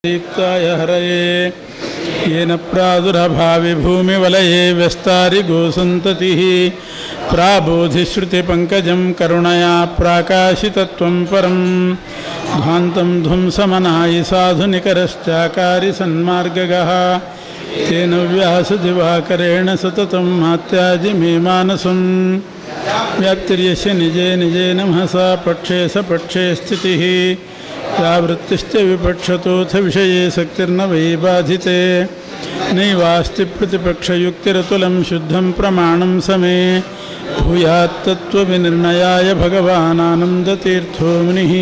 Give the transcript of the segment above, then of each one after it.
दीप्ताय हरये येन प्रादुरभावि भूमिवलये व्यस्तारि गोसन्ततिः प्राबोधिश्रुतिपङ्कजं करुणया प्राकाशितत्वं परं ध्वान्तं ध्वंसमनायि साधुनिकरश्चाकारि सन्मार्गगः तेन व्यासदिवाकरेण सततं मात्याजि मे मानसम् व्याप्तिर्यस्य निजे निजे नमसा पक्षे सपक्षे स्थितिः या वृत्तिश्च विपक्षतोऽथ विषये सक्तिर्न वै बाधिते नैवास्ति प्रतिपक्षयुक्तिरतुलं शुद्धं प्रमाणं समे भूयात्तत्त्वविनिर्णयाय भगवानानन्दतीर्थो मुनिः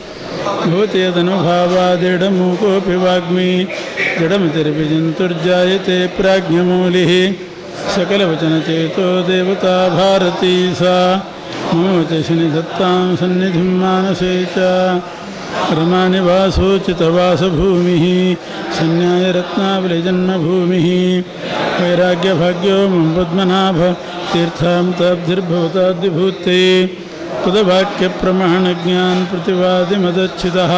भूतेदनुभावादिडमूकोऽपि वाग्मी जडमतिर्विजन्तुर्जायते प्राज्ञमूलिः सकलवचनचेतो देवता भारती सा मम शनिधत्तां सन्निधिं मानसे च रमानिवासोचितवासभूमिः सन्न्यायरत्नावलिजन्मभूमिः वैराग्यभाग्यो मम पद्मनाभ तीर्थां ताब्धिर्भवताद्विभूते पदवाक्यप्रमाणज्ञान प्रतिवादिमदच्छितः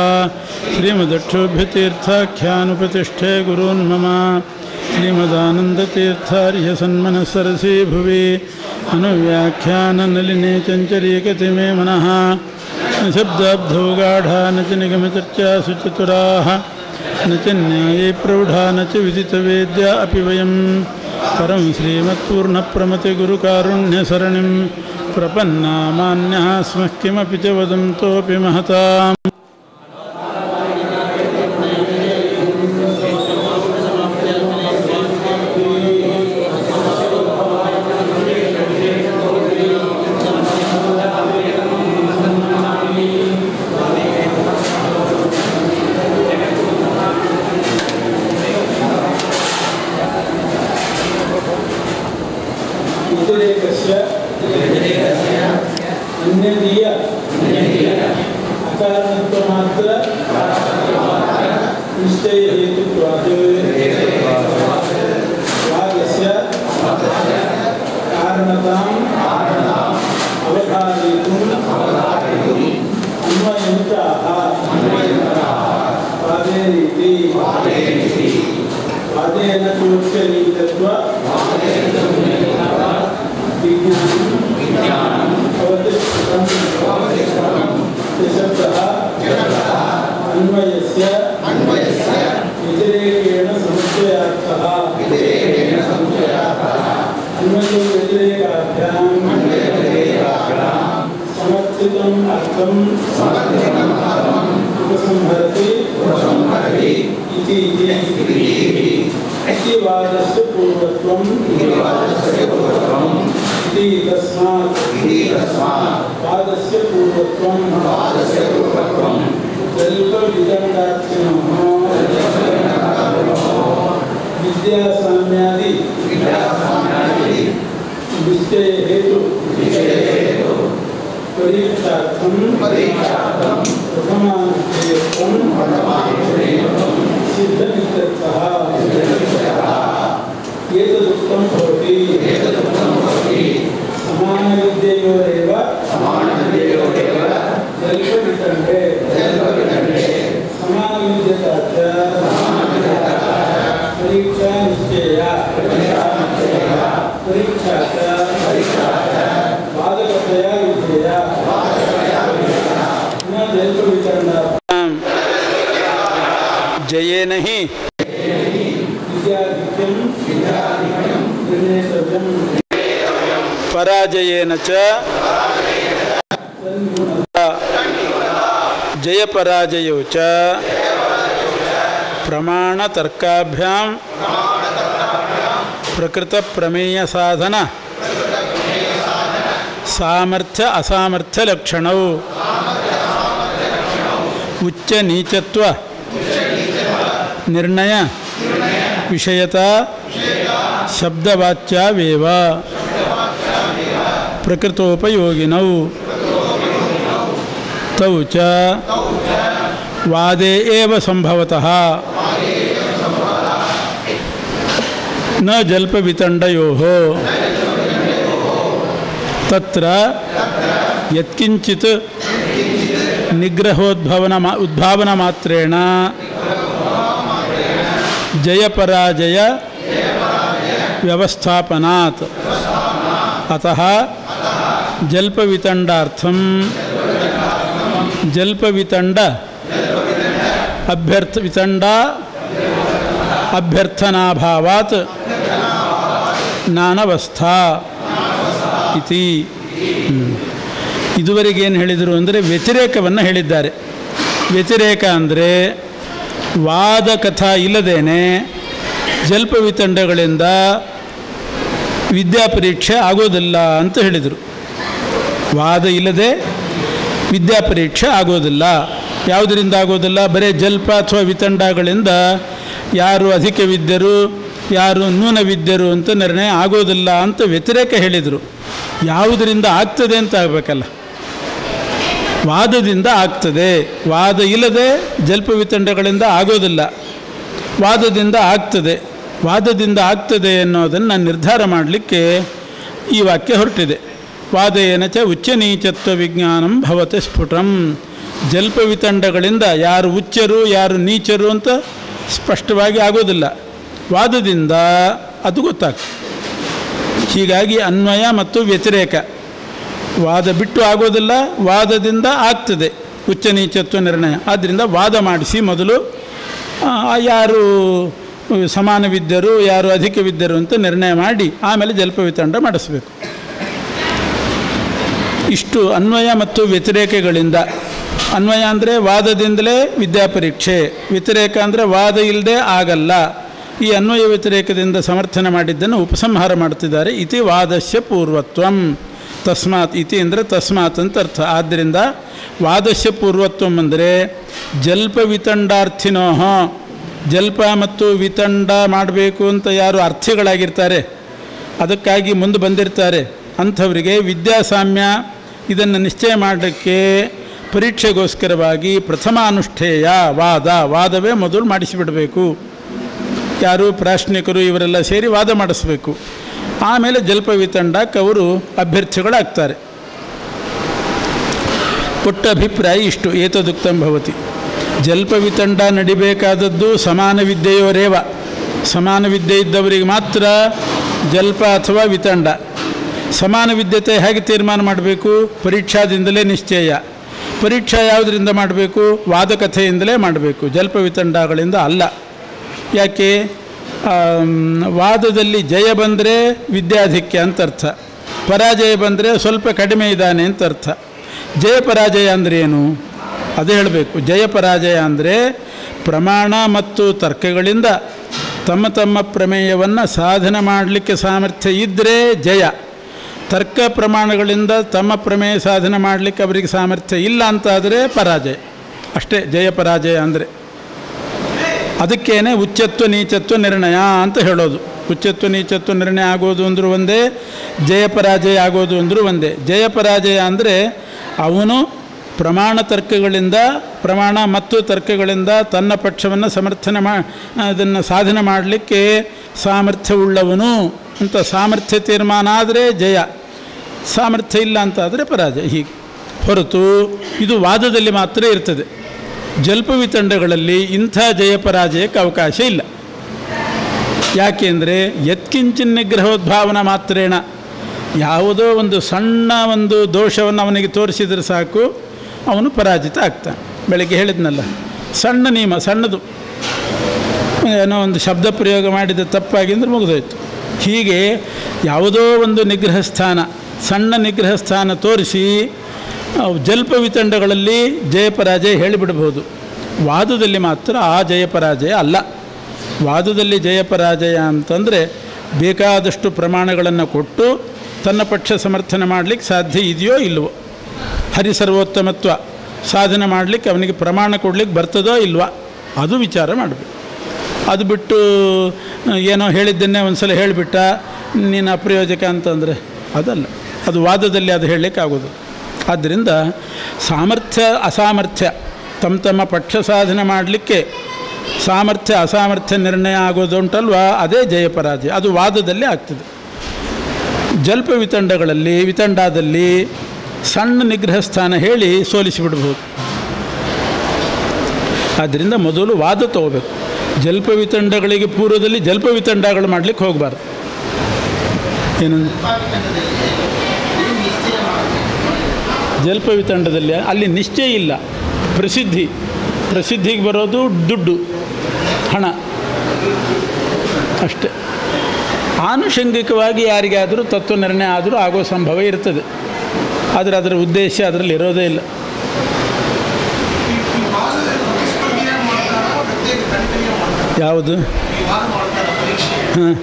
श्रीमदक्षोभ्यतीर्थाख्यानुप्रतिष्ठे गुरून्मम श्रीमदानन्दतीर्थार्यसन्मनःसरसि भुवि अनुव्याख्याननलिने चञ्चरीकति मे मनः न शब्दाब्धौ गाढा न च निगमचर्चासु चतुराः न च न्याये प्रौढा न च विदितवेद्या अपि वयं परं श्रीमत्पूर्णप्रमतिगुरुकारुण्यसरणिं प्रपन्नामान्यः स्मः किमपि च वदन्तोऽपि महताम् व्यतिरेकस्य अन्यदीय अकारणत्वमात्र निश्चयहेतुत्वात् वादस्य कारणताम् अवधारयितुम् अन्वयन्ताः पादेरीति पादेन चोच्यनीतत्व विज्ञानं अवतिष्ठितं शब्दः अन्वयस्य व्यतिरेकेण समुच्चयार्थः अन्वयो व्यतिरेकाभ्यां समर्थितम् अर्थम् उपसंहरति इति इति वादस्य पूर्वत्वम् इति तस्मात् पादस्य पूर्वत्वं जल्पविदण्डाक्षिणः विद्यासाम्यादि निश्चय हेतु परीक्षार्थं प्रथमानुष्ठेयत्वं सिद्धमित्यर्थः एतदुक्तं भवति समानविद्ययोरेव जल्पवितण्डे समानविद्यता च परीक्षा निश्चया परीक्षा च बाधकतया विधेया न जल्पवितण्डा जयेन हि विद्याधिक्यं निर्णेतव्यं पराजयेन च जयपराजयौ च प्रमाणतर्काभ्यां प्रकृतप्रमेयसाधन सामर्थ्य असामर्थ्यलक्षणौ उच्चनीचत्व निर्णय विषयता शब्दवाच्यावेव प्रकृतोपयोगिनौ तौ च वादे एव सम्भवतः न जल्पवितण्डयोः तत्र यत्किञ्चित् निग्रहोद्भवन उद्भावनमात्रेण ಜಯಪರಾಜಯ ವ್ಯವಸ್ಥಾಪನಾತ್ ಅತಃ ಜಲ್ಪವಿತಂಡಾರ್ಥಂ ಜಲ್ಪವಿತಂಡ ಅಭ್ಯರ್ಥ ವಿತಂಡ ಅಭ್ಯರ್ಥನಾಭಾವಾತ್ ನಾನವಸ್ಥಾ ಇತಿ ಹ್ಮ್. ಇದುವರೆಗೆ ಏನು ಹೇಳಿದರು ಅಂದರೆ ವ್ಯತಿರೇಕವನ್ನು ಹೇಳಿದ್ದಾರೆ ವ್ಯತಿರೇಕ ಅಂದರೆ ವಾದ ಕಥಾ ಇಲ್ಲದೇನೆ ಜಲ್ಪವಿತಂಡಗಳಿಂದ ವಿದ್ಯಾಪರೀಕ್ಷೆ ಆಗೋದಿಲ್ಲ ಅಂತ ಹೇಳಿದರು ವಾದ ಇಲ್ಲದೆ ವಿದ್ಯಾಪರೀಕ್ಷೆ ಆಗೋದಿಲ್ಲ ಯಾವುದರಿಂದ ಆಗೋದಿಲ್ಲ ಬರೀ ಜಲ್ಪ ಅಥವಾ ವಿತಂಡಗಳಿಂದ ಯಾರು ಅಧಿಕ ವಿದ್ಯರು ಯಾರು ನ್ಯೂನ ವಿದ್ಯರು ಅಂತ ನಿರ್ಣಯ ಆಗೋದಿಲ್ಲ ಅಂತ ವ್ಯತಿರೇಕ ಹೇಳಿದರು ಯಾವುದರಿಂದ ಆಗ್ತದೆ ಅಂತ ಆಗಬೇಕಲ್ಲ ವಾದದಿಂದ ಆಗ್ತದೆ ವಾದ ಇಲ್ಲದೆ ಜಲ್ಪ ವಿತಂಡಗಳಿಂದ ಆಗೋದಿಲ್ಲ ವಾದದಿಂದ ಆಗ್ತದೆ ವಾದದಿಂದ ಆಗ್ತದೆ ಅನ್ನೋದನ್ನು ನಿರ್ಧಾರ ಮಾಡಲಿಕ್ಕೆ ಈ ವಾಕ್ಯ ಹೊರಟಿದೆ ವಾದೇನ ಚ ಉಚ್ಚ ನೀಚತ್ವ ವಿಜ್ಞಾನಂ ಭವತೆ ಸ್ಫುಟಂ ಜಲ್ಪ ವಿತಂಡಗಳಿಂದ ಯಾರು ಉಚ್ಚರು ಯಾರು ನೀಚರು ಅಂತ ಸ್ಪಷ್ಟವಾಗಿ ಆಗೋದಿಲ್ಲ ವಾದದಿಂದ ಅದು ಗೊತ್ತಾಗ್ತದೆ ಹೀಗಾಗಿ ಅನ್ವಯ ಮತ್ತು ವ್ಯತಿರೇಕ ವಾದ ಬಿಟ್ಟು ಆಗೋದಿಲ್ಲ ವಾದದಿಂದ ಆಗ್ತದೆ ಉಚ್ಚ ನೀಚತ್ವ ನಿರ್ಣಯ ಆದ್ದರಿಂದ ವಾದ ಮಾಡಿಸಿ ಮೊದಲು ಆ, ಯಾರು ಸಮಾನವಿದ್ದರು ಯಾರು ಅಧಿಕವಿದ್ದರು ಅಂತ ನಿರ್ಣಯ ಮಾಡಿ ಆಮೇಲೆ ಜಲ್ಪವಿತಂಡ ಮಾಡಿಸ್ಬೇಕು ಇಷ್ಟು ಅನ್ವಯ ಮತ್ತು ವ್ಯತಿರೇಕಗಳಿಂದ ಅನ್ವಯ ಅಂದರೆ ವಾದದಿಂದಲೇ ವಿದ್ಯಾಪರೀಕ್ಷೆ ವ್ಯತಿರೇಕ ಅಂದರೆ ವಾದ ಇಲ್ಲದೆ ಆಗಲ್ಲ ಈ ಅನ್ವಯ ವ್ಯತಿರೇಕದಿಂದ ಸಮರ್ಥನೆ ಮಾಡಿದ್ದನ್ನು ಉಪಸಂಹಾರ ಮಾಡ್ತಿದ್ದಾರೆ ಇತಿ ವಾದಸ್ಯ ಪೂರ್ವತ್ವಂ ತಸ್ಮಾತ್ ಇತಿ ಅಂದರೆ ತಸ್ಮಾತ್ ಅಂತ ಅರ್ಥ ಆದ್ದರಿಂದ ವಾದಸ್ಯ ಪೂರ್ವತ್ವಂ ಅಂದರೆ ಜಲ್ಪ ವಿತಂಡಾರ್ಥಿನೋ ಜಲ್ಪ ಮತ್ತು ವಿತಂಡ ಮಾಡಬೇಕು ಅಂತ ಯಾರು ಅರ್ಥಿಗಳಾಗಿರ್ತಾರೆ ಅದಕ್ಕಾಗಿ ಮುಂದೆ ಬಂದಿರ್ತಾರೆ ಅಂಥವರಿಗೆ ವಿದ್ಯಾಸಾಮ್ಯ ಇದನ್ನು ನಿಶ್ಚಯ ಮಾಡಲಿಕ್ಕೆ ಪರೀಕ್ಷೆಗೋಸ್ಕರವಾಗಿ ಪ್ರಥಮ ಅನುಷ್ಠೇಯ ವಾದ ವಾದವೇ ಮೊದಲು ಮಾಡಿಸಿಬಿಡಬೇಕು ಯಾರು ಪ್ರಾಶ್ನಿಕರು ಇವರೆಲ್ಲ ಸೇರಿ ವಾದ ಮಾಡಿಸ್ಬೇಕು ಆಮೇಲೆ ಜಲ್ಪ ವಿತಂಡಕ್ಕೆ ಅವರು ಅಭ್ಯರ್ಥಿಗಳಾಗ್ತಾರೆ ಒಟ್ಟು ಅಭಿಪ್ರಾಯ ಇಷ್ಟು ಏತದುಕ್ತಂ ಭವತಿ ಜಲ್ಪ ವಿತಂಡ ನಡಿಬೇಕಾದದ್ದು ಸಮಾನ ವಿದ್ಯೆಯೋರೇವ ಸಮಾನ ವಿದ್ಯೆ ಇದ್ದವರಿಗೆ ಮಾತ್ರ ಜಲ್ಪ ಅಥವಾ ವಿತಂಡ ಸಮಾನ ವಿದ್ಯತೆ ಹೇಗೆ ತೀರ್ಮಾನ ಮಾಡಬೇಕು ಪರೀಕ್ಷಾದಿಂದಲೇ ನಿಶ್ಚಯ ಪರೀಕ್ಷಾ ಯಾವುದರಿಂದ ಮಾಡಬೇಕು ವಾದಕಥೆಯಿಂದಲೇ ಮಾಡಬೇಕು ಜಲ್ಪ ವಿತಂಡಗಳಿಂದ ಅಲ್ಲ ಯಾಕೆ ಆಮ್, ವಾದದಲ್ಲಿ ಜಯ ಬಂದರೆ ವಿದ್ಯಾಧಿಕ್ಯ ಅಂತ ಅರ್ಥ ಪರಾಜಯ ಬಂದರೆ ಸ್ವಲ್ಪ ಕಡಿಮೆ ಇದ್ದಾನೆ ಅಂತ ಅರ್ಥ ಜಯ ಪರಾಜಯ ಅಂದರೆ ಏನು ಅದು ಹೇಳಬೇಕು ಜಯ ಪರಾಜಯ ಅಂದರೆ ಪ್ರಮಾಣ ಮತ್ತು ತರ್ಕಗಳಿಂದ ತಮ್ಮ ತಮ್ಮ ಪ್ರಮೇಯವನ್ನು ಸಾಧನೆ ಮಾಡಲಿಕ್ಕೆ ಸಾಮರ್ಥ್ಯ ಇದ್ದರೆ ಜಯ ತರ್ಕ ಪ್ರಮಾಣಗಳಿಂದ ತಮ್ಮ ಪ್ರಮೇಯ ಸಾಧನೆ ಮಾಡಲಿಕ್ಕೆ ಅವರಿಗೆ ಸಾಮರ್ಥ್ಯ ಇಲ್ಲ ಅಂತಾದರೆ ಪರಾಜಯ ಅಷ್ಟೇ ಜಯ ಪರಾಜಯ ಅಂದರೆ ಅದಕ್ಕೇನೆ ಉಚ್ಚತ್ವ ನೀಚತ್ವ ನಿರ್ಣಯ ಅಂತ ಹೇಳೋದು ಉಚ್ಚತ್ವ ನೀಚತ್ವ ನಿರ್ಣಯ ಆಗೋದು ಅಂದರೂ ಒಂದೇ ಜಯ ಪರಾಜಯ ಆಗೋದು ಅಂದರೂ ಒಂದೇ ಜಯ ಪರಾಜಯ ಅಂದರೆ ಅವನು ಪ್ರಮಾಣ ತರ್ಕಗಳಿಂದ ಪ್ರಮಾಣ ಮತ್ತು ತರ್ಕಗಳಿಂದ ತನ್ನ ಪಕ್ಷವನ್ನು ಸಮರ್ಥನೆ ಮಾ ಅದನ್ನು ಸಾಧನೆ ಮಾಡಲಿಕ್ಕೆ ಸಾಮರ್ಥ್ಯವುಳ್ಳವನು ಅಂತ ಸಾಮರ್ಥ್ಯ ತೀರ್ಮಾನ ಆದರೆ ಜಯ ಸಾಮರ್ಥ್ಯ ಇಲ್ಲ ಅಂತಾದರೆ ಪರಾಜಯ ಹೀಗೆ ಹೊರತು ಇದು ವಾದದಲ್ಲಿ ಮಾತ್ರ ಇರ್ತದೆ ಜಲ್ಪ ವಿತಂಡಗಳಲ್ಲಿ ಇಂಥ ಜಯ ಪರಾಜಯಕ್ಕೆ ಅವಕಾಶ ಇಲ್ಲ ಯಾಕೆಂದರೆ ಯತ್ಕಿಂಚಿನ್ ನಿಗ್ರಹೋದ್ಭಾವನ ಮಾತ್ರೇಣ ಯಾವುದೋ ಒಂದು ಸಣ್ಣ ಒಂದು ದೋಷವನ್ನು ಅವನಿಗೆ ತೋರಿಸಿದರೆ ಸಾಕು ಅವನು ಪರಾಜಿತ ಆಗ್ತಾನೆ ಬೆಳಗ್ಗೆ ಹೇಳಿದ್ನಲ್ಲ ಸಣ್ಣ ನಿಯಮ ಸಣ್ಣದು ಏನೋ ಒಂದು ಶಬ್ದ ಪ್ರಯೋಗ ಮಾಡಿದ ತಪ್ಪಾಗಿಂದ್ರೆ ಮುಗಿದೋಯ್ತು ಹೀಗೆ ಯಾವುದೋ ಒಂದು ನಿಗ್ರಹ ಸ್ಥಾನ ಸಣ್ಣ ನಿಗ್ರಹ ಸ್ಥಾನ ತೋರಿಸಿ ಅವು ಜಲ್ಪ ವಿತಂಡಗಳಲ್ಲಿ ಜಯಪರಾಜಯ ಹೇಳಿಬಿಡ್ಬೋದು ವಾದದಲ್ಲಿ ಮಾತ್ರ ಆ ಜಯಪರಾಜಯ ಅಲ್ಲ ವಾದದಲ್ಲಿ ಜಯಪರಾಜಯ ಅಂತಂದರೆ ಬೇಕಾದಷ್ಟು ಪ್ರಮಾಣಗಳನ್ನು ಕೊಟ್ಟು ತನ್ನ ಪಕ್ಷ ಸಮರ್ಥನೆ ಮಾಡಲಿಕ್ಕೆ ಸಾಧ್ಯ ಇದೆಯೋ ಇಲ್ವೋ ಹರಿಸರ್ವೋತ್ತಮತ್ವ ಸಾಧನೆ ಮಾಡಲಿಕ್ಕೆ ಅವನಿಗೆ ಪ್ರಮಾಣ ಕೊಡಲಿಕ್ಕೆ ಬರ್ತದೋ ಇಲ್ವಾ ಅದು ವಿಚಾರ ಮಾಡಬೇಕು ಅದು ಬಿಟ್ಟು ಏನೋ ಹೇಳಿದ್ದನ್ನೇ ಒಂದು ಸಲ ಹೇಳಿಬಿಟ್ಟ ನೀನು ಅಪ್ರಯೋಜಕ ಅಂತಂದರೆ ಅದಲ್ಲ ಅದು ವಾದದಲ್ಲಿ ಅದು ಹೇಳಲಿಕ್ಕೆ ಆಗೋದು ಆದ್ದರಿಂದ ಸಾಮರ್ಥ್ಯ ಅಸಾಮರ್ಥ್ಯ ತಮ್ಮ ತಮ್ಮ ಪಕ್ಷ ಸಾಧನೆ ಮಾಡಲಿಕ್ಕೆ ಸಾಮರ್ಥ್ಯ ಅಸಾಮರ್ಥ್ಯ ನಿರ್ಣಯ ಆಗೋದು ಉಂಟಲ್ವಾ ಅದೇ ಜಯಪರಾಜಯ ಅದು ವಾದದಲ್ಲಿ ಆಗ್ತದೆ ಜಲ್ಪ ವಿತಂಡಗಳಲ್ಲಿ ವಿತಂಡದಲ್ಲಿ ಸಣ್ಣ ನಿಗ್ರಹ ಸ್ಥಾನ ಹೇಳಿ ಸೋಲಿಸಿಬಿಡ್ಬೋದು ಆದ್ದರಿಂದ ಮೊದಲು ವಾದ ತಗೋಬೇಕು ಜಲ್ಪ ವಿತಂಡಗಳಿಗೆ ಪೂರ್ವದಲ್ಲಿ ಜಲ್ಪ ವಿತಂಡಗಳು ಮಾಡಲಿಕ್ಕೆ ಹೋಗಬಾರ್ದು ಏನಂದ್ರೆ ಜಲ್ಪ ವಿತಂಡದಲ್ಲಿ ಅಲ್ಲಿ ನಿಶ್ಚಯ ಇಲ್ಲ ಪ್ರಸಿದ್ಧಿ ಪ್ರಸಿದ್ಧಿಗೆ ಬರೋದು ದುಡ್ಡು ಹಣ ಅಷ್ಟೆ ಆನುಷಂಗಿಕವಾಗಿ ಯಾರಿಗಾದರೂ ತತ್ವ ನಿರ್ಣಯ ಆದರೂ ಆಗೋ ಸಂಭವ ಇರ್ತದೆ ಆದರೆ ಅದರ ಉದ್ದೇಶ ಅದರಲ್ಲಿ ಇರೋದೇ ಇಲ್ಲ ಯಾವುದು ಹಾಂ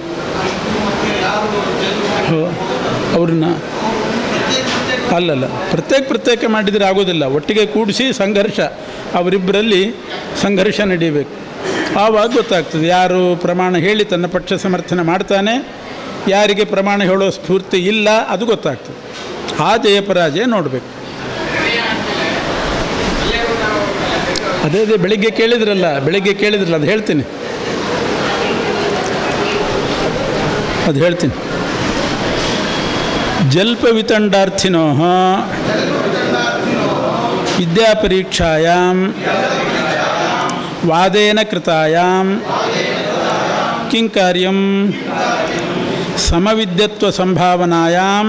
ಅವ್ರನ್ನ ಅಲ್ಲಲ್ಲ ಪ್ರತ್ಯೇಕ ಪ್ರತ್ಯೇಕ ಮಾಡಿದರೆ ಆಗೋದಿಲ್ಲ ಒಟ್ಟಿಗೆ ಕೂಡಿಸಿ ಸಂಘರ್ಷ ಅವರಿಬ್ಬರಲ್ಲಿ ಸಂಘರ್ಷ ನಡೀಬೇಕು ಆವಾಗ ಗೊತ್ತಾಗ್ತದೆ ಯಾರು ಪ್ರಮಾಣ ಹೇಳಿ ತನ್ನ ಪಕ್ಷ ಸಮರ್ಥನೆ ಮಾಡ್ತಾನೆ ಯಾರಿಗೆ ಪ್ರಮಾಣ ಹೇಳೋ ಸ್ಫೂರ್ತಿ ಇಲ್ಲ ಅದು ಗೊತ್ತಾಗ್ತದೆ ಆ ಜಯಪರಾಜಯ ನೋಡಬೇಕು ಅದೇ ಅದೇ ಬೆಳಿಗ್ಗೆ ಕೇಳಿದ್ರಲ್ಲ ಬೆಳಿಗ್ಗೆ ಕೇಳಿದ್ರಲ್ಲ ಅದು ಹೇಳ್ತೀನಿ ಅದು ಹೇಳ್ತೀನಿ ಜಲ್ಪ ವಿತಂಡಾರ್ಥಿನೋ ವಿದ್ಯಾಪರೀಕ್ಷಾಯಾಂ ವಾದೇನ ಕೃತಾಯಾಂ ಕಿಂ ಕಾರ್ಯಂ ಸಮವಿದ್ಯತ್ವ ಸಂಭಾವನಾಯಾಂ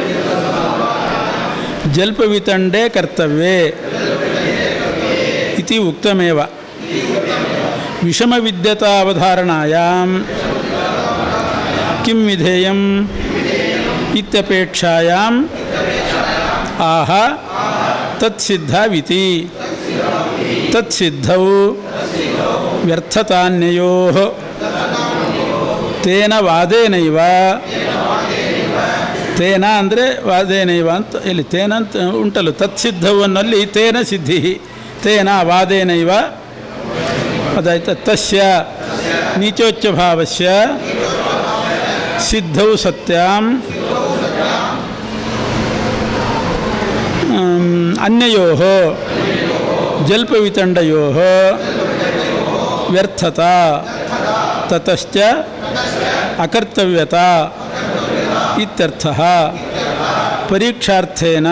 ಜಲ್ಪವಿತಂಡೇ ಕರ್ತವ್ಯೇ ಇತಿ ಉಕ್ತಮೇವ ವಿಷಮವಿದ್ಯತಾ ಅವಧಾರಣಾಯಾಂ ಕಿಂ ವಿಧೇಯಂ ಇತ್ಯಪೇಕ್ಷಾಯಾಂ ಆಹ ತತ್ಸಿದ್ಧಾವಿತಿ ತತ್ಸಿದ್ಧೌ ವ್ಯರ್ಥತಾನ್ಯಯೋ ತೇನ ವಾದೇನೈವ ತೇನ ಅಂದರೆ ವಾದೇನೈವ ಅಂತ ಇಲ್ಲಿ ತೇನ ಅಂತ ಉಂಟಲ್ಲ ತತ್ಸಿದ್ಧವನ್ನಲ್ಲಿ ತೇನ ಸಿದ್ಧಿ ತೇನ ವಾದೇನೈವ ಅದಾಯ್ತು ತಸ್ಯ ನೀಚೋಚ್ಚ ಭಾವಸ್ಯ ಸಿದ್ಧೌ ಸತ್ಯಾಂ ಅನ್ಯಯೋ ಜಲ್ಪವಿತಂಡಯೋ ವ್ಯರ್ಥತಾ ತತಶ್ಚ ಅಕರ್ತವ್ಯತಾ ಇತ್ಯರ್ಥಃ ಪರೀಕ್ಷಾರ್ಥೇನ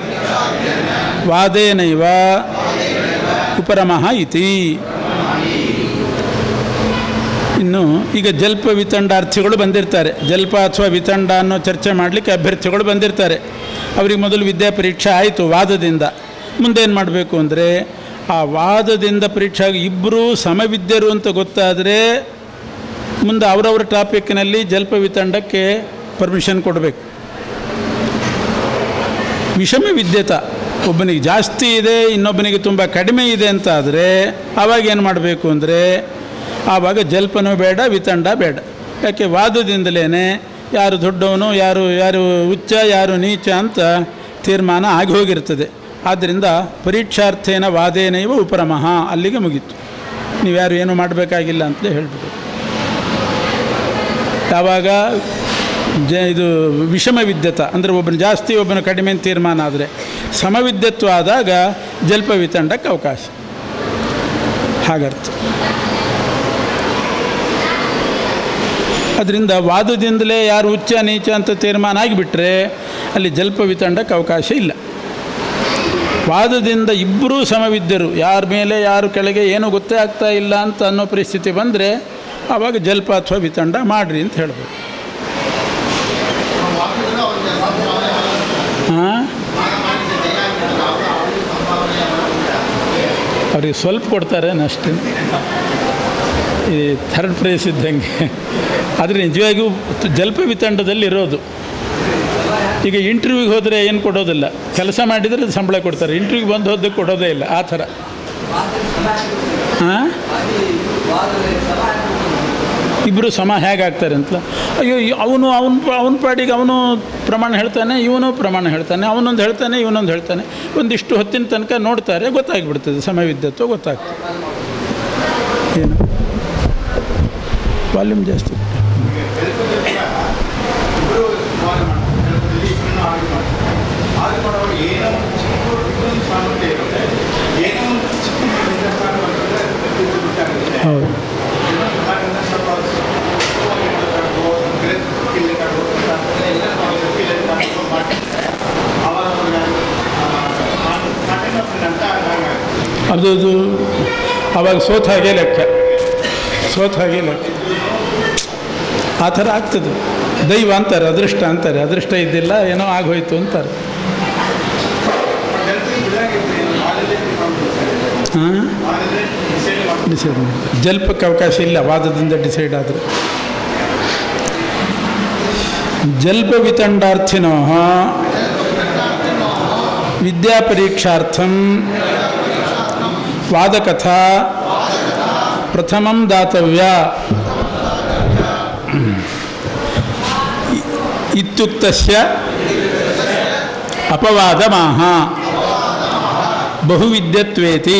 ವಾದೇನೈವ ಉಪರಮಃ ಇತಿ ಇನ್ನು ಈಗ ಜಲ್ಪ ವಿತಂಡಾರ್ಥಿಗಳು ಬಂದಿರ್ತಾರೆ ಜಲ್ಪ ಅಥವಾ ವಿತಂಡ ಅನ್ನೋ ಚರ್ಚೆ ಮಾಡಲಿಕ್ಕೆ ಅಭ್ಯರ್ಥಿಗಳು ಬಂದಿರ್ತಾರೆ ಅವರಿಗೆ ಮೊದಲು ವಿದ್ಯಾಪರೀಕ್ಷೆ ಆಯಿತು ವಾದದಿಂದ ಮುಂದೇನು ಮಾಡಬೇಕು ಅಂದರೆ ಆ ವಾದದಿಂದ ಪರೀಕ್ಷೆ ಇಬ್ಬರೂ ಸಮವಿದ್ಯರು ಅಂತ ಗೊತ್ತಾದರೆ ಮುಂದೆ ಅವರವರ ಟಾಪಿಕ್ನಲ್ಲಿ ಜಲ್ಪ ವಿತಂಡಕ್ಕೆ ಪರ್ಮಿಷನ್ ಕೊಡಬೇಕು ವಿಷಮ ವಿದ್ಯತ ಒಬ್ಬನಿಗೆ ಜಾಸ್ತಿ ಇದೆ ಇನ್ನೊಬ್ಬನಿಗೆ ತುಂಬ ಕಡಿಮೆ ಇದೆ ಅಂತ ಆದರೆ ಆವಾಗ ಏನು ಮಾಡಬೇಕು ಅಂದರೆ ಆವಾಗ ಜಲ್ಪನೂ ಬೇಡ ವಿತಂಡ ಬೇಡ ಯಾಕೆ ವಾದದಿಂದಲೇ ಯಾರು ದೊಡ್ಡವನು ಯಾರು ಯಾರು ಉಚ್ಚ ಯಾರು ನೀಚ ಅಂತ ತೀರ್ಮಾನ ಆಗಿ ಹೋಗಿರ್ತದೆ ಆದ್ದರಿಂದ ಪರೀಕ್ಷಾರ್ಥೇನ ವಾದೇನೈವ ಉಪರಮಃ ಅಲ್ಲಿಗೆ ಮುಗೀತು ನೀವು ಯಾರು ಏನು ಮಾಡಬೇಕಾಗಿಲ್ಲ ಅಂತಲೇ ಹೇಳ್ಬಿಟ್ಟು ಯಾವಾಗ ಜ ಇದು ವಿಷಮ ವಿದ್ಯತ ಅಂದರೆ ಒಬ್ಬನು ಜಾಸ್ತಿ ಒಬ್ಬನು ಕಡಿಮೆ ಅಂತ ತೀರ್ಮಾನ ಆದರೆ ಸಮವಿದ್ಯತ್ವ ಆದಾಗ ಜಲ್ಪ ವಿತಂಡಕ್ಕೆ ಅವಕಾಶ ಹಾಗರ್ಥ ಅದರಿಂದ ವಾದದಿಂದಲೇ ಯಾರು ಉಚ್ಚ ನೀಚ ಅಂತ ತೀರ್ಮಾನ ಆಗಿಬಿಟ್ರೆ ಅಲ್ಲಿ ಜಲ್ಪ ವಿತಂಡಕ್ಕೆ ಅವಕಾಶ ಇಲ್ಲ ವಾದದಿಂದ ಇಬ್ಬರೂ ಸಮವಿದ್ದರು ಯಾರ ಮೇಲೆ ಯಾರು ಕೆಳಗೆ ಏನೂ ಗೊತ್ತೇ ಆಗ್ತಾ ಇಲ್ಲ ಅಂತ ಅನ್ನೋ ಪರಿಸ್ಥಿತಿ ಬಂದರೆ ಆವಾಗ ಜಲ್ಪ ಅಥವಾ ವಿತಂಡ ಮಾಡಿರಿ ಅಂತ ಹೇಳಬೇಕು ಹಾಂ ಅವ್ರಿಗೆ ಸ್ವಲ್ಪ ಕೊಡ್ತಾರೆ ಅಷ್ಟೇ ಈ ಥರ್ಡ್ ಪ್ರೈಸ್ ಇದ್ದಂಗೆ ಆದರೆ ನಿಜವಾಗಿಯೂ ಜಲ್ಪ ವಿತಂಡದಲ್ಲಿ ಇರೋದು ಈಗ ಇಂಟರ್ವ್ಯೂಗೆ ಹೋದರೆ ಏನು ಕೊಡೋದಿಲ್ಲ ಕೆಲಸ ಮಾಡಿದರೆ ಸಂಬಳ ಕೊಡ್ತಾರೆ ಇಂಟರ್ವ್ಯೂಗೆ ಬಂದು ಹೋದಕ್ಕೆ ಕೊಡೋದೇ ಇಲ್ಲ ಆ ಥರ ಹಾಂ ಇಬ್ಬರು ಸಮ ಹೇಗಾಗ್ತಾರೆ ಅಂತ ಅಯ್ಯೋ ಅವನು ಅವನ ಅವನ ಪಾಡಿಗೆ ಅವನು ಪ್ರಮಾಣ ಹೇಳ್ತಾನೆ ಇವನು ಪ್ರಮಾಣ ಹೇಳ್ತಾನೆ ಅವನೊಂದು ಹೇಳ್ತಾನೆ ಇವನೊಂದು ಹೇಳ್ತಾನೆ ಒಂದಿಷ್ಟು ಹೊತ್ತಿನ ತನಕ ನೋಡ್ತಾರೆ ಗೊತ್ತಾಗಿಬಿಡ್ತದೆ ಸಮವಿದ್ಯತ್ವ ಗೊತ್ತಾಗ್ತದೆ ಏನು ವಾಲ್ಯೂಮ್ ಜಾಸ್ತಿ ಹೌದು ಅದು ಅದು ಅವಾಗ ಸೋತ ಹಾಗೆ ಲೆಕ್ಕ ಸೋತ ಹಾಗೆ ಲೆಕ್ಕ ಆ ಥರ ಆಗ್ತದೆ ದೈವ ಅಂತಾರೆ ಅದೃಷ್ಟ ಅಂತಾರೆ ಅದೃಷ್ಟ ಇದ್ದಿಲ್ಲ ಏನೋ ಆಗೋಯ್ತು ಅಂತಾರೆ ಹಾಂ ಡಿಸೈಡ್ ಮಾಡ್ತಾರೆ ಜಲ್ಪಕ್ಕೆ ಅವಕಾಶ ಇಲ್ಲ ವಾದದಿಂದ ಡಿಸೈಡ್ ಆದರೆ ಜಲ್ಪ ವಿತಂಡಾರ್ಥಿನೋ ವಿದ್ಯಾಪರೀಕ್ಷಾರ್ಥಂ ವಾದಕಥಾ ಪ್ರಥಮಂ ದಾತವ್ಯ ಇತ್ಯುಕ್ತಸ್ಯ ಅಪವಾದಮಾಹ ಬಹುವಿದ್ಯತ್ವೇತಿ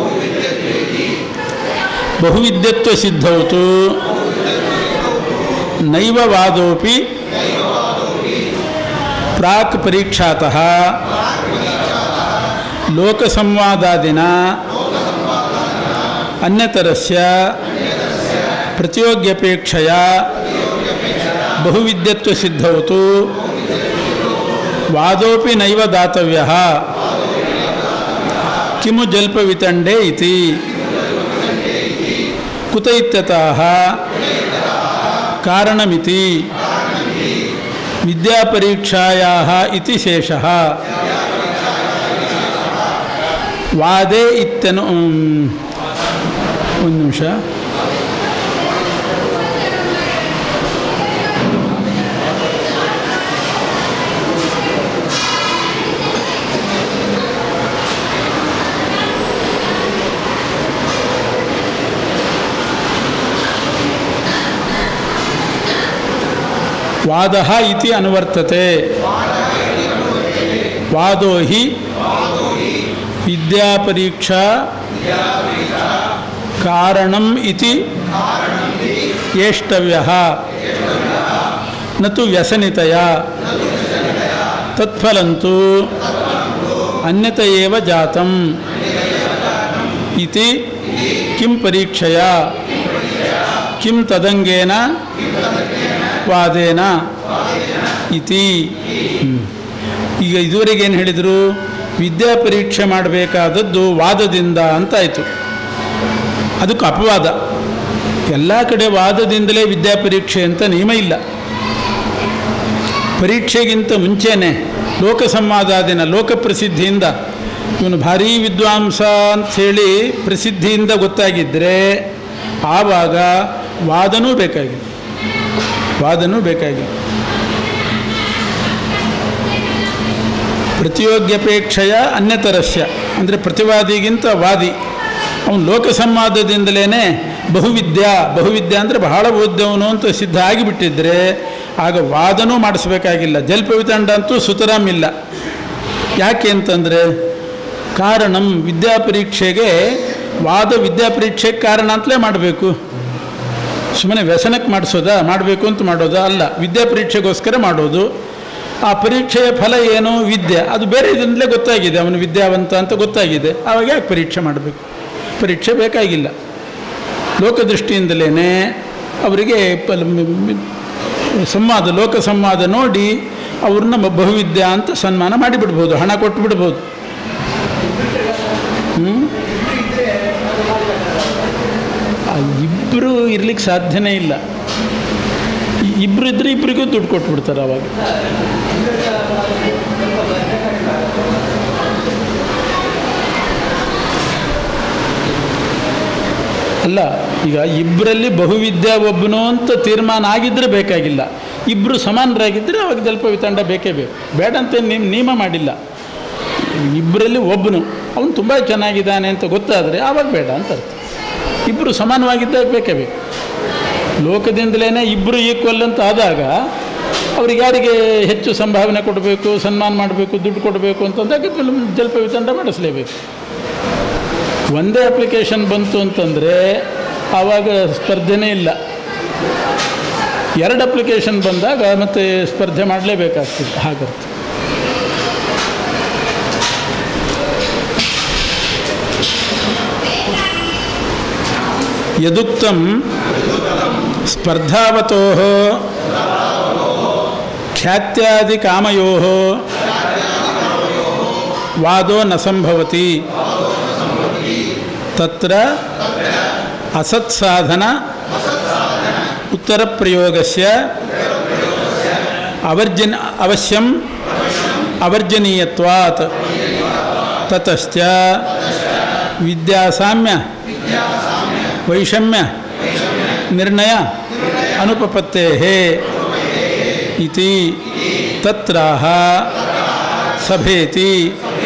ಬಹುವಿದ್ಯತ್ವಸಿದ್ಧೌ ತು ನೈವ ವಾದೋಪಿ ಪ್ರಾಕ್ ಪರೀಕ್ಷಾತಃ ಲೋಕಸಂವಾದಾದಿನ ಅನ್ಯತರಸ್ಯ ಪ್ರತಿಯೋಗ್ಯಪೇಕ್ಷೆಯ ಬಹುವಿದ್ಯತ್ವಸಿದ್ಧೌ ತು ವಾದೋಪಿ ನೈವ ದಾತವ್ಯ ಕಿಮು ಜಲ್ಪವಿತಂಡೆ ಇತಿ ಕುತ ಇತ್ಯತಃ ಕಾರಣಮಿತಿ ವಿದ್ಯಾಪರೀಕ್ಷಾಯಾः ಇತಿ ಶೇಷಃ ವಾದೇ ಇತ್ಯನು ಒಂದು ನಿಮಿಷ ವಾದ ಇತಿ ಅನುವರ್ತತೆ ವಾದೋ ಹಿ ವಿದ್ಯಾಪರೀಕ್ಷಾ ಕಾರಣಂ ಇತಿ ಏಷ್ಟವ್ಯ ನತು ವ್ಯಸನಿತಯ ತತ್ಫಲಂತು ಅನ್ಯತ ಏವ ಜಾತಂ ಇತಿ ಕಿಂ ಪರೀಕ್ಷೆಯ ಕಿಂ ತದಂಗೇನ ವಾದೇನ ಇತಿ ಹ್ಮ್. ಈಗ ಇದುವರೆಗೆ ಏನು ಹೇಳಿದರು ವಿದ್ಯಾ ಪರೀಕ್ಷೆ ಮಾಡಬೇಕಾದದ್ದು ವಾದದಿಂದ ಅಂತಾಯಿತು ಅದಕ್ಕೆ ಅಪವಾದ ಎಲ್ಲ ಕಡೆ ವಾದದಿಂದಲೇ ವಿದ್ಯಾ ಪರೀಕ್ಷೆ ಅಂತ ನಿಯಮ ಇಲ್ಲ ಪರೀಕ್ಷೆಗಿಂತ ಮುಂಚೆನೇ ಲೋಕ ಸಂವಾದಾದಿನ ಲೋಕ ಪ್ರಸಿದ್ಧಿಯಿಂದ ಇವನು ಭಾರೀ ವಿದ್ವಾಂಸ ಅಂಥೇಳಿ ಪ್ರಸಿದ್ಧಿಯಿಂದ ಗೊತ್ತಾಗಿದ್ದರೆ ಆವಾಗ ವಾದನೂ ಬೇಕಾಗಿಲ್ಲ ವಾದನೂ ಬೇಕಾಗಿಲ್ಲ ಪ್ರತಿಯೋಗ್ಯಪೇಕ್ಷೆಯ ಅನ್ಯತರಸ್ಯ ಅಂದರೆ ಪ್ರತಿವಾದಿಗಿಂತ ವಾದಿ ಅವನು ಲೋಕ ಸಂವಾದದಿಂದಲೇ ಬಹುವಿದ್ಯಾ ಬಹುವಿದ್ಯಾ ಅಂದರೆ ಬಹಳ ಓದ್ದವನು ಅಂತ ಸಿದ್ಧ ಆಗಿಬಿಟ್ಟಿದ್ರೆ ಆಗ ವಾದನೂ ಮಾಡಿಸ್ಬೇಕಾಗಿಲ್ಲ ಜಲ್ಪವಿತಂಡ ಅಂತೂ ಸುತರಾಮ್ ಇಲ್ಲ ಯಾಕೆ ಅಂತಂದರೆ ಕಾರಣಂ ವಿದ್ಯಾಪರೀಕ್ಷೆಗೆ ವಾದ ವಿದ್ಯಾಪರೀಕ್ಷೆಗೆ ಕಾರಣ ಅಂತಲೇ ಮಾಡಬೇಕು ಸುಮ್ಮನೆ ವ್ಯಸನಕ್ಕೆ ಮಾಡಿಸೋದಾ ಮಾಡಬೇಕು ಅಂತ ಮಾಡೋದಾ ಅಲ್ಲ ವಿದ್ಯಾಪರೀಕ್ಷೆಗೋಸ್ಕರ ಮಾಡೋದು ಆ ಪರೀಕ್ಷೆಯ ಫಲ ಏನು ವಿದ್ಯೆ ಅದು ಬೇರೆ ಇದರಿಂದಲೇ ಗೊತ್ತಾಗಿದೆ ಅವನು ವಿದ್ಯಾವಂತ ಅಂತ ಗೊತ್ತಾಗಿದೆ ಆವಾಗ ಯಾಕೆ ಪರೀಕ್ಷೆ ಮಾಡಬೇಕು ಪರೀಕ್ಷೆ ಬೇಕಾಗಿಲ್ಲ ಲೋಕದೃಷ್ಟಿಯಿಂದಲೇ ಅವರಿಗೆ ಪಲ್- ಮ್- ಮ್- ಸಂವಾದ ಲೋಕ ಸಂವಾದ ನೋಡಿ ಅವ್ರನ್ನ ಮ- ಬಹುವಿದ್ಯಾ ಅಂತ ಸನ್ಮಾನ ಮಾಡಿಬಿಡ್ಬೋದು ಹಣ ಕೊಟ್ಟು ಬಿಡ್ಬೋದು ಹ್ಮ್? ಆ ಇಬ್ಬರು ಇರ್ಲಿಕ್ಕೆ ಸಾಧ್ಯನೇ ಇಲ್ಲ ಇ- ಇಬ್ರು ಇದ್ರೆ ಇಬ್ಬರಿಗೂ ದುಡ್ಡು ಕೊಟ್ಬಿಡ್ತಾರೆ ಅವಾಗ ಅಲ್ಲ ಈಗ ಇಬ್ಬರಲ್ಲಿ ಬಹುವಿದ್ಯಾ ಒಬ್ಬನು ಅಂತ ತೀರ್ಮಾನ ಆಗಿದ್ದರೆ ಬೇಕಾಗಿಲ್ಲ ಇಬ್ಬರು ಸಮಾನರಾಗಿದ್ದರೆ ಅವಾಗ ಜಲ್ಪ ವಿತಂಡ ಬೇಕೇ ಬೇಕು ಬೇಡ ಅಂತ ನಿಮ್ ನಿಯಮ ಮಾಡಿಲ್ಲ ಇಬ್ಬರಲ್ಲಿ ಒಬ್ಬನು ಅವನು ತುಂಬ ಚೆನ್ನಾಗಿದ್ದಾನೆ ಅಂತ ಗೊತ್ತಾದರೆ ಆವಾಗ ಬೇಡ ಅಂತ ಅರ್ಥ ಇಬ್ಬರು ಸಮಾನವಾಗಿದ್ದಾಗ ಬೇಕೇ ಬೇಕು ಲೋಕದಿಂದಲೇ ಇಬ್ಬರು ಈಕ್ವಲ್ ಅಂತ ಆದಾಗ ಅವ್ರಿಗೆ ಯಾರಿಗೆ ಹೆಚ್ಚು ಸಂಭಾವನೆ ಕೊಡಬೇಕು ಸನ್ಮಾನ ಮಾಡಬೇಕು ದುಡ್ಡು ಕೊಡಬೇಕು ಅಂತಂದಾಗ ಫಿಲ್ಮ್ ಜಲ್ಪ ವಿತಂಡ ಮಾಡಿಸ್ಲೇಬೇಕು ಒಂದೇ ಅಪ್ಲಿಕೇಶನ್ ಬಂತು ಅಂತಂದರೆ ಆವಾಗ ಸ್ಪರ್ಧೆನೇ ಇಲ್ಲ ಎರಡು ಅಪ್ಲಿಕೇಶನ್ ಬಂದಾಗ ಮತ್ತೆ ಸ್ಪರ್ಧೆ ಮಾಡಲೇಬೇಕಾಗ್ತದೆ ಹಾಗರ್ಥ ಯದುಕ್ತಂ ಸ್ಪರ್ಧಾವತೋ ಖ್ಯಾತ್ಯಾದಿಕಾಮಯೋ ವಾದೋ ನ ಸಂಭವತಿ ತತ್ರ ಅಸತ್ಸಾಧನ उत्तरप्रयोगस्य अवर्जन अवश्यम् अवर्जनीयत्वात् ततश्च विद्यासाम्य वैषम्य निर्णय अनुपपत्तेः इति तत्राह सभेति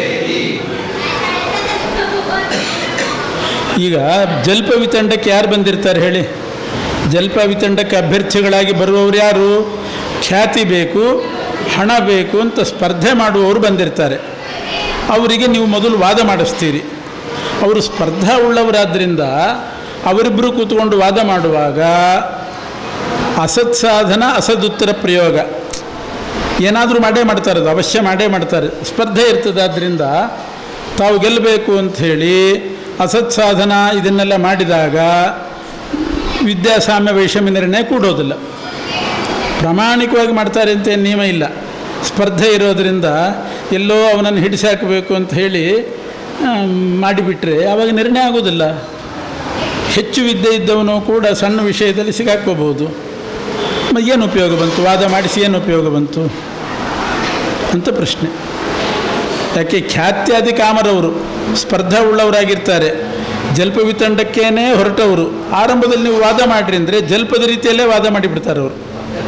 ಈಗ ಜಲ್ಪ ವಿತಂಡಕ್ಕೆ ಯಾರು ಬಂದಿರ್ತಾರೆ ಹೇಳಿ ಜಲ್ಪ ವಿತಂಡಕ್ಕೆ ಅಭ್ಯರ್ಥಿಗಳಾಗಿ ಬರುವವರು ಯಾರು ಖ್ಯಾತಿ ಬೇಕು ಹಣ ಬೇಕು ಅಂತ ಸ್ಪರ್ಧೆ ಮಾಡುವವರು ಬಂದಿರ್ತಾರೆ ಅವರಿಗೆ ನೀವು ಮೊದಲು ವಾದ ಮಾಡಿಸ್ತೀರಿ ಅವರು ಸ್ಪರ್ಧಾ ಉಳ್ಳವರಾದ್ದರಿಂದ ಅವರಿಬ್ಬರು ಕೂತ್ಕೊಂಡು ವಾದ ಮಾಡುವಾಗ ಅಸತ್ ಸಾಧನ ಅಸದುತ್ತರ ಪ್ರಯೋಗ ಏನಾದರೂ ಮಾಡೇ ಮಾಡ್ತಾರೆ ಅದು ಅವಶ್ಯ ಮಾಡೇ ಮಾಡ್ತಾರೆ ಸ್ಪರ್ಧೆ ಇರ್ತದೆ ಆದ್ದರಿಂದ ತಾವು ಗೆಲ್ಲಬೇಕು ಅಂಥೇಳಿ ಅಸತ್ ಸಾಧನ ಇದನ್ನೆಲ್ಲ ಮಾಡಿದಾಗ ವಿದ್ಯಾಸಾಮ್ಯ ವೈಷಮ್ಯ ನಿರ್ಣಯ ಕೂಡೋದಿಲ್ಲ ಪ್ರಾಮಾಣಿಕವಾಗಿ ಮಾಡ್ತಾರೆ ಅಂತ ಏನು ನಿಯಮ ಇಲ್ಲ ಸ್ಪರ್ಧೆ ಇರೋದರಿಂದ ಎಲ್ಲೋ ಅವನನ್ನು ಹಿಡಿಸಾಕಬೇಕು ಅಂತ ಹೇಳಿ ಆಮ್, ಮಾಡಿಬಿಟ್ರೆ ಆವಾಗ ನಿರ್ಣಯ ಆಗೋದಿಲ್ಲ ಹೆಚ್ಚು ವಿದ್ಯೆ ಇದ್ದವನು ಕೂಡ ಸಣ್ಣ ವಿಷಯದಲ್ಲಿ ಸಿಗಾಕ್ಕೋಬೋದು ಮ- ಏನು ಉಪಯೋಗ ಬಂತು ವಾದ ಮಾಡಿಸಿ ಏನು ಉಪಯೋಗ ಬಂತು ಅಂತ ಪ್ರಶ್ನೆ ಯಾಕೆ ಖ್ಯಾತ್ಯಾದಿ ಕಾಮರವರು ಸ್ಪರ್ಧಾ ಉಳ್ಳವರಾಗಿರ್ತಾರೆ ಜಲ್ಪ ವಿತಂಡಕ್ಕೇನೆ ಹೊರಟವರು ಆರಂಭದಲ್ಲಿ ನೀವು ವಾದ ಮಾಡಿರಿ ಅಂದರೆ ಜಲ್ಪದ ರೀತಿಯಲ್ಲೇ ವಾದ ಮಾಡಿಬಿಡ್ತಾರೆ ಅವರು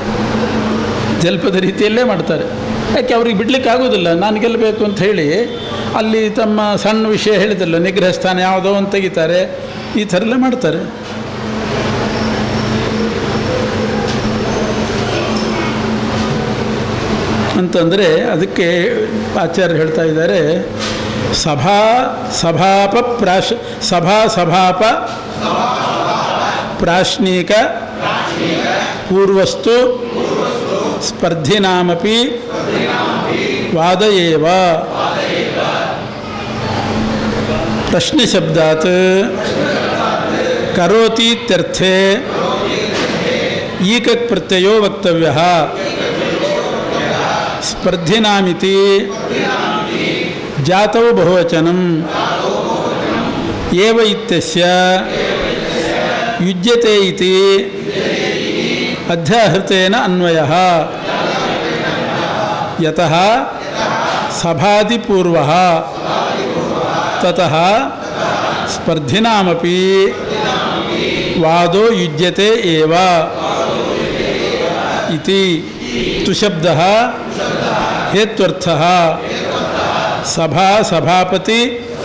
ಜಲ್ಪದ ರೀತಿಯಲ್ಲೇ ಮಾಡ್ತಾರೆ ಯಾಕೆ ಅವ್ರಿಗೆ ಬಿಡ್ಲಿಕ್ಕೆ ಆಗೋದಿಲ್ಲ ನಾನು ಗೆಲ್ಲಬೇಕು ಅಂತ ಹೇಳಿ ಅಲ್ಲಿ ತಮ್ಮ ಸಣ್ಣ ವಿಷಯ ಹೇಳಿದಲ್ಲ ನಿಗ್ರಹ ಸ್ಥಾನ ಯಾವುದೋ ಅಂತ ತೆಗಿತಾರೆ ಈ ಥರ ಎಲ್ಲ ಮಾಡ್ತಾರೆ ಅಂತಂದರೆ ಅದಕ್ಕೆ ಆಚಾರ್ಯ ಹೇಳ್ತಾ ಇದ್ದಾರೆ ಸಭಾ ಸಭಾಪ ಪ್ರಾಶ್ ಸಭಾ ಸಭಾಪ ಪ್ರಾಶ್ನೀಕ ಪೂರ್ವಸ್ತು ಸ್ಪರ್ಧಿನಾಮಪಿ ವಾದ ಏವ ಪ್ರಶ್ನೆಶಬ್ದಾತ್ ಕರೋತೀತ್ಯರ್ಥೆ ಈಕಕ್ ಪ್ರತ್ಯಯೋ ವಕ್ತವ್ಯ ಸ್ಪರ್ಧಿನಾಮಿತಿ ಜಾತೌ ಬಹುವಚನಂ ಏವ ಇತ್ಯಸ್ಯ ಯುಜ್ಯತೆ ಇತಿ ಅಧ್ಯಾಹೃತೇನ ಅನ್ವಯಃ ಯತಃ ಸಭಾದಿಪೂರ್ವः ತತಃ ಸ್ಪರ್ಧಿನಾಮಪಿ ವಾದೋ ಯುಜ್ಯತೆ ಏವ ಇತಿ ತುಶಬ್ದः ಹೇತ್ವರ್ಥः ಸಭಾ ಸಭಾಪತಿ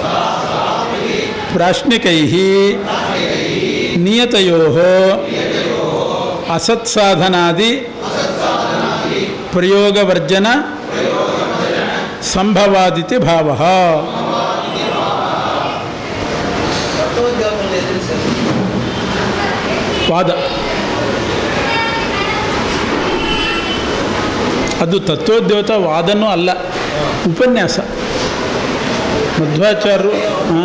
ಪ್ರಾಶ್ನಿಕೈः ನಿಯತಯೋः ಅಸತ್ಸಾಧನಾದಿ ಪ್ರಯೋಗವರ್ಜನ ಸಂಭವಾದಿತಿ ಭಾವಃ ವಾದ ಅದು ತತ್ವೋದ್ಯೋತ ವಾದನೂ ಅಲ್ಲ ಉಪನ್ಯಾಸ ಮಧ್ವಾಚಾರ್ಯರು ಆ?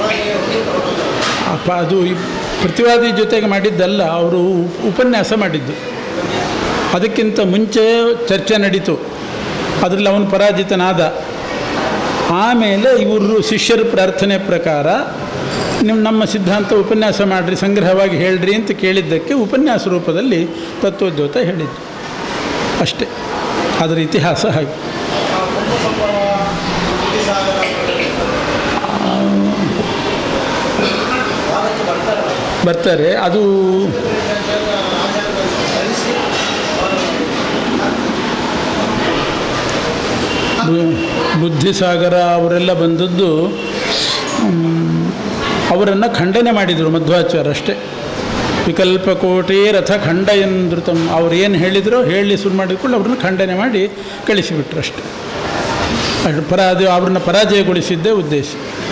ಅಪ್ಪ ಅದು ಈ ಪ್ರತಿವಾದಿ ಜೊತೆಗೆ ಮಾಡಿದ್ದಲ್ಲ ಅವರು ಉಪನ್ಯಾಸ ಮಾಡಿದ್ದು ಅದಕ್ಕಿಂತ ಮುಂಚೆ ಚರ್ಚೆ ನಡೀತು ಅದರಲ್ಲಿ ಅವನು ಪರಾಜಿತನಾದ ಆಮೇಲೆ ಇವರು ಶಿಷ್ಯರ ಪ್ರಾರ್ಥನೆ ಪ್ರಕಾರ ನಿಮ್ಮ ನಮ್ಮ ಸಿದ್ಧಾಂತ ಉಪನ್ಯಾಸ ಮಾಡಿರಿ ಸಂಗ್ರಹವಾಗಿ ಹೇಳ್ರಿ ಅಂತ ಕೇಳಿದ್ದಕ್ಕೆ ಉಪನ್ಯಾಸ ರೂಪದಲ್ಲಿ ತತ್ವೋದ್ಯೋತ ಹೇಳಿದ್ದು ಅಷ್ಟೇ ಅದರ ಇತಿಹಾಸ ಹಾಗೆ ಬರ್ತಾರೆ ಅದು ಬು- ಬುದ್ಧಿಸಾಗರ ಅವರೆಲ್ಲ ಬಂದದ್ದು ಅವರನ್ನು ಖಂಡನೆ ಮಾಡಿದರು ಮಧ್ವಾಚಾರ್ಯ ಅಷ್ಟೇ ವಿಕಲ್ಪಕೋಟಿ ರಥ ಖಂಡ ಎಂದೃತಂ ಅವ್ರು ಏನು ಹೇಳಿದ್ರು ಹೇಳಿ ಶುರು ಮಾಡಿಕೊಂಡು ಅವ್ರನ್ನ ಖಂಡನೆ ಮಾಡಿ ಕಳಿಸಿಬಿಟ್ರು ಅಷ್ಟೆ ಅಷ್ಟು ಪರಾಜಯ ಅವ್ರನ್ನ ಪರಾಜಯಗೊಳಿಸಿದ್ದೇ ಉದ್ದೇಶ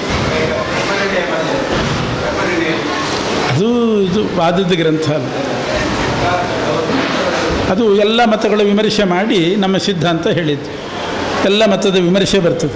ಅದು ಇದು ವಾದದ ಗ್ರಂಥ ಅಲ್ಲ ಅದು ಎಲ್ಲ ಮತಗಳ ವಿಮರ್ಶೆ ಮಾಡಿ ನಮ್ಮ ಸಿದ್ಧಾಂತ ಹೇಳಿದ್ದು ಎಲ್ಲ ಮತದ ವಿಮರ್ಶೆ ಬರ್ತದೆ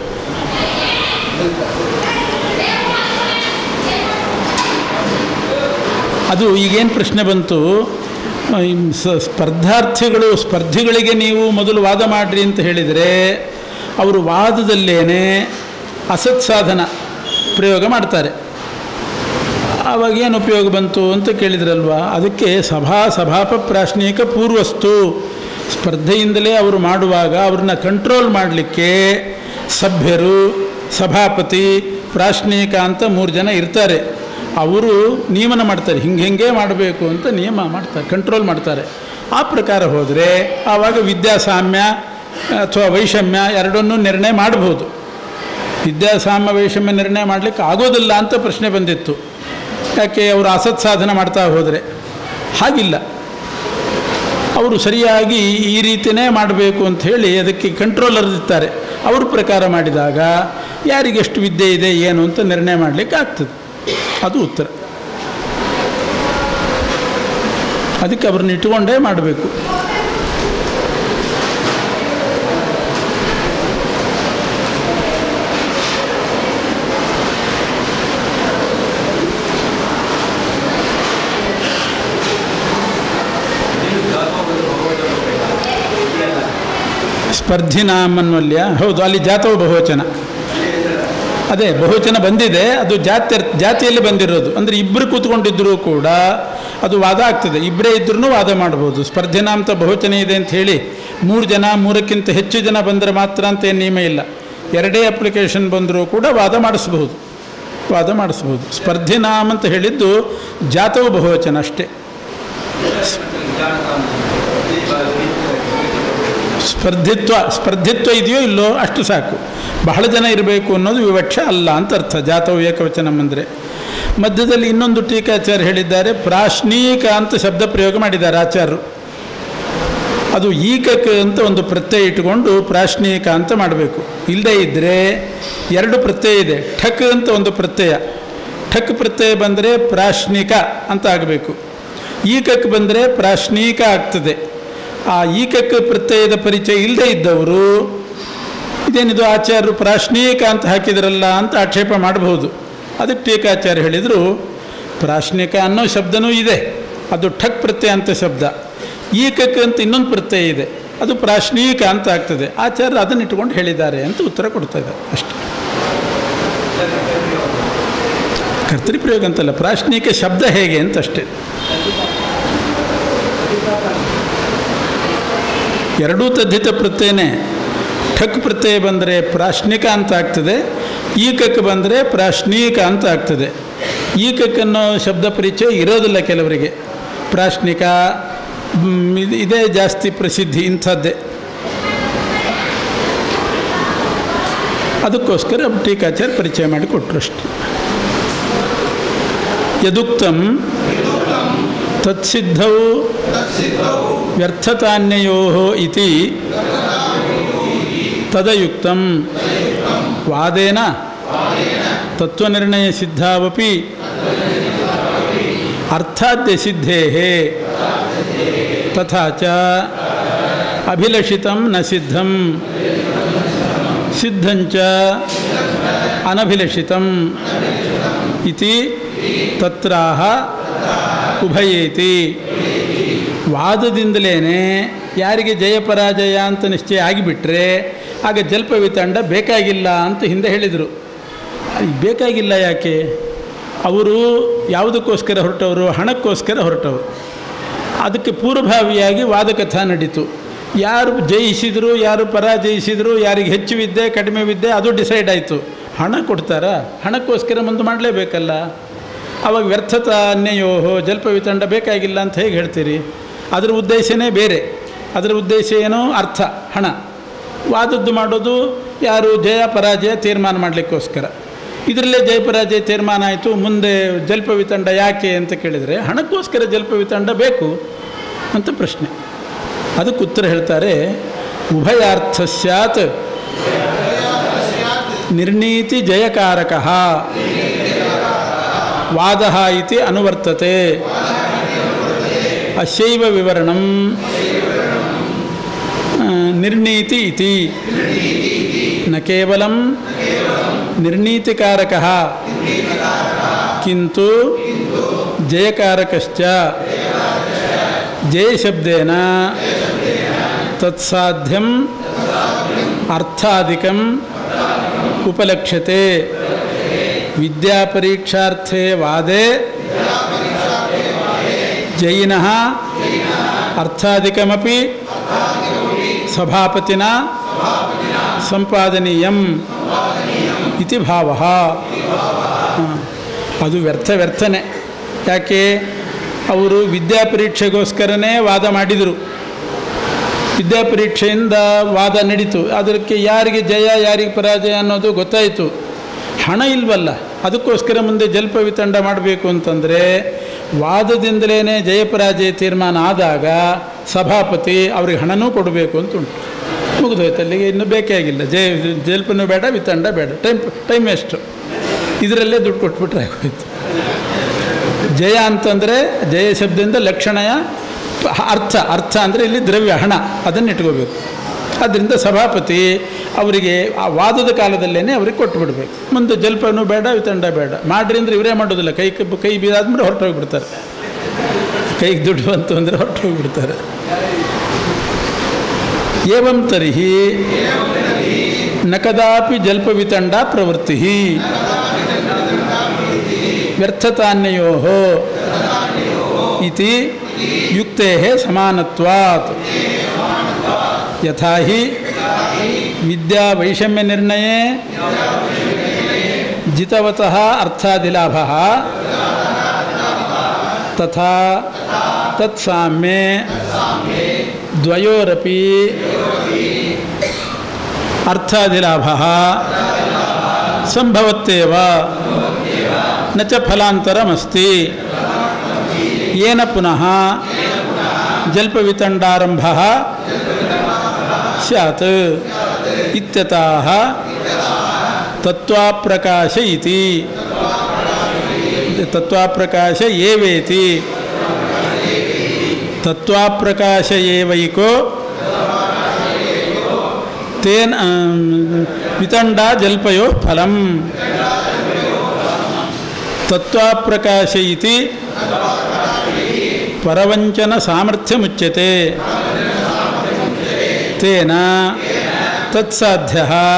ಅದು ಈಗೇನು ಪ್ರಶ್ನೆ ಬಂತು ಆ, ಈ ಸ- ಸ್ಪರ್ಧಾರ್ಥಿಗಳು ಸ್ಪರ್ಧಿಗಳಿಗೆ ನೀವು ಮೊದಲು ವಾದ ಮಾಡಿರಿ ಅಂತ ಹೇಳಿದರೆ ಅವರು ವಾದದಲ್ಲೇನೆ ಅಸತ್ ಸಾಧನ ಪ್ರಯೋಗ ಮಾಡ್ತಾರೆ ಆವಾಗ ಏನು ಉಪಯೋಗ ಬಂತು ಅಂತ ಕೇಳಿದ್ರಲ್ವ ಅದಕ್ಕೆ ಸಭಾ ಸಭಾಪ ಪ್ರಾಶ್ನಿಕ ಪೂರ್ವಸ್ತು ಸ್ಪರ್ಧೆಯಿಂದಲೇ ಅವರು ಮಾಡುವಾಗ ಅವ್ರನ್ನ ಕಂಟ್ರೋಲ್ ಮಾಡಲಿಕ್ಕೆ ಸಭ್ಯರು ಸಭಾಪತಿ ಪ್ರಾಶ್ನಿಕ ಅಂತ ಮೂರು ಜನ ಇರ್ತಾರೆ ಅವರು ನಿಯಮನ ಮಾಡ್ತಾರೆ ಹಿಂಗೆ ಹಿಂಗೆ ಮಾಡಬೇಕು ಅಂತ ನಿಯಮ ಮಾಡ್ತಾರೆ ಕಂಟ್ರೋಲ್ ಮಾಡ್ತಾರೆ ಆ ಪ್ರಕಾರ ಹೋದರೆ ಆವಾಗ ವಿದ್ಯಾಸಾಮ್ಯ ಅಥವಾ ವೈಷಮ್ಯ ಎರಡನ್ನೂ ನಿರ್ಣಯ ಮಾಡ್ಬೋದು ವಿದ್ಯಾಸಾಮ್ಯ ವೈಷಮ್ಯ ನಿರ್ಣಯ ಮಾಡಲಿಕ್ಕೆ ಆಗೋದಿಲ್ಲ ಅಂತ ಪ್ರಶ್ನೆ ಬಂದಿತ್ತು ಯಾಕೆ ಅವರು ಅಸತ್ ಸಾಧನ ಮಾಡ್ತಾ ಹೋದರೆ ಹಾಗಿಲ್ಲ ಅವರು ಸರಿಯಾಗಿ ಈ ರೀತಿಯೇ ಮಾಡಬೇಕು ಅಂತ ಹೇಳಿ ಅದಕ್ಕೆ ಕಂಟ್ರೋಲರ್ ಇರ್ತಾರೆ ಅವ್ರ ಪ್ರಕಾರ ಮಾಡಿದಾಗ ಯಾರಿಗೆಷ್ಟು ವಿದ್ಯೆ ಇದೆ ಏನು ಅಂತ ನಿರ್ಣಯ ಮಾಡಲಿಕ್ಕೆ ಆಗ್ತದೆ ಅದು ಉತ್ತರ ಅದಕ್ಕೆ ಅವ್ರನ್ನ ಇಟ್ಟುಕೊಂಡೇ ಮಾಡಬೇಕು ಸ್ಪರ್ಧಿನಾಮನ್ವಲ್ಯ ಹೌದು ಅಲ್ಲಿ ಜಾತವ ಬಹುವಚನ ಅದೇ ಬಹುವಚನ ಬಂದಿದೆ ಅದು ಜಾತಿ ಜಾತಿಯಲ್ಲಿ ಬಂದಿರೋದು ಅಂದರೆ ಇಬ್ಬರು ಕೂತ್ಕೊಂಡಿದ್ದರೂ ಕೂಡ ಅದು ವಾದ ಆಗ್ತದೆ ಇಬ್ಬರೇ ಇದ್ರೂ ವಾದ ಮಾಡ್ಬೋದು ಸ್ಪರ್ಧಿನಾಂತ ಬಹುವಚನ ಇದೆ ಅಂತ ಹೇಳಿ ಮೂರು ಜನ ಮೂರಕ್ಕಿಂತ ಹೆಚ್ಚು ಜನ ಬಂದರೆ ಮಾತ್ರ ಅಂತ ಏನು ನಿಯಮ ಇಲ್ಲ ಎರಡೇ ಅಪ್ಲಿಕೇಶನ್ ಬಂದರೂ ಕೂಡ ವಾದ ಮಾಡಿಸ್ಬಹುದು ವಾದ ಮಾಡಿಸ್ಬೋದು ಸ್ಪರ್ಧಿನಾಮ್ ಅಂತ ಹೇಳಿದ್ದು ಜಾತವ ಬಹುವಚನ ಅಷ್ಟೇ ಸ್ಪರ್ಧಿತ್ವ ಸ್ಪರ್ಧಿತ್ವ ಇದೆಯೋ ಇಲ್ಲೋ ಅಷ್ಟು ಸಾಕು ಬಹಳ ಜನ ಇರಬೇಕು ಅನ್ನೋದು ವಿವಕ್ಷ ಅಲ್ಲ ಅಂತ ಅರ್ಥ ಜಾತವ ಏಕವಚನಂ ಅಂದರೆ ಮಧ್ಯದಲ್ಲಿ ಇನ್ನೊಂದು ಟೀಕಾಚಾರ್ಯ ಹೇಳಿದ್ದಾರೆ ಪ್ರಾಶ್ನೀಕ ಅಂತ ಶಬ್ದ ಪ್ರಯೋಗ ಮಾಡಿದ್ದಾರೆ ಆಚಾರ್ಯರು ಅದು ಈಕಕ್ ಅಂತ ಒಂದು ಪ್ರತ್ಯಯ ಇಟ್ಟುಕೊಂಡು ಪ್ರಾಶ್ನೀಕ ಅಂತ ಮಾಡಬೇಕು ಇಲ್ಲದೇ ಇದ್ದರೆ ಎರಡು ಪ್ರತ್ಯಯ ಇದೆ ಠಕ್ ಅಂತ ಒಂದು ಪ್ರತ್ಯಯ ಠಕ್ ಪ್ರತ್ಯಯ ಬಂದರೆ ಪ್ರಾಶ್ನಿಕ ಅಂತ ಆಗಬೇಕು ಈಕಕ್ ಬಂದರೆ ಪ್ರಾಶ್ನೀಕ ಆಗ್ತದೆ ಆ ಈಕಕ್ ಪ್ರತ್ಯಯದ ಪರಿಚಯ ಇಲ್ಲದೇ ಇದ್ದವರು ಇದೇನಿದು ಆಚಾರ್ಯರು ಪ್ರಾಶ್ನೀಕ ಅಂತ ಹಾಕಿದ್ರಲ್ಲ ಅಂತ ಆಕ್ಷೇಪ ಮಾಡಬಹುದು ಅದಕ್ಕೆ ಟೀಕಾಚಾರ್ಯ ಹೇಳಿದರು ಪ್ರಾಶ್ನಿಕ ಅನ್ನೋ ಶಬ್ದನೂ ಇದೆ ಅದು ಠಕ್ ಪ್ರತ್ಯಯ ಅಂತ ಶಬ್ದ ಈಕಕ್ ಅಂತ ಇನ್ನೊಂದು ಪ್ರತ್ಯಯ ಇದೆ ಅದು ಪ್ರಾಶ್ನೀಕ ಅಂತ ಆಗ್ತದೆ ಆಚಾರ್ಯರು ಅದನ್ನು ಇಟ್ಟುಕೊಂಡು ಹೇಳಿದ್ದಾರೆ ಅಂತ ಉತ್ತರ ಕೊಡ್ತಾ ಇದ್ದಾರೆ ಅಷ್ಟೇ ಕರ್ತೃಪ್ರಯೋಗ ಅಂತಲ್ಲ ಪ್ರಾಶ್ನಿಕ ಶಬ್ದ ಹೇಗೆ ಅಂತ ಅಷ್ಟೇ ಎರಡೂ ತದ್ಧಿತ ಪ್ರತ್ಯಯನೇ ಠಕ್ ಪ್ರತ್ಯಯ ಬಂದರೆ ಪ್ರಾಶ್ನಿಕ ಅಂತ ಆಗ್ತದೆ ಈಕಕ್ ಬಂದರೆ ಪ್ರಾಶ್ನೀಕ ಅಂತ ಆಗ್ತದೆ ಈಕಕ್ ಅನ್ನೋ ಶಬ್ದ ಪರಿಚಯ ಇರೋದಿಲ್ಲ ಕೆಲವರಿಗೆ ಪ್ರಾಶ್ನಿಕ ಮ್, ಇದು- ಇದೇ ಜಾಸ್ತಿ ಪ್ರಸಿದ್ಧಿ ಇಂಥದ್ದೇ ಅದಕ್ಕೋಸ್ಕರ ಟೀಕಾಚಾರ್ಯ ಪರಿಚಯ ಮಾಡಿ ಕೊಟ್ಟರು ಅಷ್ಟೆ ಯದುಕ್ತಂ ತತ್ಸಿದ್ಧೌ ವ್ಯರ್ಥತಾನ್ಯಯೋ ಇತಿ ತದಯುಕ್ತಂ ವಾದೇನ ತತ್ವನಿರ್ಣಯ ಸಿದ್ಧಾವಪಿ ಅರ್ಥಾದ್ಯ ಸಿದ್ಧೇ ತಥಾ ಚ ಅಭಿಲಷಿತಂ ನ ಸಿದ್ಧಂ ಸಿದ್ಧಂಚ ಅನಭಿಲಷಿತಂ ಇತಿ ತತ್ರಾಹ ಉಭಯೇತಿ ವಾದದಿಂದಲೇ ಯಾರಿಗೆ ಜಯ ಪರಾಜಯ ಅಂತ ನಿಶ್ಚಯ ಆಗಿಬಿಟ್ರೆ ಆಗ ಜಲ್ಪ ವಿತಂಡ ಬೇಕಾಗಿಲ್ಲ ಅಂತ ಹಿಂದೆ ಹೇಳಿದರು ಅದು ಬೇಕಾಗಿಲ್ಲ ಯಾಕೆ ಅವರು ಯಾವುದಕ್ಕೋಸ್ಕರ ಹೊರಟವರು ಹಣಕ್ಕೋಸ್ಕರ ಹೊರಟವರು ಅದಕ್ಕೆ ಪೂರ್ವಭಾವಿಯಾಗಿ ವಾದಕಥಾ ನಡೀತು ಯಾರು ಜಯಿಸಿದರು ಯಾರು ಪರಾಜಯಿಸಿದರು ಯಾರಿಗೆ ಹೆಚ್ಚು ವಿದ್ಯೆ ಕಡಿಮೆ ವಿದ್ಯೆ ಅದು ಡಿಸೈಡ್ ಆಯಿತು ಹಣ ಕೊಡ್ತಾರಾ ಹಣಕ್ಕೋಸ್ಕರ ಮುಂದೆ ಮಾಡಲೇಬೇಕಲ್ಲ ಆವಾಗ ವ್ಯರ್ಥತ ಅನ್ಯಯೋಹೋ ಜಲ್ಪ ವಿತಂಡ ಬೇಕಾಗಿಲ್ಲ ಅಂತ ಹೇಗೆ ಹೇಳ್ತೀರಿ ಅದರ ಉದ್ದೇಶನೇ ಬೇರೆ ಅದರ ಉದ್ದೇಶ ಏನೋ ಅರ್ಥ ಹಣ ವಾದದ್ದು ಮಾಡೋದು ಯಾರು ಜಯ ಪರಾಜಯ ತೀರ್ಮಾನ ಮಾಡಲಿಕ್ಕೋಸ್ಕರ ಇದರಲ್ಲೇ ಜಯ ಪರಾಜಯ ತೀರ್ಮಾನ ಆಯಿತು ಮುಂದೆ ಜಲ್ಪ ವಿತಂಡ ಯಾಕೆ ಅಂತ ಕೇಳಿದರೆ ಹಣಕ್ಕೋಸ್ಕರ ಜಲ್ಪ ವಿತಂಡ ಬೇಕು ಅಂತ ಪ್ರಶ್ನೆ ಅದಕ್ಕೆ ಉತ್ತರ ಹೇಳ್ತಾರೆ ಉಭಯಾರ್ಥ ಸ್ಯಾತ್ ನಿರ್ಣೀತಿ ಜಯಕಾರಕ ವಾದ ಇತಿ ಅನುವರ್ತತೆ ಅಶೈವ ವಿವರಣಂ ಆ, ನಿರ್ಣೀತಿ ಇತಿ ನ ಕೇವಲಂ ನಿರ್ಣೀತಿಕಾರಕ ಕಿಂತು ಜಯಕಾರಕಶ್ಚ ಜಯಶಬ್ದೇನ ತತ್ಸಾಧ್ಯಂ ಅರ್ಥಾಧಿಕಂ ಉಪಲಕ್ಷ್ಯತೆ ವಿದ್ಯಾಪರೀಕ್ಷಾರ್ಥೇ ವಾದೆ ಜೈನಃ ಅರ್ಥಾಧಿಕಮಪಿ ಸಭಾಪತಿನ ಸಂಪಾದನೀಯಂ ಇತಿ ಭಾವ ಅದು ವ್ಯರ್ಥ ವ್ಯರ್ಥನೆ ಯಾಕೆ ಅವರು ವಿದ್ಯಾಪರೀಕ್ಷೆಗೋಸ್ಕರನೇ ವಾದ ಮಾಡಿದರು ವಿದ್ಯಾಪರೀಕ್ಷೆಯಿಂದ ವಾದ ನಡೀತು ಅದಕ್ಕೆ ಯಾರಿಗೆ ಜಯ ಯಾರಿಗೆ ಪರಾಜಯ ಅನ್ನೋದು ಗೊತ್ತಾಯಿತು ಹಣ ಇಲ್ವಲ್ಲ ಅದಕ್ಕೋಸ್ಕರ ಮುಂದೆ ಜಲ್ಪ ವಿತಂಡ ಮಾಡಬೇಕು ಅಂತಂದರೆ ವಾದದಿಂದಲೇ ಜಯಪರಾಜಯ ತೀರ್ಮಾನ ಆದಾಗ ಸಭಾಪತಿ ಅವ್ರಿಗೆ ಹಣನೂ ಕೊಡಬೇಕು ಅಂತ ಉಂಟು ಮುಗಿದೋಯ್ತು ಅಲ್ಲಿಗೆ ಇನ್ನೂ ಬೇಕೇ ಆಗಿಲ್ಲ ಜಯ ಜಲ್ಪನೂ ಬೇಡ ವಿತಂಡ ಬೇಡ ಟೈಮ್ ಟೈಮ್ ವೇಸ್ಟು ಇದರಲ್ಲೇ ದುಡ್ಡು ಕೊಟ್ಬಿಟ್ರೆ ಆಗೋಯ್ತು ಜಯ ಅಂತಂದರೆ ಜಯ ಶಬ್ದದಿಂದ ಲಕ್ಷಣಯ ಪ- ಅರ್ಥ ಅರ್ಥ ಅಂದರೆ ಇಲ್ಲಿ ದ್ರವ್ಯ ಹಣ ಅದನ್ನು ಇಟ್ಕೋಬೇಕು ಅದರಿಂದ ಸಭಾಪತಿ ಅವರಿಗೆ ಆ ವಾದದ ಕಾಲದಲ್ಲೇ ಅವ್ರಿಗೆ ಕೊಟ್ಬಿಡ್ಬೇಕು ಮುಂದೆ ಜಲ್ಪನೂ ಬೇಡ ವಿತಂಡ ಬೇಡ ಮಾಡ್ರಿ ಅಂದರೆ ಇವರೇ ಮಾಡೋದಿಲ್ಲ ಕೈ ಕೈ- ಕೈ ಬೀದಾದ್ಮೇಲೆ ಹೊರಟು ಹೋಗಿಬಿಡ್ತಾರೆ ಕೈಗೆ ದುಡ್ಡು ಬಂತು ಅಂದರೆ ಹೊರಟು ಹೋಗಿಬಿಡ್ತಾರೆ ಏವಂ ತರ್ಹಿ ನ ಕದಾಪಿ ಜಲ್ಪ ವಿತಂಡ ಪ್ರವೃತ್ತಿ ವ್ಯರ್ಥತಾನ್ಯೋ ಇತಿ ಯುಕ್ತೆ ಸಮಾನತ್ವಾತ್ ಯಥಾ ಹಿ ವಿದ್ಯಾ ವೈಷಮ್ಯ ನಿರ್ಣಯೇ ಜಿತವತಃ ಅರ್ಥಾದಿಲಾಭ ತಥಾ ತತ್ಸಾಮ್ಯೆ ದ್ವಯೋರಪಿ ಅರ್ಥಾದಿಲಾಭ ಸಂಭವತ್ತೇವ ನ ಚ ಫಲಾಂತರಮಸ್ತಿ येन पुनः जल्पवितण्डारम्भः स्यात् इत्यतः तत्त्वाप्रकाश इति तत्त्वाप्रकाश एवेति तत्त्वाप्रकाश एवैको तेन वितण्डा जल्पयोः फलम् तत्त्वाप्रकाश इति ಪರವಂಚನ ಸಾಮರ್ಥ್ಯಮುಚ್ಯತೆ ತೇನ ತತ್ಸಾಧ್ಯ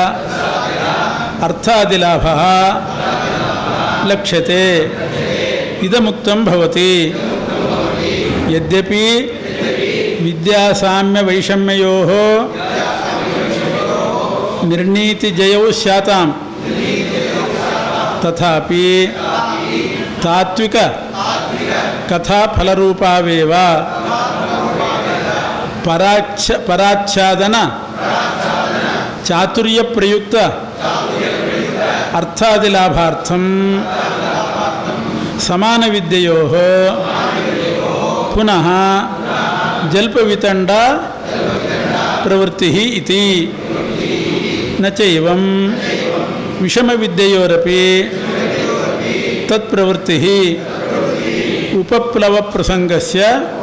ಅರ್ಥಾದಿಲಾಭ ಲಕ್ಷ್ಯತೆ ಇದಮುಕ್ತಂ ಭವತಿ ಯದ್ಯಪಿ ವಿದ್ಯಾಸಾಮ್ಯ ವೈಷಮ್ಯಯೋ ನಿರ್ಣೀತಿ ಜಯೌ ಸ್ಯಾತಾಂ ತಥಾಪಿ ತಾತ್ವಿಕ ಕಥಾ ಫಲರೂಪಾವೇವ ಪರಾಚ್ಛ ಪರಾಚ್ಛಾದನ ಚಾತುರ್ಯ ಪ್ರಯುಕ್ತ ಅರ್ಥಾದಿಲಾಭಾರ್ಥಂ ಸಮಾನ ವಿದ್ಯೆಯೋ ಪುನಃ ಜಲ್ಪವಿತಂಡ ಪ್ರವೃತ್ತಿ ಇತಿ ನ ಚೈವಂ ವಿಷಮವಿದ್ಯೆಯೋರಪಿ ತತ್ಪ್ರವೃತ್ತಿ ಉಪಪ್ಲವ ಪ್ರಸಂಗಸ್ಯ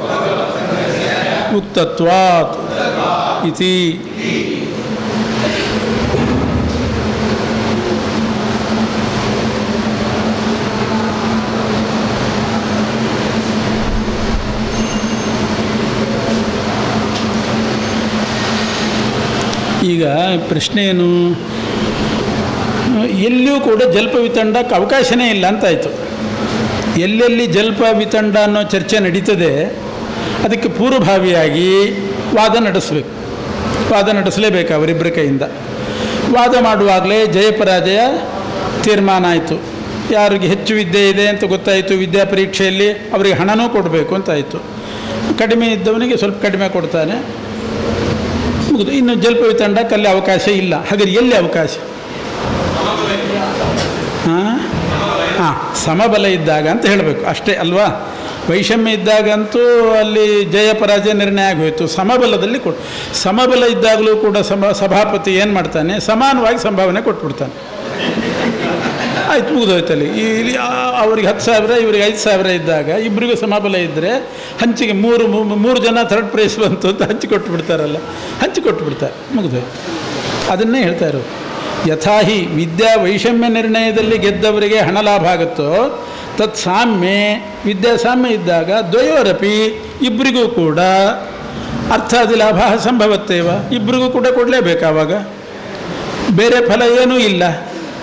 ಉಕ್ತತ್ವಾತ್ ಇತಿ ಈಗ ಪ್ರಶ್ನೆ ಏನು ಎಲ್ಲಿಯೂ ಕೂಡ ಜಲ್ಪ ವಿತಂಡಕ್ಕೆ ಅವಕಾಶನೇ ಇಲ್ಲ ಅಂತಾಯಿತು ಎಲ್ಲೆಲ್ಲಿ ಜಲ್ಪ ವಿತಂಡ ಅನ್ನೋ ಚರ್ಚೆ ನಡೀತದೆ ಅದಕ್ಕೆ ಪೂರ್ವಭಾವಿಯಾಗಿ ವಾದ ನಡೆಸಬೇಕು ವಾದ ನಡೆಸಲೇಬೇಕು ಅವರಿಬ್ಬರ ಕೈಯಿಂದ ವಾದ ಮಾಡುವಾಗಲೇ ಜಯಪರಾಜಯ ತೀರ್ಮಾನ ಆಯಿತು ಯಾರಿಗೆ ಹೆಚ್ಚು ವಿದ್ಯೆ ಇದೆ ಅಂತ ಗೊತ್ತಾಯಿತು ವಿದ್ಯಾ ಪರೀಕ್ಷೆಯಲ್ಲಿ ಅವರಿಗೆ ಹಣನೂ ಕೊಡಬೇಕು ಅಂತಾಯಿತು ಕಡಿಮೆ ಇದ್ದವನಿಗೆ ಸ್ವಲ್ಪ ಕಡಿಮೆ ಕೊಡ್ತಾನೆ ಮುಗಿದು ಇನ್ನು ಜಲ್ಪ ವಿತಂಡಕ್ಕೆ ಅಲ್ಲಿ ಅವಕಾಶ ಇಲ್ಲ ಹಾಗಾದ್ರೆ ಎಲ್ಲಿ ಅವಕಾಶ ಹಾಂ ಹಾಂ ಸಮಬಲ ಇದ್ದಾಗ ಅಂತ ಹೇಳಬೇಕು ಅಷ್ಟೇ ಅಲ್ವಾ ವೈಷಮ್ಯ ಇದ್ದಾಗಂತೂ ಅಲ್ಲಿ ಜಯ ಪರಾಜಯ ನಿರ್ಣಯ ಆಗೋಯ್ತು ಸಮಬಲದಲ್ಲಿ ಕೊಟ್ಟು ಸಮಬಲ ಇದ್ದಾಗಲೂ ಕೂಡ ಸಮ ಸಭಾಪತಿ ಏನು ಮಾಡ್ತಾನೆ ಸಮಾನವಾಗಿ ಸಂಭಾವನೆ ಕೊಟ್ಬಿಡ್ತಾನೆ ಆಯ್ತು ಮುಗಿದೋಯ್ತು ಅಲ್ಲಿ ಈ- ಇಲ್ಲಿ ಆ- ಅವ್ರಿಗೆ ಹತ್ತು ಸಾವಿರ ಇವ್ರಿಗೆ ಐದು ಸಾವಿರ ಇದ್ದಾಗ ಇಬ್ಬರಿಗೂ ಸಮಬಲ ಇದ್ದರೆ ಹಂಚಿಗೆ ಮೂರು ಮೂ- ಮೂರು ಜನ ಥರ್ಡ್ ಪ್ರೈಸ್ ಬಂತು ಅಂತ ಹಂಚಿ ಕೊಟ್ಬಿಡ್ತಾರಲ್ಲ ಹಂಚಿ ಕೊಟ್ಬಿಡ್ತಾರೆ ಮುಗಿದೋಯ್ತು ಅದನ್ನೇ ಹೇಳ್ತಾ ಇರೋದು ಯಥಾಹಿ ವಿದ್ಯಾ ವೈಷಮ್ಯ ನಿರ್ಣಯದಲ್ಲಿ ಗೆದ್ದವರಿಗೆ ಹಣ ಲಾಭ ಆಗುತ್ತೋ ತತ್ ಸಾಮ್ಯ ವಿದ್ಯಾ ಸಾಮ್ಯ ಇದ್ದಾಗ ದ್ವಯೋರಪಿ ಇಬ್ಬರಿಗೂ ಕೂಡ ಅರ್ಥಾದಿ ಲಾಭ ಸಂಭವತ್ತೇವ ಇಬ್ಬರಿಗೂ ಕೂಡ ಕೊಡಲೇಬೇಕು ಆವಾಗ ಬೇರೆ ಫಲ ಏನೂ ಇಲ್ಲ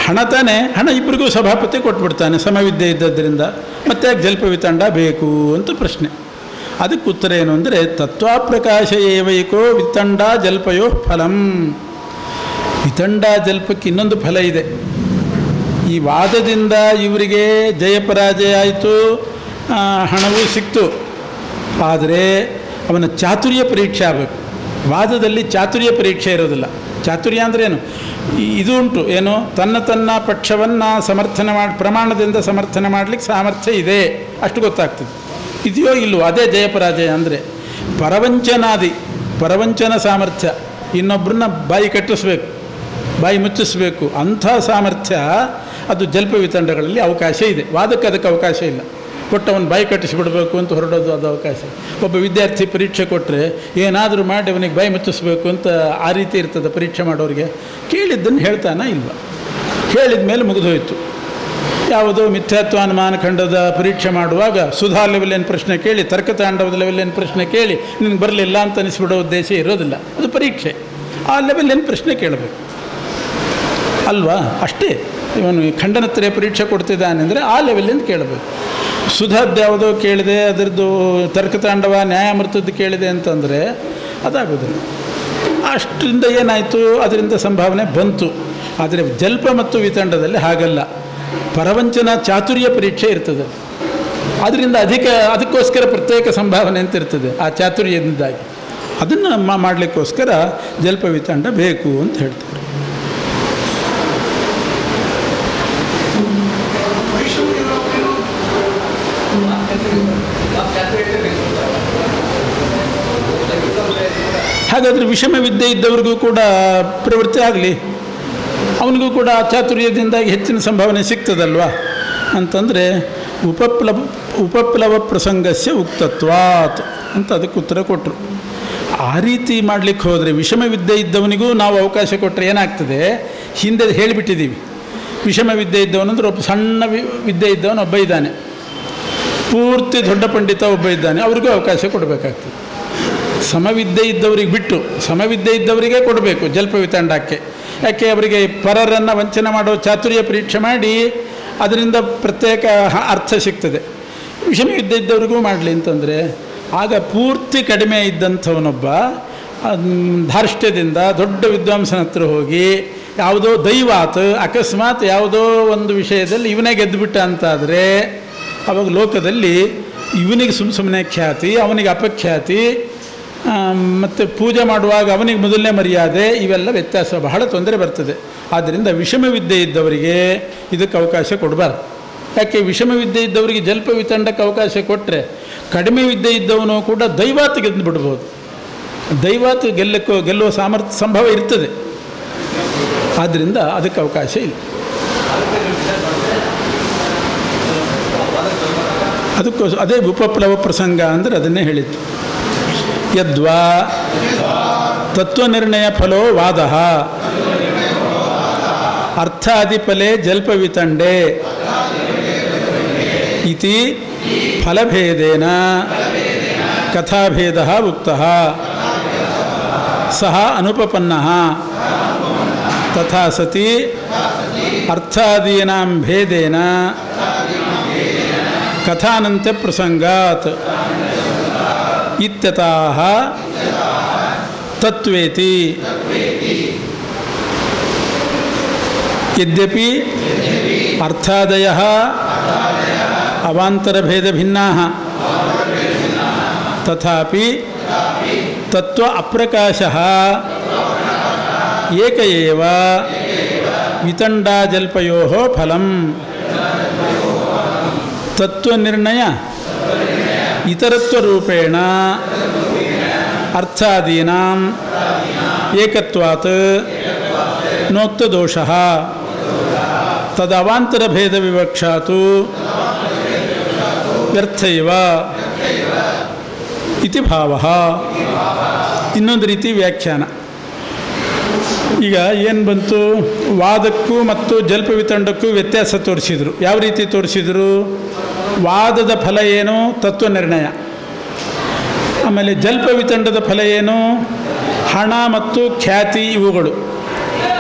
ಹಣ ತಾನೇ ಹಣ ಇಬ್ಬರಿಗೂ ಸಭಾಪತಿ ಕೊಟ್ಬಿಡ್ತಾನೆ ಸಮವಿದ್ಯೆ ಇದ್ದದ್ರಿಂದ ಮತ್ತೆ ಯಾಕೆ ಜಲ್ಪ ವಿತಂಡ ಬೇಕು ಅಂತ ಪ್ರಶ್ನೆ ಅದಕ್ಕೆ ಉತ್ತರ ಏನು ಅಂದರೆ ತತ್ವಾಪ್ರಕಾಶ ಏವೈಕೋ ವಿತಂಡ ಜಲ್ಪಯೋ ಫಲಂ ವಿತಂಡ ಜಲ್ಪಕ್ಕೆ ಇನ್ನೊಂದು ಫಲ ಇದೆ ಈ ವಾದದಿಂದ ಇವರಿಗೆ ಜಯಪರಾಜಯ ಆಯಿತು ಹಣವೂ ಸಿಕ್ತು ಆದರೆ ಅವನ ಚಾತುರ್ಯ ಪರೀಕ್ಷೆ ಆಗಬೇಕು ವಾದದಲ್ಲಿ ಚಾತುರ್ಯ ಪರೀಕ್ಷೆ ಇರೋದಿಲ್ಲ ಚಾತುರ್ಯ ಅಂದ್ರೇನು ಈ- ಇದು ಉಂಟು ಏನು ತನ್ನ ತನ್ನ ಪಕ್ಷವನ್ನು ಸಮರ್ಥನೆ ಮಾಡಿ ಪ್ರಮಾಣದಿಂದ ಸಮರ್ಥನೆ ಮಾಡಲಿಕ್ಕೆ ಸಾಮರ್ಥ್ಯ ಇದೆ ಅಷ್ಟು ಗೊತ್ತಾಗ್ತದೆ ಇದೆಯೋ ಇಲ್ಲವೋ ಅದೇ ಜಯಪರಾಜಯ ಅಂದರೆ ಪರವಂಚನಾದಿ ಪರವಂಚನ ಸಾಮರ್ಥ್ಯ ಇನ್ನೊಬ್ಬರನ್ನ ಬಾಯಿ ಕಟ್ಟಿಸ್ಬೇಕು ಬಾಯಿ ಮುಚ್ಚಿಸ್ಬೇಕು ಅಂಥ ಸಾಮರ್ಥ್ಯ ಅದು ಜಲ್ಪ ವಿತಂಡಗಳಲ್ಲಿ ಅವಕಾಶ ಇದೆ ವಾದಕ್ಕೆ ಅದಕ್ಕೆ ಅವಕಾಶ ಇಲ್ಲ ಕೊಟ್ಟು ಅವನು ಬಾಯಿ ಕಟ್ಟಿಸಿಬಿಡಬೇಕು ಅಂತ ಹೊರಡೋದು ಅದು ಅವಕಾಶ ಒಬ್ಬ ವಿದ್ಯಾರ್ಥಿ ಪರೀಕ್ಷೆ ಕೊಟ್ಟರೆ ಏನಾದರೂ ಮಾಡಿ ಅವನಿಗೆ ಬಾಯಿ ಮುಚ್ಚಿಸ್ಬೇಕು ಅಂತ ಆ ರೀತಿ ಇರ್ತದೆ ಪರೀಕ್ಷೆ ಮಾಡೋರಿಗೆ ಕೇಳಿದ್ದನ್ನು ಹೇಳ್ತಾನ ಇಲ್ವಾ ಹೇಳಿದ ಮೇಲೆ ಮುಗಿದೋಯ್ತು ಯಾವುದೋ ಮಿಥ್ಯಾತ್ವಾನುಮಾನ ಖಂಡದ ಪರೀಕ್ಷೆ ಮಾಡುವಾಗ ಸುಧಾ ಲೆವೆಲಿನ ಪ್ರಶ್ನೆ ಕೇಳಿ ತರ್ಕತಾಂಡವದ ಲೆವೆಲಿನ ಪ್ರಶ್ನೆ ಕೇಳಿ ನಿನಗೆ ಬರಲಿಲ್ಲ ಅಂತ ಅನಿಸ್ಬಿಡೋ ಉದ್ದೇಶ ಇರೋದಿಲ್ಲ ಅದು ಪರೀಕ್ಷೆ ಆ ಲೆವೆಲಿನ ಪ್ರಶ್ನೆ ಕೇಳಬೇಕು ಅಲ್ವಾ ಅಷ್ಟೇ ಇವನು ಈ ಖಂಡನತ್ರಯ ಪರೀಕ್ಷೆ ಕೊಡ್ತಿದ್ದಾನೆ ಅಂದರೆ ಆ ಲೆವೆಲಿಂದ ಕೇಳಬೇಕು ಸುಧಾದ್ದು ಯಾವುದೋ ಕೇಳಿದೆ ಅದರದ್ದು ತರ್ಕತಾಂಡವ ನ್ಯಾಯಾಮೃತದ್ದು ಕೇಳಿದೆ ಅಂತಂದರೆ ಅದಾಗೋದಿಲ್ಲ ಅಷ್ಟರಿಂದ ಏನಾಯಿತು ಅದರಿಂದ ಸಂಭಾವನೆ ಬಂತು ಆದರೆ ಜಲ್ಪ ಮತ್ತು ವಿತಂಡದಲ್ಲಿ ಹಾಗಲ್ಲ ಪರವಂಚನ ಚಾತುರ್ಯ ಪರೀಕ್ಷೆ ಇರ್ತದೆ ಅದರಿಂದ ಅಧಿಕ ಅದಕ್ಕೋಸ್ಕರ ಪ್ರತ್ಯೇಕ ಸಂಭಾವನೆ ಅಂತ ಇರ್ತದೆ ಆ ಚಾತುರ್ಯದಿಂದಾಗಿ ಅದನ್ನು ಮಾ ಮಾಡಲಿಕ್ಕೋಸ್ಕರ ಜಲ್ಪ ವಿತಂಡ ಬೇಕು ಅಂತ ಹೇಳ್ತಾರೆ ಹಾಗಾದರೆ ವಿಷಮ ವಿದ್ಯೆ ಇದ್ದವ್ರಿಗೂ ಕೂಡ ಪ್ರವೃತ್ತಿ ಆಗಲಿ ಅವನಿಗೂ ಕೂಡ ಆ ಚಾತುರ್ಯದಿಂದಾಗಿ ಹೆಚ್ಚಿನ ಸಂಭಾವನೆ ಸಿಗ್ತದಲ್ವಾ ಅಂತಂದರೆ ಉಪಪ್ಲವ ಉಪಪ್ಲವ ಪ್ರಸಂಗಸ್ಯ ಉಕ್ತತ್ವಾತ್ ಅಂತ ಅದಕ್ಕೆ ಉತ್ತರ ಕೊಟ್ಟರು ಆ ರೀತಿ ಮಾಡಲಿಕ್ಕೆ ಹೋದರೆ ವಿಷಮ ವಿದ್ಯೆ ಇದ್ದವನಿಗೂ ನಾವು ಅವಕಾಶ ಕೊಟ್ಟರೆ ಏನಾಗ್ತದೆ ಹಿಂದೆ ಹೇಳಿಬಿಟ್ಟಿದ್ದೀವಿ ವಿಷಮ ವಿದ್ಯೆ ಇದ್ದವನು ಅಂದರೆ ಒಬ್ಬ ಸಣ್ಣ ವಿ ವಿದ್ಯೆ ಇದ್ದವನು ಒಬ್ಬ ಇದ್ದಾನೆ ಪೂರ್ತಿ ದೊಡ್ಡ ಪಂಡಿತ ಒಬ್ಬ ಇದ್ದಾನೆ ಅವ್ರಿಗೂ ಅವಕಾಶ ಕೊಡಬೇಕಾಗ್ತದೆ ಸಮವಿದ್ಯೆ ಇದ್ದವರಿಗೆ ಬಿಟ್ಟು ಸಮವಿದ್ಯೆ ಇದ್ದವರಿಗೆ ಕೊಡಬೇಕು ಜಲ್ಪ ವಿತಂಡಕ್ಕೆ ಯಾಕೆ ಅವರಿಗೆ ಪರರನ್ನು ವಂಚನೆ ಮಾಡೋ ಚಾತುರ್ಯ ಪರೀಕ್ಷೆ ಮಾಡಿ ಅದರಿಂದ ಪ್ರತ್ಯೇಕ ಹ- ಅರ್ಥ ಸಿಗ್ತದೆ ವಿಷಮ ವಿದ್ಯೆ ಇದ್ದವರಿಗೂ ಮಾಡಲಿ ಅಂತಂದರೆ ಆಗ ಪೂರ್ತಿ ಕಡಿಮೆ ಇದ್ದಂಥವನೊಬ್ಬ ಅದ್ನ ಧಾರ್ಷ್ಟ್ಯದಿಂದ ದೊಡ್ಡ ವಿದ್ವಾಂಸನ ಹತ್ರ ಹೋಗಿ ಯಾವುದೋ ದೈವಾತ್ ಅಕಸ್ಮಾತ್ ಯಾವುದೋ ಒಂದು ವಿಷಯದಲ್ಲಿ ಇವನೇ ಗೆದ್ದುಬಿಟ್ಟ ಅಂತಾದರೆ ಅವಾಗ ಲೋಕದಲ್ಲಿ ಇವನಿಗೆ ಸುಮ್ಮ ಸುಮ್ಮನೆ ಖ್ಯಾತಿ ಅವನಿಗೆ ಅಪಖ್ಯಾತಿ ಮತ್ತು ಪೂಜೆ ಮಾಡುವಾಗ ಅವನಿಗೆ ಮೊದಲನೇ ಮರ್ಯಾದೆ ಇವೆಲ್ಲ ವ್ಯತ್ಯಾಸ ಬಹಳ ತೊಂದರೆ ಬರ್ತದೆ ಆದ್ದರಿಂದ ವಿಷಮ ವಿದ್ಯೆ ಇದ್ದವರಿಗೆ ಇದಕ್ಕೆ ಅವಕಾಶ ಕೊಡಬಾರ್ದು ಯಾಕೆ ವಿಷಮ ವಿದ್ಯೆ ಇದ್ದವರಿಗೆ ಜಲ್ಪ ವಿತಂಡಕ್ಕೆ ಅವಕಾಶ ಕೊಟ್ಟರೆ ಕಡಿಮೆ ವಿದ್ಯೆ ಇದ್ದವನು ಕೂಡ ದೈವಾತ್ ಗೆದ್ದು ಬಿಡ್ಬೋದು ದೈವಾತ್ ಗೆಲ್ಲಕ್ಕೋ ಗೆಲ್ಲುವ ಸಾಮರ್ಥ್ಯ ಸಂಭವ ಇರ್ತದೆ ಆದ್ದರಿಂದ ಅದಕ್ಕೆ ಅವಕಾಶ ಇಲ್ಲ ಅದಕ್ಕೋಸ್ ಅದೇ ಉಪಪ್ಲವ ಪ್ರಸಂಗ ಅಂದರೆ ಅದನ್ನೇ ಹೇಳಿದ್ದು ಯದ್ವಾ ತತ್ವನಿರ್ಣಯ ಫಲೋ ವಾದ ಅರ್ಥಾದಿಫಲೆ ಜಲ್ಪವಿತಂಡೆ ಇತಿ ಫಲಭೇದೇನ ಕಥಾಭೇದ ಉಕ್ತ ಸಹ ಅನುಪಪನ್ನ ತಥಾ ಸತಿ ಅರ್ಥಾದೀನಾಂ ಭೇದೇನ ಕಥಾನಂತ್ಯ ಪ್ರಸಂಗಾತ್ ಇತ್ಯತಃ ತತ್ವೇತಿ ಯದ್ಯಪಿ ಅರ್ಥಾದಯ ಅವಾಂತರಭೇದಭಿನ್ನಾ ತಥಾಪಿ ತತ್ವ ಅಪ್ರಕಾಶ ಏಕ ಏವ ವಿತಂಡಾಜಲ್ಪಯೋ ಫಲಂ ತತ್ವನಿರ್ಣಯ ಇತರತ್ವರೂಪೇಣ ಅರ್ಥಾದೀನಾಂ ಏಕತ್ವಾತ್ ನೋಕ್ತದೋಷಃ ತದವಾಂತರಭೇದವಿವಕ್ಷಾತು ವ್ಯರ್ಥೈವ ಇತಿ ಭಾವ ಇನ್ನೊಂದು ರೀತಿ ವ್ಯಾಖ್ಯಾನ ಈಗ ಏನು ಬಂತು ವಾದಕ್ಕೂ ಮತ್ತು ಜಲ್ಪ ವಿತಂಡಕ್ಕೂ ವ್ಯತ್ಯಾಸ ತೋರಿಸಿದರು ಯಾವ ರೀತಿ ತೋರಿಸಿದರು ವಾದದ ಫಲ ಏನು ತತ್ವ ನಿರ್ಣಯ ಆಮೇಲೆ ಜಲ್ಪ ವಿತಂಡದ ಫಲ ಏನು ಹಣ ಮತ್ತು ಖ್ಯಾತಿ ಇವುಗಳು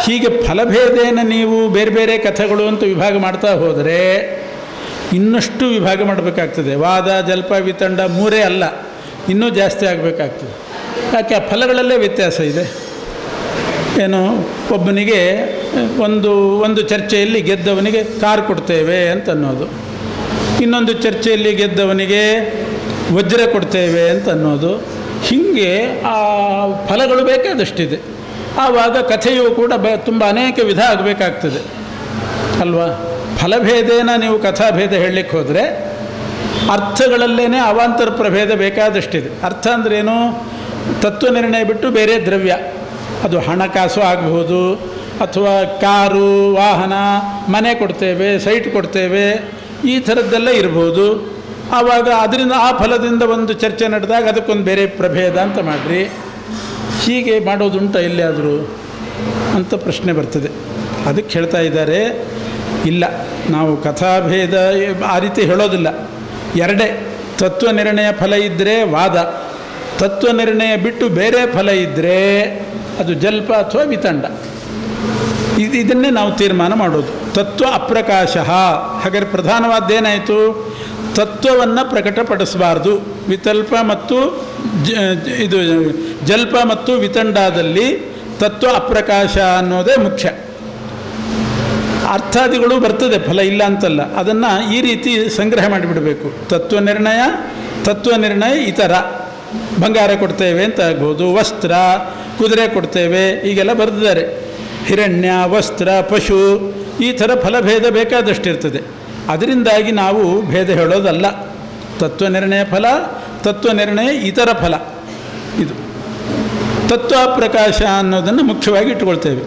ಹೀಗೆ ಫಲಭೇದೇನ ನೀವು ಬೇರೆ ಬೇರೆ ಕಥೆಗಳು ಅಂತ ವಿಭಾಗ ಮಾಡ್ತಾ ಹೋದರೆ ಇನ್ನಷ್ಟು ವಿಭಾಗ ಮಾಡಬೇಕಾಗ್ತದೆ ವಾದ ಜಲ್ಪ ವಿತಂಡ ಮೂರೇ ಅಲ್ಲ ಇನ್ನೂ ಜಾಸ್ತಿ ಆಗಬೇಕಾಗ್ತದೆ ಯಾಕೆ ಆ ಫಲಗಳಲ್ಲೇ ವ್ಯತ್ಯಾಸ ಇದೆ ಏನು ಒಬ್ಬನಿಗೆ ಒಂದು ಒಂದು ಚರ್ಚೆಯಲ್ಲಿ ಗೆದ್ದವನಿಗೆ ಕಾರ್ ಕೊಡ್ತೇವೆ ಅಂತ ಅನ್ನೋದು ಇನ್ನೊಂದು ಚರ್ಚೆಯಲ್ಲಿ ಗೆದ್ದವನಿಗೆ ವಜ್ರ ಕೊಡ್ತೇವೆ ಅಂತ ಅನ್ನೋದು ಹೀಗೆ ಆ ಫಲಗಳು ಬೇಕಾದಷ್ಟಿದೆ ಆವಾಗ ಕಥೆಯು ಕೂಡ ಬ ತುಂಬ ಅನೇಕ ವಿಧ ಆಗಬೇಕಾಗ್ತದೆ ಅಲ್ವಾ ಫಲಭೇದೇನ ನೀವು ಕಥಾಭೇದ ಹೇಳಲಿಕ್ಕೆ ಹೋದರೆ ಅರ್ಥಗಳಲ್ಲೇ ಅವಾಂತರ ಪ್ರಭೇದ ಬೇಕಾದಷ್ಟಿದೆ ಅರ್ಥ ಅಂದ್ರೇನು ತತ್ವ ನಿರ್ಣಯ ಬಿಟ್ಟು ಬೇರೆ ದ್ರವ್ಯ ಅದು ಹಣಕಾಸು ಆಗಬಹುದು ಅಥವಾ ಕಾರು ವಾಹನ ಮನೆ ಕೊಡ್ತೇವೆ ಸೈಟ್ ಕೊಡ್ತೇವೆ ಈ ಥರದ್ದೆಲ್ಲ ಇರ್ಬೋದು ಆವಾಗ ಅದರಿಂದ ಆ ಫಲದಿಂದ ಒಂದು ಚರ್ಚೆ ನಡೆದಾಗ ಅದಕ್ಕೊಂದು ಬೇರೆ ಪ್ರಭೇದ ಅಂತ ಮಾಡಿರಿ ಹೀಗೆ ಮಾಡೋದುಂಟ ಎಲ್ಲಿಯಾದರೂ ಅಂತ ಪ್ರಶ್ನೆ ಬರ್ತದೆ ಅದಕ್ಕೆ ಹೇಳ್ತಾ ಇದ್ದಾರೆ ಇಲ್ಲ ನಾವು ಕಥಾಭೇದ ಆ ರೀತಿ ಹೇಳೋದಿಲ್ಲ ಎರಡೇ ತತ್ವ ನಿರ್ಣಯ ಫಲ ಇದ್ದರೆ ವಾದ ತತ್ವ ನಿರ್ಣಯ ಬಿಟ್ಟು ಬೇರೆ ಫಲ ಇದ್ದರೆ ಅದು ಜಲ್ಪ ಅಥವಾ ವಿತಂಡ ಇದು ಇದನ್ನೇ ನಾವು ತೀರ್ಮಾನ ಮಾಡೋದು ತತ್ವ ಅಪ್ರಕಾಶ ಹಾಗಾದ್ರೆ ಪ್ರಧಾನವಾದ್ದೇನಾಯಿತು ತತ್ವವನ್ನು ಪ್ರಕಟಪಡಿಸಬಾರ್ದು ವಿತಲ್ಪ ಮತ್ತು ಜ ಜ- ಇದು ಜಲ್ಪ ಮತ್ತು ವಿತಂಡದಲ್ಲಿ ತತ್ವ ಅಪ್ರಕಾಶ ಅನ್ನೋದೇ ಮುಖ್ಯ ಅರ್ಥಾದಿಗಳು ಬರ್ತದೆ ಫಲ ಇಲ್ಲ ಅಂತಲ್ಲ ಅದನ್ನು ಈ ರೀತಿ ಸಂಗ್ರಹ ಮಾಡಿಬಿಡಬೇಕು ತತ್ವ ನಿರ್ಣಯ ತತ್ವ ನಿರ್ಣಯ ಇತರ ಬಂಗಾರ ಕೊಡ್ತೇವೆ ಅಂತ ಆಗ್ಬೋದು ವಸ್ತ್ರ ಕುದುರೆ ಕೊಡ್ತೇವೆ ಈಗೆಲ್ಲ ಬರೆದಿದ್ದಾರೆ ಹಿರಣ್ಯ ವಸ್ತ್ರ ಪಶು ಈ ಥರ ಫಲಭೇದ ಬೇಕಾದಷ್ಟಿರ್ತದೆ ಅದರಿಂದಾಗಿ ನಾವು ಭೇದ ಹೇಳೋದಲ್ಲ ತತ್ವ ನಿರ್ಣಯ ಫಲ ತತ್ವ ನಿರ್ಣಯ ಇತರ ಫಲ ಇದು ತತ್ವ ಪ್ರಕಾಶ ಅನ್ನೋದನ್ನು ಮುಖ್ಯವಾಗಿ ಇಟ್ಕೊಳ್ತೇವೆ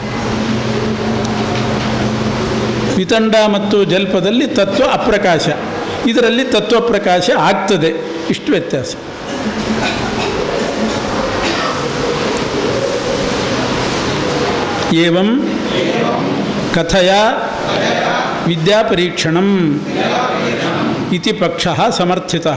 ವಿತಂಡ ಮತ್ತು ಜಲ್ಪದಲ್ಲಿ ತತ್ವ ಅಪ್ರಕಾಶ ಇದರಲ್ಲಿ ತತ್ವ ಪ್ರಕಾಶ ಆಗ್ತದೆ ಇಷ್ಟು ವ್ಯತ್ಯಾಸ ಏವಂ ಕಥಯ ವಿದ್ಯಾಪರೀಕ್ಷಣಂ ಇತಿ ಪಕ್ಷ ಸಮರ್ಥಿತ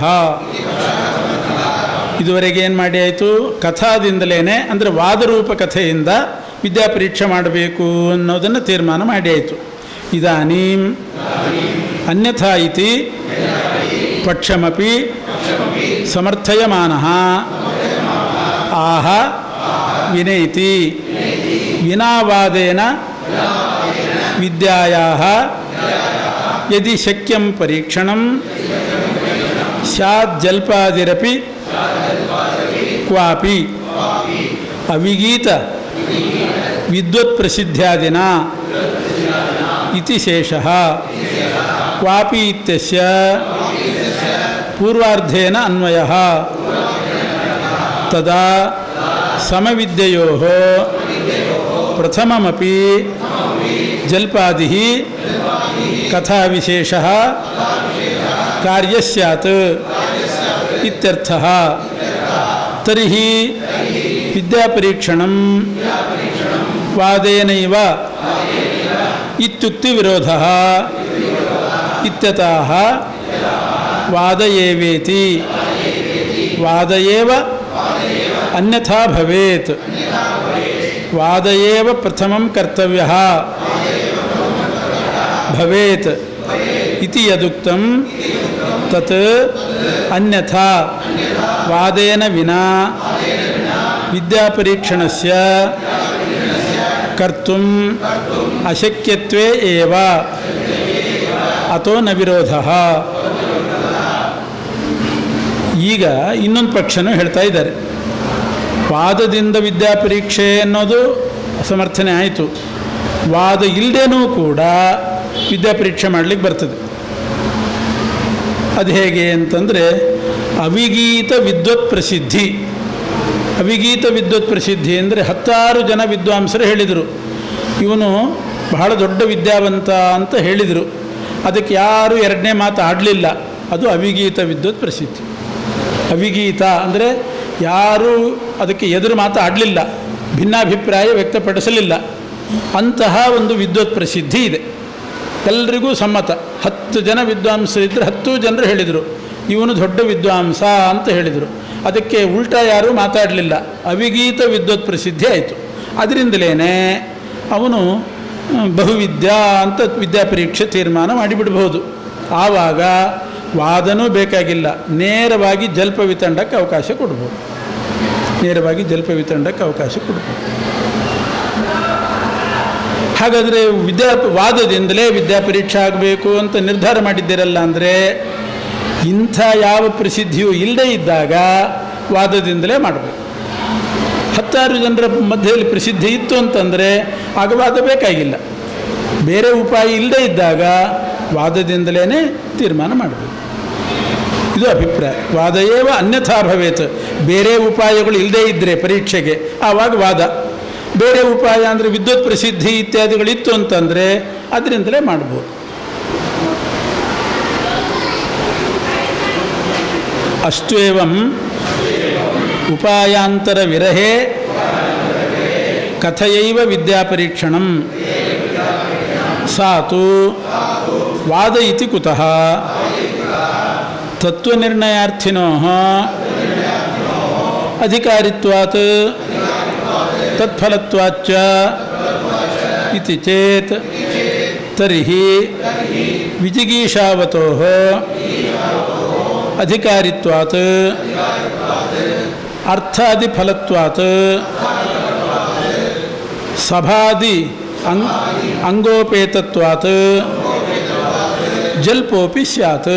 ಇದುವರೆಗೆ ಏನು ಮಾಡಿ ಆಯಿತು ಕಥಾದಿಂದಲೇ ಅಂದರೆ ವಾದರೂಪ ಕಥೆಯಿಂದ ವಿದ್ಯಾಪರೀಕ್ಷೆ ಮಾಡಬೇಕು ಅನ್ನೋದನ್ನು ತೀರ್ಮಾನ ಮಾಡಿ ಆಯಿತು ಇದಾನೀಂ ಅನ್ಯಥಾ ಇತಿ ಪಕ್ಷಮಪಿ ಸಮರ್ಥಯಮಾನ ಆಹ ವಿನೈತಿ ವಿನಾವಾದೇನ ವಿದ್ಯಾಯಾ ಯದಿ ಶಕ್ಯಂ ಪರೀಕ್ಷಣಂ ಸ್ಯಾಜ್ಜಲ್ಪಾದಿರಪಿ ಕ್ವಾಪಿ ಅವಿಗೀತ ವಿದ್ವತ್ ಪ್ರಸಿದ್ಧ್ಯಾದಿನ ಇತಿ ಶೇಷಃ ಕ್ವಾಪಿ ಇತ್ಯಸ್ಯ ಪೂರ್ವಾರ್ಧೇನ ಅನ್ವಯಃ ತದಾ ಸಮವಿದ್ಯೆಯೋಃ ಪ್ರಥಮಮಪಿ ಜಲ್ಪಾದಿ ಕಥಾವಿಶೇಷಃ ಕಾರ್ಯ ಸ್ಯಾತ್ ಇತ್ಯರ್ಥಃ ತರ್ಹಿ ವಿದ್ಯಾಪರೀಕ್ಷಣಂ ವಾದೇನೈವ ಇತ್ಯುಕ್ತಿವಿರೋಧಃ ಇತ್ಯತಃ ವಾದ ಏವೇತಿ ವಾದ ಏವ ಅನ್ಯಥಾ ಭವೇತ್ ವಾದ ಏವ ಪ್ರಥಮಂ ಕರ್ತವ್ಯಃ ಭವೇತ್ ಇತಿ ಯದುಕ್ತಂ ತತ್ ಅನ್ಯಥಾ ವಾದೇನ ವಿನಾ ವಿದ್ಯಾಪರೀಕ್ಷಣಸ್ಯ ಕರ್ತುಂ ಅಶಕ್ಯತ್ವೇ ಏವ ಅಥೋ ನ ವಿರೋಧ ಈಗ ಇನ್ನೊಂದು ಪಕ್ಷನೂ ಹೇಳ್ತಾ ಇದ್ದಾರೆ ವಾದದಿಂದ ವಿದ್ಯಾಪರೀಕ್ಷೆ ಅನ್ನೋದು ಸಮರ್ಥನೆ ಆಯಿತು ವಾದ ಇಲ್ಲದೇನೂ ಕೂಡ ವಿದ್ಯಾಪರೀಕ್ಷೆ ಮಾಡಲಿಕ್ಕೆ ಬರ್ತದೆ ಅದು ಹೇಗೆ ಅಂತಂದರೆ ಅವಿಗೀತ ವಿದ್ವತ್ ಪ್ರಸಿದ್ಧಿ ಅವಿಗೀತ ವಿದ್ವತ್ ಪ್ರಸಿದ್ಧಿ ಅಂದರೆ ಹತ್ತಾರು ಜನ ವಿದ್ವಾಂಸರು ಹೇಳಿದರು ಇವನು ಬಹಳ ದೊಡ್ಡ ವಿದ್ಯಾವಂತ ಅಂತ ಹೇಳಿದರು ಅದಕ್ಕೆ ಯಾರು ಎರಡನೇ ಮಾತು ಆಡಲಿಲ್ಲ ಅದು ಅವಿಗೀತ ವಿದ್ವತ್ ಪ್ರಸಿದ್ಧಿ ಅವಿಗೀತ ಅಂದರೆ ಯಾರೂ ಅದಕ್ಕೆ ಎದುರು ಮಾತು ಆಡಲಿಲ್ಲ ಭಿನ್ನಾಭಿಪ್ರಾಯ ವ್ಯಕ್ತಪಡಿಸಲಿಲ್ಲ ಅಂತಹ ಒಂದು ವಿದ್ವತ್ ಪ್ರಸಿದ್ಧಿ ಇದೆ ಎಲ್ರಿಗೂ ಸಮ್ಮತ ಹತ್ತು ಜನ ವಿದ್ವಾಂಸರಿದ್ದರೆ ಹತ್ತು ಜನರು ಹೇಳಿದರು ಇವನು ದೊಡ್ಡ ವಿದ್ವಾಂಸ ಅಂತ ಹೇಳಿದರು ಅದಕ್ಕೆ ಉಲ್ಟಾ ಯಾರೂ ಮಾತಾಡಲಿಲ್ಲ ಅವಿಗೀತ ವಿದ್ವತ್ ಪ್ರಸಿದ್ಧಿ ಆಯಿತು ಅದರಿಂದಲೇ ಅವನು ಆ, ಬಹುವಿದ್ಯಾ ಅಂತ ವಿದ್ಯಾಪರೀಕ್ಷೆ ತೀರ್ಮಾನ ಮಾಡಿಬಿಡ್ಬೋದು ಆವಾಗ ವಾದನೂ ಬೇಕಾಗಿಲ್ಲ ನೇರವಾಗಿ ಜಲ್ಪ ವಿತಂಡಕ್ಕೆ ಅವಕಾಶ ಕೊಡ್ಬೋದು ನೇರವಾಗಿ ಜಲ್ಪ ವಿತಂಡಕ್ಕೆ ಅವಕಾಶ ಕೊಡ್ಬೋದು ಹಾಗಾದರೆ ವಿದ್ಯಾ ವಾದದಿಂದಲೇ ವಿದ್ಯಾಪರೀಕ್ಷೆ ಆಗಬೇಕು ಅಂತ ನಿರ್ಧಾರ ಮಾಡಿದ್ದೀರಲ್ಲ ಅಂದರೆ ಇಂಥ ಯಾವ ಪ್ರಸಿದ್ಧಿಯೂ ಇಲ್ಲದೇ ಇದ್ದಾಗ ವಾದದಿಂದಲೇ ಮಾಡಬೇಕು ಹತ್ತಾರು ಜನರ ಮಧ್ಯದಲ್ಲಿ ಪ್ರಸಿದ್ಧಿ ಇತ್ತು ಅಂತಂದರೆ ಆಗ ವಾದ ಬೇಕಾಗಿಲ್ಲ ಬೇರೆ ಉಪಾಯ ಇಲ್ಲದೇ ಇದ್ದಾಗ ವಾದದಿಂದಲೇ ತೀರ್ಮಾನ ಮಾಡಬೇಕು ಇದು ಅಭಿಪ್ರಾಯ ವಾದಯೇವ ಅನ್ಯಥಾ ಭವೇತ್ ಬೇರೆ ಉಪಾಯಗಳು ಇಲ್ಲದೇ ಇದ್ದರೆ ಪರೀಕ್ಷೆಗೆ ಆವಾಗ ವಾದ ಬೇರೆ ಉಪಾಯ ಅಂದರೆ ವಿದ್ಯುತ್ ಪ್ರಸಿದ್ಧಿ ಇತ್ಯಾದಿಗಳಿತ್ತು ಅಂತಂದರೆ ಅದರಿಂದಲೇ ಮಾಡ್ಬೋದು ಅಷ್ಟೇವಂ ಉಪಾಯಾಂತರ ವಿರಹೇ ಕಥಯೈವ ವಿದ್ಯಾಪರೀಕ್ಷಣಂ ಸಾತು ವಾದ ಇತಿ ಕುತಃ ತತ್ವನಿರ್ಣಯಾರ್ಥಿನೋ ಅಧಿಕಾರಿತ್ವಾತ್ ತತ್ಫಲತ್ವಾಚ್ಚ ಇತಿ ಚೇತ್ ತರ್ಹಿ ವಿಜಿಗೀಷಾವತೋ ಅಧಿಕಾರಿತ್ವಾತ್ ಅರ್ಥಾದಿಫಲತ್ವಾತ್ ಸಭಾದಿ ಅಂಗ್ ಅಂಗೋಪೇತತ್ವಾತ್ ಜಲ್ಪೋಪಿ ಸ್ಯಾತ್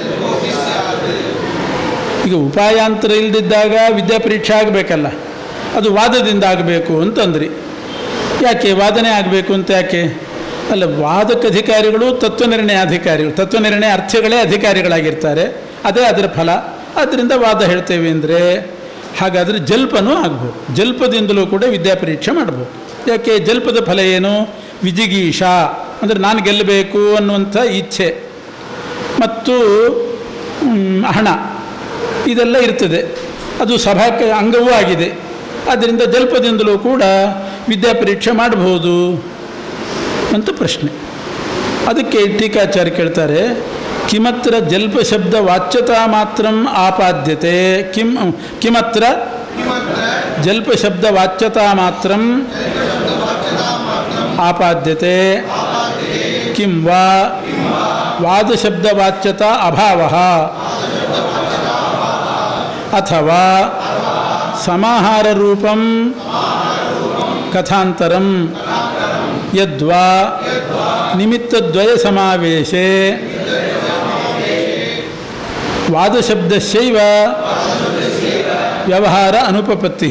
ಈಗ ಉಪಾಯಾಂತರ ಇಲ್ಲದಿದ್ದಾಗ ವಿದ್ಯಾಪರೀಕ್ಷೆ ಆಗಬೇಕಲ್ಲ ಅದು ವಾದದಿಂದ ಆಗಬೇಕು ಅಂತಂದ್ರಿ ಯಾಕೆ ವಾದನೆ ಆಗಬೇಕು ಅಂತ ಯಾಕೆ ಅಲ್ಲ ವಾದಕ ಅಧಿಕಾರಿಗಳು ತತ್ವನಿರ್ಣಯ ಅಧಿಕಾರಿಗಳು ತತ್ವನಿರ್ಣಯ ಅರ್ಥಗಳೇ ಅಧಿಕಾರಿಗಳಾಗಿರ್ತಾರೆ ಅದೇ ಅದರ ಫಲ ಆದ್ದರಿಂದ ವಾದ ಹೇಳ್ತೇವೆ ಅಂದರೆ ಹಾಗಾದರೆ ಜಲ್ಪನೂ ಆಗ್ಬೋದು ಜಲ್ಪದಿಂದಲೂ ಕೂಡ ವಿದ್ಯಾಪರೀಕ್ಷೆ ಮಾಡ್ಬೋದು ಯಾಕೆ ಜಲ್ಪದ ಫಲ ಏನು ವಿಜಿಗೀಷ ಅಂದರೆ ನಾನು ಗೆಲ್ಲಬೇಕು ಅನ್ನುವಂಥ ಇಚ್ಛೆ ಮತ್ತು ಮ್, ಹಣ ಇದೆಲ್ಲ ಇರ್ತದೆ ಅದು ಸಭಾಕ್ಕೆ ಅಂಗವೂ ಆಗಿದೆ ಆದ್ದರಿಂದ ಜಲ್ಪದಿಂದಲೂ ಕೂಡ ವಿದ್ಯಾಪರೀಕ್ಷೆ ಮಾಡಬಹುದು ಅಂತ ಪ್ರಶ್ನೆ ಅದಕ್ಕೆ ಟೀಕಾಚಾರ್ಯ ಕೇಳ್ತಾರೆ ಕಿಮತ್ರ ಜಲ್ಪ ಶಬ್ದ ವಾಚ್ಯತಾ ಮಾತ್ರ ಆಪಾದ್ಯತೆ ಕಿಂ ಕಿಮತ್ರ ಜಲ್ಪ ಶಬ್ದ ವಾಚ್ಯತಾ ಮಾತ್ರ ಆಪಾದ್ಯತೆ ಕಿಂ ವಾ ವಾದಶಬ್ದವಾಚ್ಯತಾ ಅಭಾವ ಅಥವಾ ಸಮಾಹಾರರೂಪಂ ಕಥಾಂತರಂ ಯದ್ವಾ ನಿಮಿತ್ತದ್ವಯ ಸಮಾವೇಶೆ ವಾದಶಬ್ದಸ್ಯೈವ ವ್ಯವಹಾರ ಅನುಪಪತ್ತಿ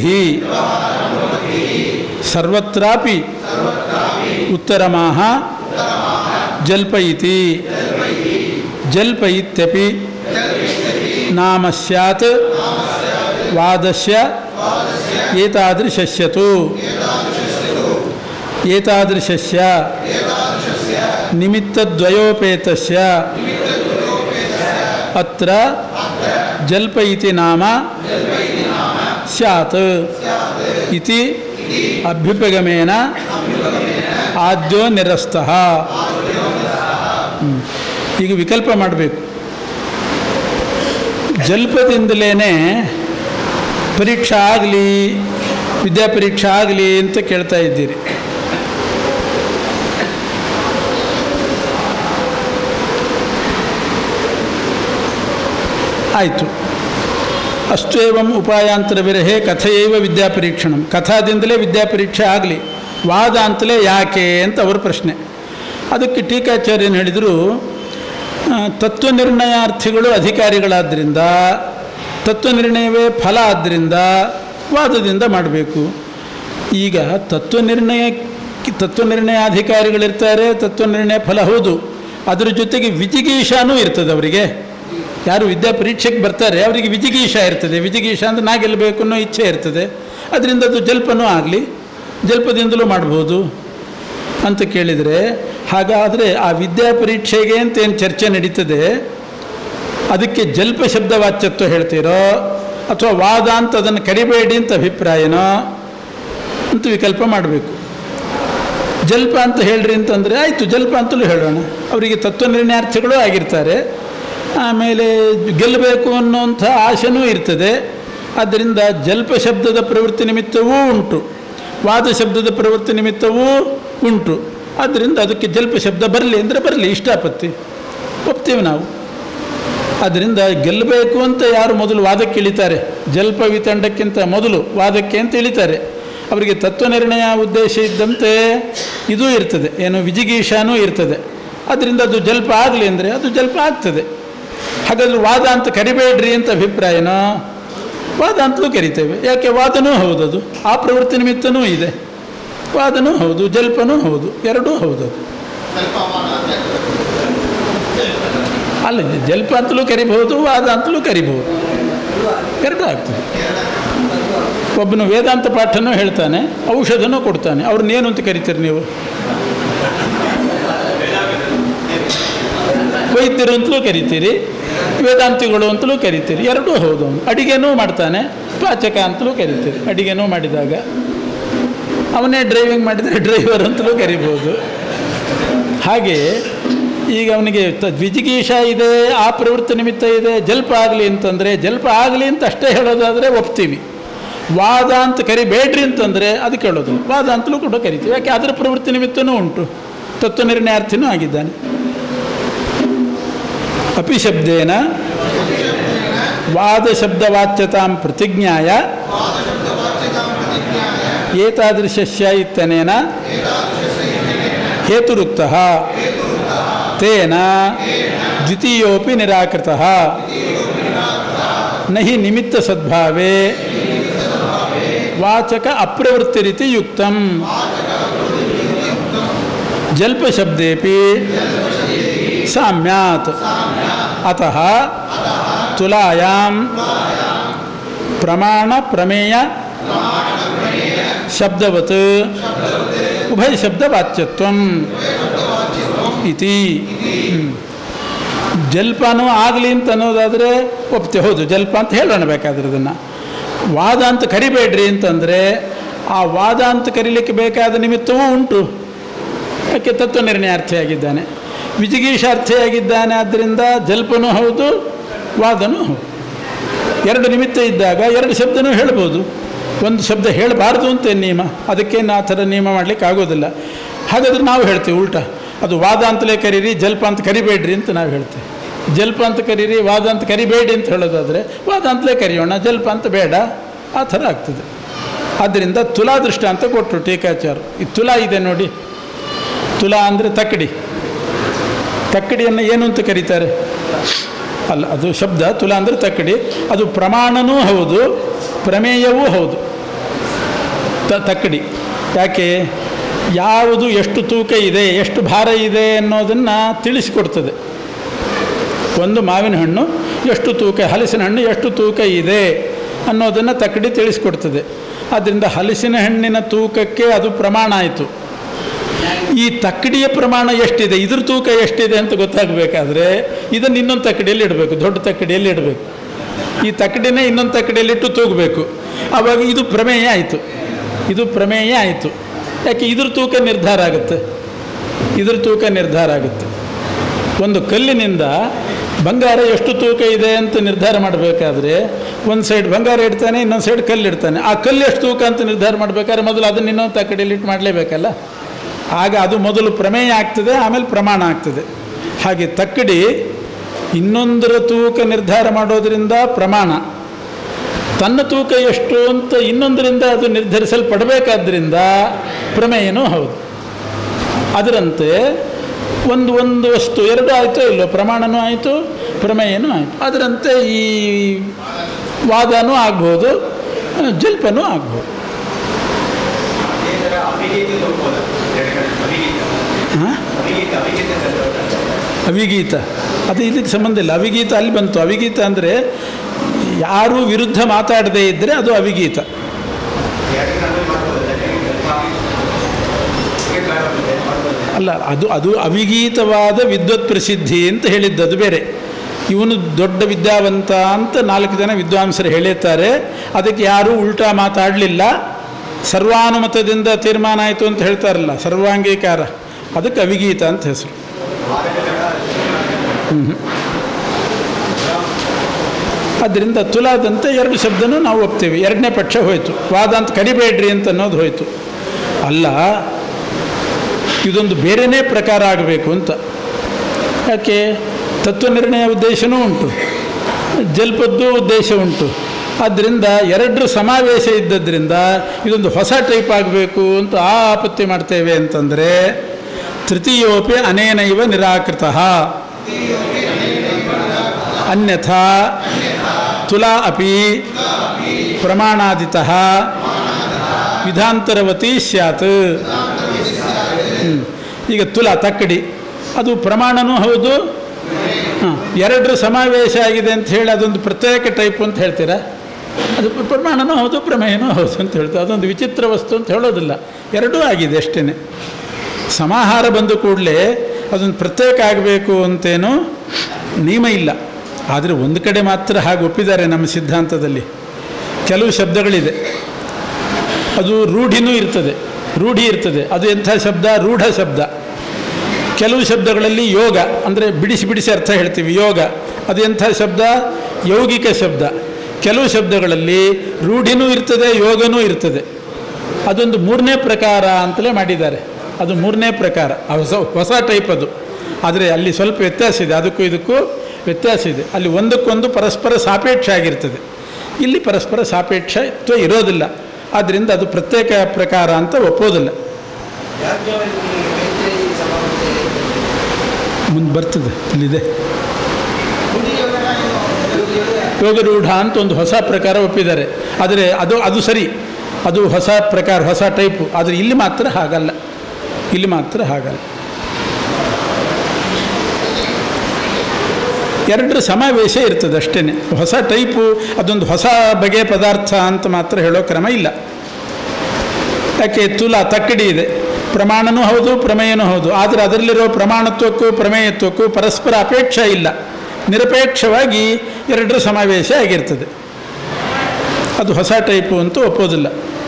ಸರ್ವತ್ರಾಪಿ ಉತ್ತರಮಾಹ ಜಲ್ಪಯಿತಿ ಜಲ್ಪ ಇತ್ಯಪಿ ನಾಮ ಸ್ಯಾತ್ ವಾದಸ್ಯ ಏತಾದೃಶಸ್ಯ ತು ಏತಾದೃಶಸ್ಯ ನಿಮಿತ್ತದ್ವಯೋಪೇತಸ್ಯ ಅತ್ರ ಜಲ್ಪ ಇತಿ ನಾಮ ಸ್ಯಾತ್ ಇತಿ ಅಭ್ಯುಪಗಮೇನ ಆದ್ಯೋ ನಿರಸ್ತಃ ಹ್ಮ್. ಈಗ ವಿಕಲ್ಪ ಮಾಡಬೇಕು ಜಲ್ಪದಿಂದಲೇ ಪರೀಕ್ಷೆ ಆಗಲಿ ವಿದ್ಯಾಪರೀಕ್ಷೆ ಆಗಲಿ ಅಂತ ಕೇಳ್ತಾ ಇದ್ದೀರಿ ಆಯಿತು ಅಷ್ಟೇವಂ ಉಪಾಯಾಂತರ ವಿರಹೇ ಕಥೆಯೈವ ವಿದ್ಯಾಪರೀಕ್ಷಣಂ ಕಥಾದಿಂದಲೇ ವಿದ್ಯಾಪರೀಕ್ಷೆ ಆಗಲಿ ವಾದ ಅಂತಲೇ ಯಾಕೆ ಅಂತ ಅವರ ಪ್ರಶ್ನೆ ಅದಕ್ಕೆ ಟೀಕಾಚಾರ್ಯನು ಹೇಳಿದರು ಆ, ತತ್ವನಿರ್ಣಯಾರ್ಥಿಗಳು ಅಧಿಕಾರಿಗಳಾದ್ದರಿಂದ ತತ್ವನಿರ್ಣಯವೇ ಫಲ ಆದ್ದರಿಂದ ವಾದದಿಂದ ಮಾಡಬೇಕು ಈಗ ತತ್ವನಿರ್ಣಯ ತತ್ವನಿರ್ಣಯಾಧಿಕಾರಿಗಳಿರ್ತಾರೆ ತತ್ವನಿರ್ಣಯ ಫಲ ಹೌದು ಅದರ ಜೊತೆಗೆ ವಿಜಿಗೀಷಾನೂ ಇರ್ತದೆ ಅವರಿಗೆ ಯಾರು ವಿದ್ಯಾಪರೀಕ್ಷೆಗೆ ಬರ್ತಾರೆ ಅವರಿಗೆ ವಿಜಿಗೀಷ ಇರ್ತದೆ ವಿಜಿಗೀಷ ಅಂದರೆ ನಾ ಗೆಲ್ಲಬೇಕು ಅನ್ನೋ ಇಚ್ಛೆ ಇರ್ತದೆ ಅದರಿಂದ ಅದು ಜಲ್ಪನೂ ಆಗಲಿ ಜಲ್ಪದಿಂದಲೂ ಮಾಡ್ಬೋದು ಅಂತ ಕೇಳಿದರೆ ಹಾಗಾದರೆ ಆ ವಿದ್ಯಾಪರೀಕ್ಷೆಗೆ ಅಂತ ಏನು ಚರ್ಚೆ ನಡೀತದೆ ಅದಕ್ಕೆ ಜಲ್ಪ ಶಬ್ದ ವಾಚ್ಯತ್ವ ಹೇಳ್ತೀರೋ ಅಥವಾ ವಾದ ಅಂತ ಅದನ್ನು ಕರಿಬೇಡಿ ಅಂತ ಅಭಿಪ್ರಾಯನೋ ಅಂತ ವಿಕಲ್ಪ ಮಾಡಬೇಕು ಜಲ್ಪ ಅಂತ ಹೇಳ್ರಿ ಅಂತಂದರೆ ಆಯಿತು ಜಲ್ಪ ಅಂತಲೂ ಹೇಳೋಣ ಅವರಿಗೆ ತತ್ವನಿರ್ಣಯಾರ್ಥಿಗಳೂ ಆಗಿರ್ತಾರೆ ಆಮೇಲೆ ಗೆಲ್ಲಬೇಕು ಅನ್ನೋಂಥ ಆಶೆನೂ ಇರ್ತದೆ ಆದ್ದರಿಂದ ಜಲ್ಪ ಶಬ್ದದ ಪ್ರವೃತ್ತಿ ನಿಮಿತ್ತವೂ ಉಂಟು ವಾದ ಶಬ್ದದ ಪ್ರವೃತ್ತಿ ನಿಮಿತ್ತವೂ ಉಂಟು ಆದ್ದರಿಂದ ಅದಕ್ಕೆ ಜಲ್ಪ ಶಬ್ದ ಬರಲಿ ಅಂದರೆ ಬರಲಿ ಇಷ್ಟಾಪತ್ತಿ ಒಪ್ತೀವಿ ನಾವು ಅದರಿಂದ ಗೆಲ್ಲಬೇಕು ಅಂತ ಯಾರು ಮೊದಲು ವಾದಕ್ಕೆ ಇಳಿತಾರೆ ಜಲ್ಪ ವಿತಂಡಕ್ಕಿಂತ ಮೊದಲು ವಾದಕ್ಕೆ ಅಂತ ಇಳಿತಾರೆ ಅವರಿಗೆ ತತ್ವನಿರ್ಣಯ ಉದ್ದೇಶ ಇದ್ದಂತೆ ಇದೂ ಇರ್ತದೆ ಏನು ವಿಜಿಗೀಷಾನೂ ಇರ್ತದೆ ಅದರಿಂದ ಅದು ಜಲ್ಪ ಆಗಲಿ ಅಂದರೆ ಅದು ಜಲ್ಪ ಆಗ್ತದೆ ಹಾಗಾದ್ರೆ ವಾದ ಅಂತ ಕರಿಬೇಡ್ರಿ ಅಂತ ಅಭಿಪ್ರಾಯನೋ ವಾದ ಅಂತಲೂ ಕರಿತೇವೆ ಯಾಕೆ ವಾದನೂ ಹೌದು ಅದು ಆ ಪ್ರವೃತ್ತಿ ನಿಮಿತ್ತನೂ ಇದೆ ವಾದನೂ ಹೌದು ಜಲ್ಪನೂ ಹೌದು ಎರಡೂ ಹೌದು ಅದು ಅಲ್ಲ ಜಲ್ಪ ಅಂತಲೂ ಕರಿಬಹುದು ವಾದ ಅಂತಲೂ ಕರಿಬಹುದು ಎರಡೂ ಆಗ್ತದೆ ಒಬ್ಬನು ವೇದಾಂತ ಪಾಠನೂ ಹೇಳ್ತಾನೆ ಔಷಧನೂ ಕೊಡ್ತಾನೆ ಅವ್ರನ್ನೇನು ಅಂತ ಕರಿತೀರಿ ನೀವು ವೈದ್ಯರು ಅಂತಲೂ ಕರಿತೀರಿ ವೇದಾಂತಿಗಳು ಅಂತಲೂ ಕರಿತೀರಿ ಎರಡೂ ಹೌದು ಅವನು ಅಡಿಗೆನೂ ಮಾಡ್ತಾನೆ ಪಾಚಕ ಅಂತಲೂ ಕರಿತೀರಿ ಅಡಿಗೆನೂ ಮಾಡಿದಾಗ ಅವನೇ ಡ್ರೈವಿಂಗ್ ಮಾಡಿದರೆ ಡ್ರೈವರ್ ಅಂತಲೂ ಕರಿಬೋದು ಹಾಗೆ ಈಗ ಅವನಿಗೆ ತ ದ್ವಿಜಿಗೀಷ ಇದೆ ಆ ಪ್ರವೃತ್ತಿ ನಿಮಿತ್ತ ಇದೆ ಜಲ್ಪ ಆಗಲಿ ಅಂತಂದರೆ ಜಲ್ಪ ಆಗಲಿ ಅಂತ ಅಷ್ಟೇ ಹೇಳೋದಾದರೆ ಒಪ್ತೀವಿ ವಾದ ಅಂತ ಕರಿಬೇಡ್ರಿ ಅಂತಂದರೆ ಅದು ಕೇಳೋದಿಲ್ಲ ವಾದ ಅಂತಲೂ ಕೂಡ ಕರಿತೀವಿ ಯಾಕೆ ಅದರ ಪ್ರವೃತ್ತಿ ನಿಮಿತ್ತನೂ ಉಂಟು ತತ್ವನಿರ್ಣಯಾರ್ಥಿನೂ ಆಗಿದ್ದಾನೆ ಅಪಿ ಶಬ್ದೇನ ವಾದ ಶಬ್ದವಾಚ್ಯತಾಂ ಪ್ರತಿಜ್ಞಾಯ ಏತಾದೃಶಸ್ಯ ಇತ್ತನೇನ ಹೇತುರುಕ್ತ ತೇನ ದ್ವಿತೀಯೋಪಿ ನಿರಾಕೃತ ನಹಿ ನಿಮಿತ್ತ ಸದ್ಭಾವೇ ವಾಚಕ ಅಪ್ರವೃತ್ತಿರಿತಿ ಯುಕ್ತಂ ಜಲ್ಪ ಶಬ್ದೇಪಿ ಸಾಮ್ಯಾತ್ ಅತಃ ತುಲಾಯಾಂ ಪ್ರಮಾಣ ಪ್ರಮೇಯ ಶಬ್ದವತ್ ಉಭಯ ಶಬ್ದ ವಾಚ್ಯತ್ವಂ ಇತಿ ಹ್ಮ್. ಜಲ್ಪನೂ ಆಗಲಿ ಅಂತ ಅನ್ನೋದಾದರೆ ಒಪ್ತೆ ಹೌದು ಜಲ್ಪ ಅಂತ ಹೇಳೋಣ ಬೇಕಾದ್ರೆ ಅದನ್ನು ವಾದ ಅಂತ ಕರಿಬೇಡ್ರಿ ಅಂತಂದರೆ ಆ ವಾದ ಅಂತ ಕರೀಲಿಕ್ಕೆ ಬೇಕಾದ ನಿಮಿತ್ತವೂ ಉಂಟು ಯಾಕೆ ತತ್ವ ನಿರ್ಣಯಾರ್ಥಿಯಾಗಿದ್ದಾನೆ ವಿಜಿಗೀಷಾರ್ಥಿಯಾಗಿದ್ದಾನೆ ಆದ್ದರಿಂದ ಜಲ್ಪನೂ ಹೌದು ವಾದನೂ ಹೌದು ಎರಡು ನಿಮಿತ್ತ ಇದ್ದಾಗ ಎರಡು ಶಬ್ದನೂ ಹೇಳ್ಬೋದು ಒಂದು ಶಬ್ದ ಹೇಳಬಾರ್ದು ಅಂತ ಏನ್ ನಿಯಮ ಅದಕ್ಕೇನು ಆ ಥರ ನಿಯಮ ಮಾಡಲಿಕ್ಕೆ ಆಗೋದಿಲ್ಲ ಹಾಗಾದ್ರೆ ನಾವು ಹೇಳ್ತೀವಿ ಉಲ್ಟಾ ಅದು ವಾದ ಅಂತಲೇ ಕರೀರಿ ಜಲ್ಪ ಅಂತ ಕರಿಬೇಡ್ರಿ ಅಂತ ನಾವು ಹೇಳ್ತೀವಿ ಜಲ್ಪ ಅಂತ ಕರೀರಿ ವಾದ ಅಂತ ಕರಿಬೇಡಿ ಅಂತ ಹೇಳೋದಾದರೆ ವಾದ ಅಂತಲೇ ಕರೆಯೋಣ ಜಲ್ಪ ಅಂತ ಬೇಡ ಆ ಥರ ಆಗ್ತದೆ ಆದ್ದರಿಂದ ತುಲಾ ದೃಷ್ಟಾಂತ ಕೊಟ್ಟರು ಟೀಕಾಚಾರು ಈ ತುಲಾ ಇದೆ ನೋಡಿ ತುಲಾ ಅಂದರೆ ತಕ್ಕಡಿ ತಕ್ಕಡಿಯನ್ನು ಏನು ಅಂತ ಕರೀತಾರೆ ಅಲ್ಲ ಅದು ಶಬ್ದ ತುಲಾ ಅಂದರೆ ತಕ್ಕಡಿ ಅದು ಪ್ರಮಾಣನೂ ಹೌದು ಪ್ರಮೇಯವೂ ಹೌದು ತ ತಕ್ಕಡಿ ಯಾಕೆ ಯಾವುದು ಎಷ್ಟು ತೂಕ ಇದೆ ಎಷ್ಟು ಭಾರ ಇದೆ ಅನ್ನೋದನ್ನು ತಿಳಿಸಿಕೊಡ್ತದೆ ಒಂದು ಮಾವಿನ ಹಣ್ಣು ಎಷ್ಟು ತೂಕ ಹಲಸಿನ ಹಣ್ಣು ಎಷ್ಟು ತೂಕ ಇದೆ ಅನ್ನೋದನ್ನು ತಕ್ಕಡಿ ತಿಳಿಸ್ಕೊಡ್ತದೆ ಆದ್ದರಿಂದ ಹಲಸಿನ ಹಣ್ಣಿನ ತೂಕಕ್ಕೆ ಅದು ಪ್ರಮಾಣ ಆಯಿತು ಈ ತಕ್ಕಡಿಯ ಪ್ರಮಾಣ ಎಷ್ಟಿದೆ ಇದ್ರ ತೂಕ ಎಷ್ಟಿದೆ ಅಂತ ಗೊತ್ತಾಗಬೇಕಾದ್ರೆ ಇದನ್ನು ಇನ್ನೊಂದು ತಕ್ಕಡಿಯಲ್ಲಿ ಇಡಬೇಕು ದೊಡ್ಡ ತಕ್ಕಡಿಯಲ್ಲಿ ಇಡಬೇಕು ಈ ತಕ್ಕಡಿನೇ ಇನ್ನೊಂದು ತಕ್ಕಡಿಯಲ್ಲಿಟ್ಟು ತೂಗಬೇಕು ಆವಾಗ ಇದು ಪ್ರಮೇಯ ಆಯಿತು ಇದು ಪ್ರಮೇಯ ಆಯಿತು ಯಾಕೆ ಇದ್ರ ತೂಕ ನಿರ್ಧಾರ ಆಗುತ್ತೆ ಇದ್ರ ತೂಕ ನಿರ್ಧಾರ ಆಗುತ್ತೆ ಒಂದು ಕಲ್ಲಿನಿಂದ ಬಂಗಾರ ಎಷ್ಟು ತೂಕ ಇದೆ ಅಂತ ನಿರ್ಧಾರ ಮಾಡಬೇಕಾದ್ರೆ ಒಂದು ಸೈಡ್ ಬಂಗಾರ ಇಡ್ತಾನೆ ಇನ್ನೊಂದು ಸೈಡ್ ಕಲ್ಲು ಇಡ್ತಾನೆ ಆ ಕಲ್ಲು ಎಷ್ಟು ತೂಕ ಅಂತ ನಿರ್ಧಾರ ಮಾಡಬೇಕಾದ್ರೆ ಮೊದಲು ಅದನ್ನು ಇನ್ನೊಂದು ತಕ್ಕಡಿಯಲ್ಲಿ ಇಟ್ಟು ಮಾಡಲೇಬೇಕಲ್ಲ ಆಗ ಅದು ಮೊದಲು ಪ್ರಮೇಯ ಆಗ್ತದೆ ಆಮೇಲೆ ಪ್ರಮಾಣ ಆಗ್ತದೆ ಹಾಗೆ ತಕ್ಕಡಿ ಇನ್ನೊಂದರ ತೂಕ ನಿರ್ಧಾರ ಮಾಡೋದರಿಂದ ಪ್ರಮಾಣ ತನ್ನ ತೂಕ ಎಷ್ಟು ಅಂತ ಇನ್ನೊಂದರಿಂದ ಅದು ನಿರ್ಧರಿಸಲ್ಪಡಬೇಕಾದ್ರಿಂದ ಪ್ರಮೇಯನೂ ಹೌದು ಅದರಂತೆ ಒಂದು ಒಂದು ವಸ್ತು ಎರಡು ಆಯಿತು ಇಲ್ಲೋ ಪ್ರಮಾಣನೂ ಆಯಿತು ಪ್ರಮೇಯನೂ ಆಯಿತು ಅದರಂತೆ ಈ ವಾದನೂ ಆಗ್ಬೋದು ಜಲ್ಪನೂ ಆಗ್ಬೋದು ಹಾಂ ಅವಿಗೀತ ಅದು ಇದಕ್ಕೆ ಸಂಬಂಧ ಇಲ್ಲ ಅವಿಗೀತ ಅಲ್ಲಿ ಬಂತು ಅವಿಗೀತ ಅಂದರೆ ಯಾರೂ ವಿರುದ್ಧ ಮಾತಾಡದೇ ಇದ್ದರೆ ಅದು ಅವಿಗೀತ ಅಲ್ಲ ಅದು ಅದು ಅವಿಗೀತವಾದ ವಿದ್ವತ್ ಪ್ರಸಿದ್ಧಿ ಅಂತ ಹೇಳಿದ್ದು ಅದು ಬೇರೆ ಇವನು ದೊಡ್ಡ ವಿದ್ಯಾವಂತ ಅಂತ ನಾಲ್ಕು ಜನ ವಿದ್ವಾಂಸರು ಹೇಳಿರ್ತಾರೆ ಅದಕ್ಕೆ ಯಾರೂ ಉಲ್ಟಾ ಮಾತಾಡಲಿಲ್ಲ ಸರ್ವಾನುಮತದಿಂದ ತೀರ್ಮಾನ ಆಯಿತು ಅಂತ ಹೇಳ್ತಾರಲ್ಲ ಸರ್ವಾಂಗೀಕಾರ ಅದಕ್ಕೆ ಅವಿಗೀತ ಅಂತ ಹೆಸರು ಹ್ಮ್. ಅದರಿಂದ ತುಲಾದಂತೆ ಎರಡು ಶಬ್ದನೂ ನಾವು ಒಪ್ತೀವಿ ಎರಡನೇ ಪಕ್ಷ ಹೋಯಿತು ವಾದ ಅಂತ ಕರಿಬೇಡ್ರಿ ಅಂತ ಅನ್ನೋದು ಹೋಯಿತು ಅಲ್ಲ ಇದೊಂದು ಬೇರೆಯೇ ಪ್ರಕಾರ ಆಗಬೇಕು ಅಂತ ಯಾಕೆ ತತ್ವನಿರ್ಣಯ ಉದ್ದೇಶನೂ ಉಂಟು ಜಲ್ಪದ್ದು ಉದ್ದೇಶ ಉಂಟು ಆದ್ದರಿಂದ ಎರಡರ ಸಮಾವೇಶ ಇದ್ದದ್ರಿಂದ ಇದೊಂದು ಹೊಸ ಟೈಪ್ ಆಗಬೇಕು ಅಂತ ಆ ಆಪತ್ತಿ ಮಾಡ್ತೇವೆ ಅಂತಂದರೆ ತೃತೀಯೋಪಿ ಅನೇನೈವ ನಿರಾಕೃತ ಅನ್ಯಥಾ ತುಲಾ ಅಪಿ ಪ್ರಮಾಣಾದಿತಃ ವಿಧಾಂತರವತಿ ಸ್ಯಾತ್ ಹ್ಮ್. ಈಗ ತುಲಾ ತಕ್ಕಡಿ ಅದು ಪ್ರಮಾಣನೂ ಹೌದು ಹಾಂ ಎರಡರ ಸಮಾವೇಶ ಆಗಿದೆ ಅಂತ ಹೇಳಿ ಅದೊಂದು ಪ್ರತ್ಯೇಕ ಟೈಪ್ ಅಂತ ಹೇಳ್ತೀರಾ ಅದು ಪ್ರಮಾಣನೂ ಹೌದು ಪ್ರಮೇಯನೂ ಹೌದು ಅಂತ ಹೇಳ್ತಾರೆ ಅದೊಂದು ವಿಚಿತ್ರ ವಸ್ತು ಅಂತ ಹೇಳೋದಿಲ್ಲ ಎರಡೂ ಆಗಿದೆ ಅಷ್ಟೇ ಸಮಾಹಾರ ಬಂದ ಕೂಡಲೇ ಅದೊಂದು ಪ್ರತ್ಯೇಕ ಆಗಬೇಕು ಅಂತೇನೂ ನಿಯಮ ಇಲ್ಲ ಆದರೆ ಒಂದು ಕಡೆ ಮಾತ್ರ ಹಾಗೆ ಒಪ್ಪಿದ್ದಾರೆ ನಮ್ಮ ಸಿದ್ಧಾಂತದಲ್ಲಿ ಕೆಲವು ಶಬ್ದಗಳಿದೆ ಅದು ರೂಢಿನೂ ಇರ್ತದೆ ರೂಢಿ ಇರ್ತದೆ ಅದು ಎಂಥ ಶಬ್ದ ರೂಢ ಶಬ್ದ ಕೆಲವು ಶಬ್ದಗಳಲ್ಲಿ ಯೋಗ ಅಂದರೆ ಬಿಡಿಸಿ ಬಿಡಿಸಿ ಅರ್ಥ ಹೇಳ್ತೀವಿ ಯೋಗ ಅದು ಎಂಥ ಶಬ್ದ ಯೌಗಿಕ ಶಬ್ದ ಕೆಲವು ಶಬ್ದಗಳಲ್ಲಿ ರೂಢಿನೂ ಇರ್ತದೆ ಯೋಗನೂ ಇರ್ತದೆ ಅದೊಂದು ಮೂರನೇ ಪ್ರಕಾರ ಅಂತಲೇ ಮಾಡಿದ್ದಾರೆ ಅದು ಮೂರನೇ ಪ್ರಕಾರ ಆ ಹೊಸ ಹೊಸ ಟೈಪ್ ಅದು ಆದರೆ ಅಲ್ಲಿ ಸ್ವಲ್ಪ ವ್ಯತ್ಯಾಸ ಇದೆ ಅದಕ್ಕೂ ಇದಕ್ಕೂ ವ್ಯತ್ಯಾಸ ಇದೆ ಅಲ್ಲಿ ಒಂದಕ್ಕೊಂದು ಪರಸ್ಪರ ಸಾಪೇಕ್ಷ ಆಗಿರ್ತದೆ ಇಲ್ಲಿ ಪರಸ್ಪರ ಸಾಪೇಕ್ಷತ್ವ ಇರೋದಿಲ್ಲ ಆದ್ದರಿಂದ ಅದು ಪ್ರತ್ಯೇಕ ಪ್ರಕಾರ ಅಂತ ಒಪ್ಪೋದಿಲ್ಲ ಮುಂದೆ ಬರ್ತದೆ ಇಲ್ಲಿದೆ ಯೋಗರೂಢ ಅಂತ ಒಂದು ಹೊಸ ಪ್ರಕಾರ ಒಪ್ಪಿದ್ದಾರೆ ಆದರೆ ಅದು ಅದು ಸರಿ ಅದು ಹೊಸ ಪ್ರಕಾರ ಹೊಸ ಟೈಪು ಆದರೆ ಇಲ್ಲಿ ಮಾತ್ರ ಹಾಗಲ್ಲ ಇಲ್ಲಿ ಮಾತ್ರ ಹಾಗಲ್ಲ ಎರಡರ ಸಮಾವೇಶ ಇರ್ತದೆ ಅಷ್ಟೇ ಹೊಸ ಟೈಪು ಅದೊಂದು ಹೊಸ ಬಗೆಯ ಪದಾರ್ಥ ಅಂತ ಮಾತ್ರ ಹೇಳೋ ಕ್ರಮ ಇಲ್ಲ ಯಾಕೆ ತುಲ ತಕ್ಕಡಿ ಇದೆ ಪ್ರಮಾಣನೂ ಹೌದು ಪ್ರಮೇಯನೂ ಹೌದು ಆದರೆ ಅದರಲ್ಲಿರೋ ಪ್ರಮಾಣತ್ವಕ್ಕೂ ಪ್ರಮೇಯತ್ವಕ್ಕೂ ಪರಸ್ಪರ ಅಪೇಕ್ಷೆ ಇಲ್ಲ ನಿರಪೇಕ್ಷವಾಗಿ ಎರಡರ ಸಮಾವೇಶ ಆಗಿರ್ತದೆ ಅದು ಹೊಸ ಟೈಪು ಅಂತ ಒಪ್ಪೋದಿಲ್ಲ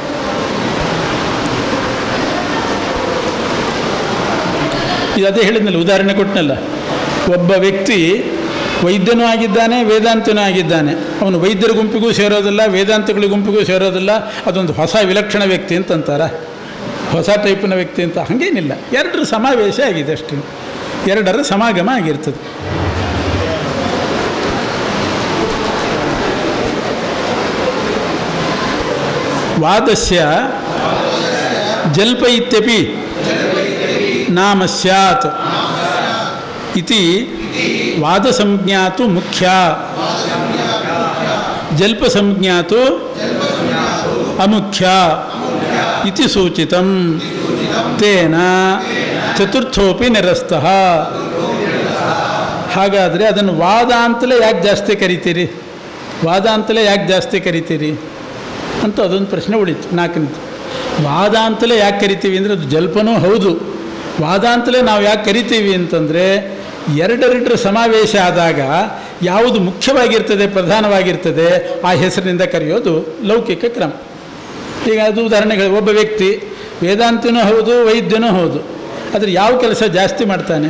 ಇದು ಅದೇ ಹೇಳಿದ್ನಲ್ಲ ಉದಾಹರಣೆ ಕೊಟ್ಟನಲ್ಲ ಒಬ್ಬ ವ್ಯಕ್ತಿ ವೈದ್ಯನೂ ಆಗಿದ್ದಾನೆ ವೇದಾಂತನೂ ಆಗಿದ್ದಾನೆ ಅವನು ವೈದ್ಯರ ಗುಂಪಿಗೂ ಸೇರೋದಿಲ್ಲ ವೇದಾಂತಗಳ ಗುಂಪಿಗೂ ಸೇರೋದಿಲ್ಲ ಅದೊಂದು ಹೊಸ ವಿಲಕ್ಷಣ ವ್ಯಕ್ತಿ ಅಂತಂತಾರ ಹೊಸ ಟೈಪಿನ ವ್ಯಕ್ತಿ ಅಂತ ಹಾಗೇನಿಲ್ಲ ಎರಡರ ಸಮಾವೇಶ ಆಗಿದೆ ಅಷ್ಟೇ ಎರಡರ ಸಮಾಗಮ ಆಗಿರ್ತದೆ ವಾದಸ್ಯ ಜಲ್ಪ ಇತ್ಯಪಿ ನಾಮ ಸ್ಯಾತ್ ಇತಿ ವಾದಸಂಜ್ಞಾತು ಮುಖ್ಯ ಜಲ್ಪಸಂಜ್ಞಾತು ಅಮುಖ್ಯ ಇತಿ ಸೂಚಿತಂ ತೇನ ಚತುರ್ಥೋಪಿ ನಿರಸ್ತಃ ಹಾಗಾದರೆ ಅದನ್ನು ವಾದ ಅಂತಲೇ ಯಾಕೆ ಜಾಸ್ತಿ ಕರಿತೀರಿ ವಾದ ಅಂತಲೇ ಯಾಕೆ ಜಾಸ್ತಿ ಕರಿತೀರಿ ಅಂತ ಅದೊಂದು ಪ್ರಶ್ನೆ ಉಳಿತು ನಾಲ್ಕನೇದು ವಾದ ಅಂತಲೇ ಯಾಕೆ ಕರಿತೀವಿ ಅಂದರೆ ಅದು ಜಲ್ಪನೂ ಹೌದು ವಾದ ಅಂತಲೇ ನಾವು ಯಾಕೆ ಕರಿತೀವಿ ಅಂತಂದರೆ ಎರಡೆರಡರ ಸಮಾವೇಶ ಆದಾಗ ಯಾವುದು ಮುಖ್ಯವಾಗಿರ್ತದೆ ಪ್ರಧಾನವಾಗಿರ್ತದೆ ಆ ಹೆಸರಿನಿಂದ ಕರೆಯೋದು ಲೌಕಿಕ ಕ್ರಮ ಈಗ ಅದು ಉದಾಹರಣೆಗಳು ಒಬ್ಬ ವ್ಯಕ್ತಿ ವೇದಾಂತನೂ ಹೌದು ವೈದ್ಯನೂ ಹೌದು ಆದರೆ ಯಾವ ಕೆಲಸ ಜಾಸ್ತಿ ಮಾಡ್ತಾನೆ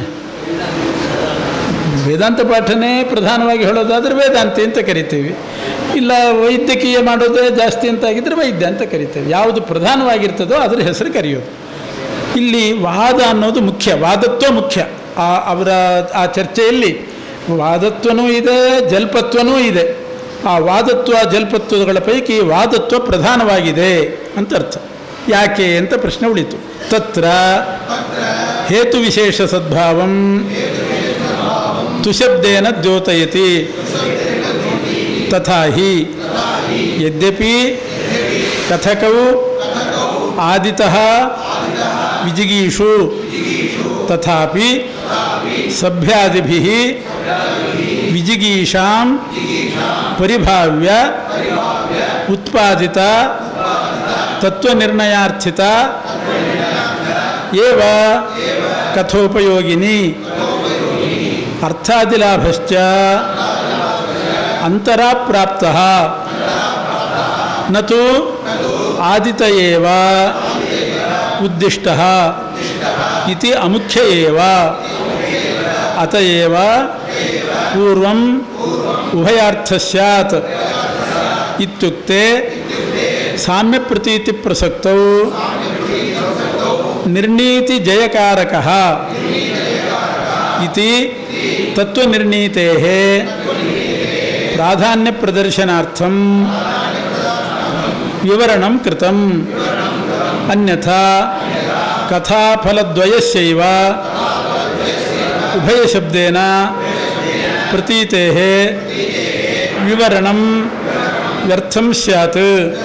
ವೇದಾಂತ ಪಾಠನೇ ಪ್ರಧಾನವಾಗಿ ಹೇಳೋದಾದರೆ ವೇದಾಂತಿ ಅಂತ ಕರಿತೀವಿ ಇಲ್ಲ ವೈದ್ಯಕೀಯ ಮಾಡೋದೇ ಜಾಸ್ತಿ ಅಂತ ಆಗಿದ್ದರೆ ವೈದ್ಯ ಅಂತ ಕರಿತೇವೆ ಯಾವುದು ಪ್ರಧಾನವಾಗಿರ್ತದೋ ಅದರ ಹೆಸರು ಕರೆಯೋದು ಇಲ್ಲಿ ವಾದ ಅನ್ನೋದು ಮುಖ್ಯ ವಾದತ್ವ ಮುಖ್ಯ ಆ ಅವರ ಆ ಚರ್ಚೆಯಲ್ಲಿ ವಾದತ್ವನೂ ಇದೆ ಜಲ್ಪತ್ವನೂ ಇದೆ ಆ ವಾದತ್ವ ಜಲ್ಪತ್ವಗಳ ಪೈಕಿ ವಾದತ್ವ ಪ್ರಧಾನವಾಗಿದೆ ಅಂತ ಅರ್ಥ ಯಾಕೆ ಅಂತ ಪ್ರಶ್ನೆ ಉಳಿತು ತತ್ರ ಹೇತು ವಿಶೇಷ ಸದ್ಭಾವಂ ತುಶಬ್ದೇನ ದ್ಯೋತಯತಿ ತಥಾ ಹಿ ಯದ್ಯಪಿ ಕಥಕವು ಆದಿತಃ ವಿಜಿಗೀಷು ತಥಾಪಿ ಸಭ್ಯಾದಿಭಿः ವಿಜಿಗೀಷಾಂ ಪರಿಭಾವ್ಯ ಉತ್ಪಾದಿತ ತತ್ವನಿರ್ಣಯಾರ್ಥಿತ ಏವ ಕಥೋಪಯೋಗಿನಿ ಅರ್ಥಾದಿಲಾಭಶ್ಚ ಅಂತರಾ ಪ್ರಾಪ್ತ ನತು ಆದಿತ ಏವ ಉದ್ದಿಷ್ಟ ಇತಿ ಅಮುಖ್ಯ ಏವ ಅತಏವ ಪೂರ್ವಂ ಉಭಯಾರ್ಥ ಸ್ಯಾತ್ ಇತ್ಯುಕ್ತೆ ಸಾಮ್ಯ ಪ್ರತೀತಿ ಪ್ರಸಕ್ತೌ ನಿರ್ಣೀತಿ ಜಯಕಾರಕ ಇತಿ ತತ್ವನಿರ್ಣೀತೆ ಪ್ರಾಧಾನ್ಯ ಪ್ರದರ್ಶನಾರ್ಥಂ ವಿವರಣಂ ಕೃತಂ ಅನ್ಯಥಾ ಕಥಾಫಲದ್ವಯಸ್ಯೈವ ಉಭಯಶಬ್ದೇನ ಪ್ರತೀತೆ ವಿವರಣಂ ವ್ಯರ್ಥಂ ಸ್ಯಾತ್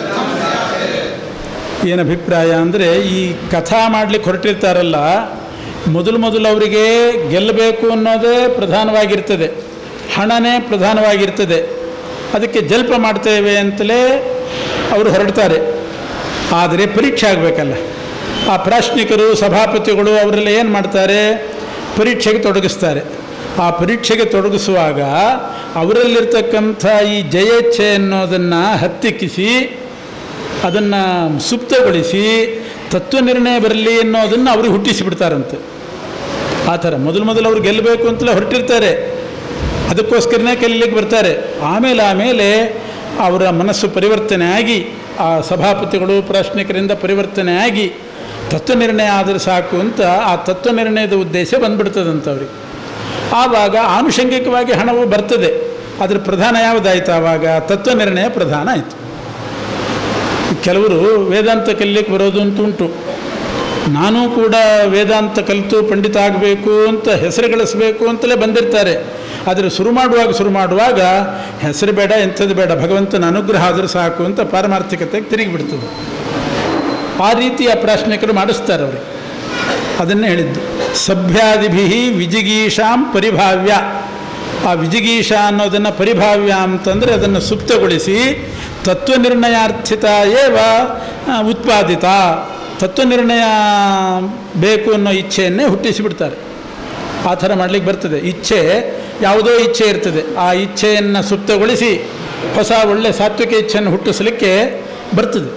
ಏನು ಅಭಿಪ್ರಾಯ ಅಂದರೆ ಈ ಕಥಾ ಮಾಡಲಿಕ್ಕೆ ಹೊರಟಿರ್ತಾರಲ್ಲ ಮೊದಲು ಮೊದಲು ಅವರಿಗೆ ಗೆಲ್ಲಬೇಕು ಅನ್ನೋದೇ ಪ್ರಧಾನವಾಗಿರ್ತದೆ ಹಣನೇ ಪ್ರಧಾನವಾಗಿರ್ತದೆ ಅದಕ್ಕೆ ಜಲ್ಪ ಮಾಡ್ತೇವೆ ಅಂತಲೇ ಅವರು ಹೊರಡ್ತಾರೆ ಆದರೆ ಪರೀಕ್ಷೆ ಆಗಬೇಕಲ್ಲ ಆ ಪ್ರಾಶ್ನಿಕರು ಸಭಾಪತಿಗಳು ಅವರೆಲ್ಲ ಏನು ಮಾಡ್ತಾರೆ ಪರೀಕ್ಷೆಗೆ ತೊಡಗಿಸ್ತಾರೆ ಆ ಪರೀಕ್ಷೆಗೆ ತೊಡಗಿಸುವಾಗ ಅವರಲ್ಲಿರ್ತಕ್ಕಂಥ ಈ ಜಯೇಚ್ಛೆ ಅನ್ನೋದನ್ನು ಹತ್ತಿಕ್ಕಿಸಿ ಅದನ್ನು ಸುಪ್ತಗೊಳಿಸಿ ತತ್ವನಿರ್ಣಯ ಬರಲಿ ಅನ್ನೋದನ್ನು ಅವ್ರಿಗೆ ಹುಟ್ಟಿಸಿಬಿಡ್ತಾರಂತೆ ಆ ಥರ ಮೊದಲು ಮೊದಲು ಅವ್ರು ಗೆಲ್ಲಬೇಕು ಅಂತಲೇ ಹೊರಟಿರ್ತಾರೆ ಅದಕ್ಕೋಸ್ಕರನೇ ಕಲೀಲಿಕ್ಕೆ ಬರ್ತಾರೆ ಆಮೇಲೆ ಆಮೇಲೆ ಅವರ ಮನಸ್ಸು ಪರಿವರ್ತನೆ ಆಗಿ ಆ ಸಭಾಪತಿಗಳು ಪ್ರಾಶ್ನಿಕರಿಂದ ಪರಿವರ್ತನೆ ಆಗಿ ತತ್ವನಿರ್ಣಯ ಆದರೆ ಸಾಕು ಅಂತ ಆ ತತ್ವನಿರ್ಣಯದ ಉದ್ದೇಶ ಬಂದ್ಬಿಡ್ತದಂತ ಅವ್ರಿಗೆ ಆವಾಗ ಆನುಷಂಗಿಕವಾಗಿ ಹಣವು ಬರ್ತದೆ ಅದ್ರ ಪ್ರಧಾನ ಯಾವುದಾಯ್ತು ಆವಾಗ ತತ್ವನಿರ್ಣಯ ಪ್ರಧಾನ ಆಯಿತು ಕೆಲವರು ವೇದಾಂತ ಕಲಿಯಕ್ಕೆ ಬರೋದು ಅಂತ ಉಂಟು ನಾನು ಕೂಡ ವೇದಾಂತ ಕಲಿತು ಪಂಡಿತ ಆಗಬೇಕು ಅಂತ ಹೆಸರು ಗಳಿಸಬೇಕು ಅಂತಲೇ ಬಂದಿರ್ತಾರೆ ಆದರೆ ಶುರು ಮಾಡುವಾಗ ಶುರು ಮಾಡುವಾಗ ಹೆಸರು ಬೇಡ ಎಂಥದ್ದು ಬೇಡ ಭಗವಂತನ ಅನುಗ್ರಹ ಆದರೂ ಸಾಕು ಅಂತ ಪಾರಮಾರ್ಥಿಕತೆಗೆ ತಿರುಗಿಬಿಡ್ತದೆ ಆ ರೀತಿಯ ಪ್ರಾಶ್ನಿಕರು ಮಾಡಿಸ್ತಾರೆ ಅವರಿಗೆ ಅದನ್ನೇ ಹೇಳಿದ್ದು ಸಭ್ಯಾದಿಭಿ ವಿಜಿಗೀಷಾಂ ಪರಿಭಾವ್ಯ ಆ ವಿಜಿಗೀಷ ಅನ್ನೋದನ್ನು ಪರಿಭಾವ್ಯ ಅಂತಂದರೆ ಅದನ್ನು ಸುಪ್ತಗೊಳಿಸಿ ತತ್ವನಿರ್ಣಯಾರ್ಥಿತ ಏವ ಆ, ಉತ್ಪಾದಿತ ತತ್ವನಿರ್ಣಯ ಬೇಕು ಅನ್ನೋ ಇಚ್ಛೆಯನ್ನೇ ಹುಟ್ಟಿಸಿಬಿಡ್ತಾರೆ ಆ ಥರ ಮಾಡಲಿಕ್ಕೆ ಬರ್ತದೆ ಇಚ್ಛೆ ಯಾವುದೋ ಇಚ್ಛೆ ಇರ್ತದೆ ಆ ಇಚ್ಛೆಯನ್ನು ಸುಪ್ತಗೊಳಿಸಿ ಹೊಸ ಒಳ್ಳೆ ಸಾತ್ವಿಕ ಇಚ್ಛೆಯನ್ನು ಹುಟ್ಟಿಸಲಿಕ್ಕೆ ಬರ್ತದೆ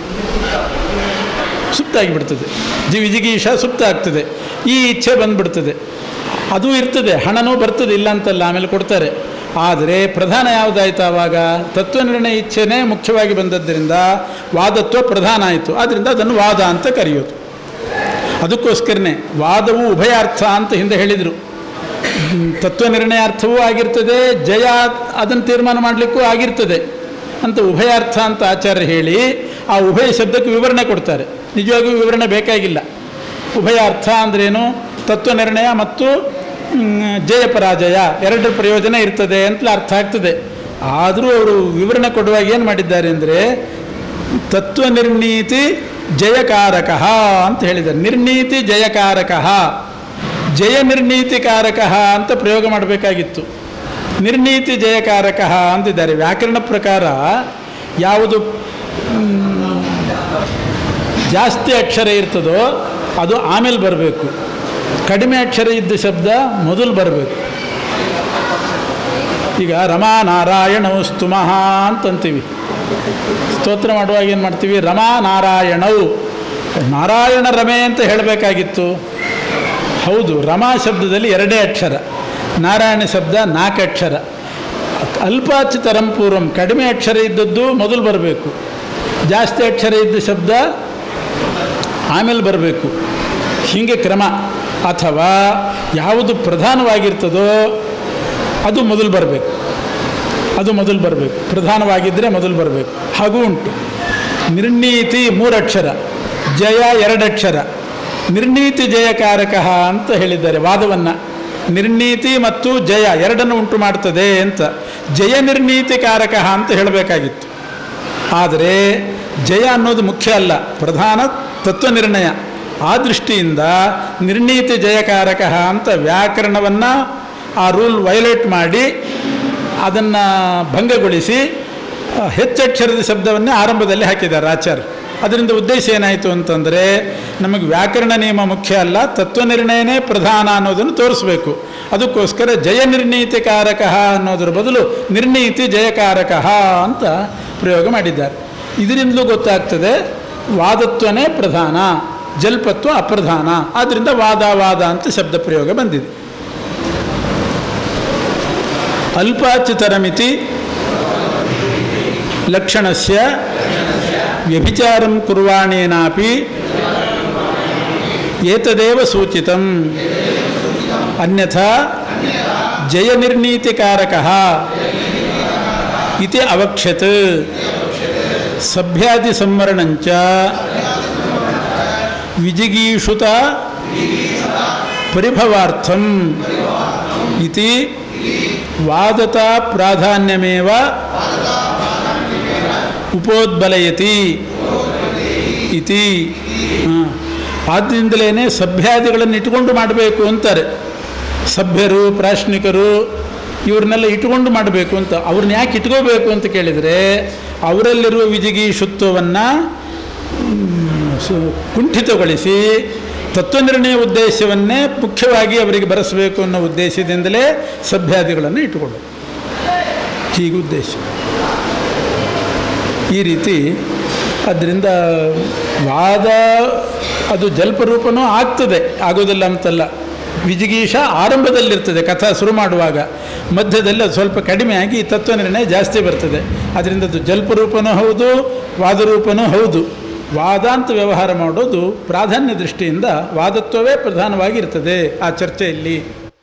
ಸುಪ್ತಾಗಿ ಬಿಡ್ತದೆ ಜಿ ವಿಜಿಗೀಷ ಸುಪ್ತ ಆಗ್ತದೆ ಈ ಇಚ್ಛೆ ಬಂದ್ಬಿಡ್ತದೆ ಅದು ಇರ್ತದೆ ಹಣನೂ ಬರ್ತದೆ ಇಲ್ಲ ಅಂತಲ್ಲ ಆಮೇಲೆ ಕೊಡ್ತಾರೆ ಆದರೆ ಪ್ರಧಾನ ಯಾವುದಾಯ್ತು ಆವಾಗ ತತ್ವನಿರ್ಣಯ ಇಚ್ಛೆನೇ ಮುಖ್ಯವಾಗಿ ಬಂದದ್ದರಿಂದ ವಾದತ್ವ ಪ್ರಧಾನ ಆಯಿತು ಆದ್ದರಿಂದ ಅದನ್ನು ವಾದ ಅಂತ ಕರೆಯೋದು ಅದಕ್ಕೋಸ್ಕರನೇ ವಾದವು ಉಭಯಾರ್ಥ ಅಂತ ಹಿಂದೆ ಹೇಳಿದರು ತತ್ವನಿರ್ಣಯಾರ್ಥವೂ ಆಗಿರ್ತದೆ ಜಯ ಅದನ್ನು ತೀರ್ಮಾನ ಮಾಡಲಿಕ್ಕೂ ಆಗಿರ್ತದೆ ಅಂತ ಉಭಯಾರ್ಥ ಅಂತ ಆಚಾರ್ಯ ಹೇಳಿ ಆ ಉಭಯ ಶಬ್ದಕ್ಕೆ ವಿವರಣೆ ಕೊಡ್ತಾರೆ ನಿಜವಾಗಿಯೂ ವಿವರಣೆ ಬೇಕಾಗಿಲ್ಲ ಉಭಯಾರ್ಥ ಅಂದ್ರೇನು ತತ್ವನಿರ್ಣಯ ಮತ್ತು ಮ್, ಜಯ ಪರಾಜಯ ಎರಡರ ಪ್ರಯೋಜನ ಇರ್ತದೆ ಅಂತಲೇ ಅರ್ಥ ಆಗ್ತದೆ ಆದರೂ ಅವರು ವಿವರಣೆ ಕೊಡುವಾಗ ಏನು ಮಾಡಿದ್ದಾರೆ ಅಂದರೆ ತತ್ವನಿರ್ಣೀತಿ ಜಯಕಾರಕ ಅಂತ ಹೇಳಿದ್ದಾರೆ ನಿರ್ಣೀತಿ ಜಯಕಾರಕ ಜಯ ನಿರ್ಣೀತಿಕಾರಕ ಅಂತ ಪ್ರಯೋಗ ಮಾಡಬೇಕಾಗಿತ್ತು ನಿರ್ಣೀತಿ ಜಯಕಾರಕ ಅಂತಿದ್ದಾರೆ ವ್ಯಾಕರಣ ಪ್ರಕಾರ ಯಾವುದು ಮ್, ಜಾಸ್ತಿ ಅಕ್ಷರ ಇರ್ತದೋ ಅದು ಆಮೇಲೆ ಬರಬೇಕು ಕಡಿಮೆ ಅಕ್ಷರ ಇದ್ದ ಶಬ್ದ ಮೊದಲು ಬರಬೇಕು ಈಗ ರಮಾ ನಾರಾಯಣವು ಸ್ತುಮಃ ಅಂತಂತೀವಿ ಸ್ತೋತ್ರ ಮಾಡುವಾಗ ಏನು ಮಾಡ್ತೀವಿ ರಮಾ ನಾರಾಯಣವು ನಾರಾಯಣ ರಮೆ ಅಂತ ಹೇಳಬೇಕಾಗಿತ್ತು ಹೌದು ರಮಾ ಶಬ್ದದಲ್ಲಿ ಎರಡೇ ಅಕ್ಷರ ನಾರಾಯಣ ಶಬ್ದ ನಾಲ್ಕು ಅಕ್ಷರ ಅಲ್ಪಾಚಿತರಂ ಪೂರ್ವಂ ಕಡಿಮೆ ಅಕ್ಷರ ಇದ್ದದ್ದು ಮೊದಲು ಬರಬೇಕು ಜಾಸ್ತಿ ಅಕ್ಷರ ಇದ್ದ ಶಬ್ದ ಆಮೇಲೆ ಬರಬೇಕು ಹೀಗೆ ಕ್ರಮ ಅಥವಾ ಯಾವುದು ಪ್ರಧಾನವಾಗಿರ್ತದೋ ಅದು ಮೊದಲು ಬರಬೇಕು ಅದು ಮೊದಲು ಬರಬೇಕು ಪ್ರಧಾನವಾಗಿದ್ದರೆ ಮೊದಲು ಬರಬೇಕು ಹಾಗೂ ಉಂಟು ನಿರ್ಣೀತಿ ಮೂರಕ್ಷರ ಜಯ ಎರಡಕ್ಷರ ನಿರ್ಣೀತಿ ಜಯಕಾರಕ ಅಂತ ಹೇಳಿದ್ದಾರೆ ವಾದವನ್ನು ನಿರ್ಣೀತಿ ಮತ್ತು ಜಯ ಎರಡನ್ನು ಉಂಟು ಮಾಡ್ತದೆ ಅಂತ ಜಯ ನಿರ್ಣೀತಿಕಾರಕ ಅಂತ ಹೇಳಬೇಕಾಗಿತ್ತು ಆದರೆ ಜಯ ಅನ್ನೋದು ಮುಖ್ಯ ಅಲ್ಲ ಪ್ರಧಾನ ತತ್ವನಿರ್ಣಯ ಆ ದೃಷ್ಟಿಯಿಂದ ನಿರ್ಣೀತಿ ಜಯಕಾರಕ ಅಂತ ವ್ಯಾಕರಣವನ್ನು ಆ ರೂಲ್ ವೈಲೇಟ್ ಮಾಡಿ ಅದನ್ನು ಭಂಗಗೊಳಿಸಿ ಆ, ಹೆಚ್ಚಕ್ಷರದ ಶಬ್ದವನ್ನೇ ಆರಂಭದಲ್ಲಿ ಹಾಕಿದ್ದಾರೆ ಆಚಾರ್ಯ ಅದರಿಂದ ಉದ್ದೇಶ ಏನಾಯಿತು ಅಂತಂದರೆ ನಮಗೆ ವ್ಯಾಕರಣ ನಿಯಮ ಮುಖ್ಯ ಅಲ್ಲ ತತ್ವನಿರ್ಣಯನೇ ಪ್ರಧಾನ ಅನ್ನೋದನ್ನು ತೋರಿಸ್ಬೇಕು ಅದಕ್ಕೋಸ್ಕರ ಜಯ ನಿರ್ಣೀತಿಕಾರಕ ಅನ್ನೋದ್ರ ಬದಲು ನಿರ್ಣೀತಿ ಜಯಕಾರಕ ಅಂತ ಪ್ರಯೋಗ ಮಾಡಿದ್ದಾರೆ ಇದರಿಂದಲೂ ಗೊತ್ತಾಗ್ತದೆ ವಾದತ್ವನೇ ಪ್ರಧಾನ ಜಲ್ಪತ್ವ ಅಪ್ರಧಾನ ಆದ್ದರಿಂದ ವಾದ ವಾದ ಅಂತ ಶಬ್ದ ಪ್ರಯೋಗ ಬಂದಿದೆ ಅಲ್ಪಾಚಿತರಮಿತಿ ಲಕ್ಷಣಸ್ಯ ವ್ಯಭಿಚಾರಂ ಕುರ್ವಾಣೇನಾಪಿ ಏತದೇವ ಸೂಚಿತಂ ಅನ್ಯಥಾ ಜಯ ನಿರ್ನೀತಿಕಾರಕ ಇತಿ ಅವಕ್ಷತ್ ಸಭ್ಯಾದಿ ಸಂವರಣಂಚ ವಿಜಿಗೀಷುತ ಪರಿಭವಾರ್ಥಂ ಇತಿ ವಾದತಾ ಪ್ರಾಧಾನ್ಯಮೇವ ಉಪೋದ್ಬಲಯತಿ ಇತಿ ಹಾಂ. ಆದ್ದರಿಂದಲೇ ಸಭ್ಯಾದಿಗಳನ್ನು ಇಟ್ಟುಕೊಂಡು ಮಾಡಬೇಕು ಅಂತಾರೆ ಸಭ್ಯರು ಪ್ರಾಶ್ನಿಕರು ಇವ್ರನ್ನೆಲ್ಲ ಇಟ್ಟುಕೊಂಡು ಮಾಡಬೇಕು ಅಂತ ಅವ್ರನ್ನ ಯಾಕೆ ಇಟ್ಕೋಬೇಕು ಅಂತ ಕೇಳಿದರೆ ಅವರಲ್ಲಿರುವ ವಿಜಿಗೀಷುತ್ವವನ್ನು ಕುಂಠಿತಗೊಳಿಸಿ ತತ್ವನಿರ್ಣಯ ಉದ್ದೇಶವನ್ನೇ ಮುಖ್ಯವಾಗಿ ಅವರಿಗೆ ಬರೆಸಬೇಕು ಅನ್ನೋ ಉದ್ದೇಶದಿಂದಲೇ ಸಭ್ಯಾದಿಗಳನ್ನು ಇಟ್ಟುಕೊಳ್ಳೋದು ಹೀಗೆ ಉದ್ದೇಶ ಈ ರೀತಿ ಅದರಿಂದ ವಾದ ಅದು ಜಲ್ಪರೂಪನೂ ಆಗ್ತದೆ ಆಗೋದಿಲ್ಲ ಅಂತಲ್ಲ ವಿಜಿಗೀಷ ಆರಂಭದಲ್ಲಿರ್ತದೆ ಕಥಾ ಶುರು ಮಾಡುವಾಗ ಮಧ್ಯದಲ್ಲಿ ಅದು ಸ್ವಲ್ಪ ಕಡಿಮೆ ಆಗಿ ತತ್ವನಿರ್ಣಯ ಜಾಸ್ತಿ ಬರ್ತದೆ ಅದರಿಂದ ಅದು ಜಲ್ಪರೂಪನೂ ಹೌದು ವಾದರೂಪನೂ ಹೌದು ವಾದ ಅಂತ ವ್ಯವಹಾರ ಮಾಡೋದು ಪ್ರಾಧಾನ್ಯ ದೃಷ್ಟಿಯಿಂದ ವಾದತ್ವವೇ ಪ್ರಧಾನವಾಗಿರ್ತದೆ ಆ ಚರ್ಚೆಯಲ್ಲಿ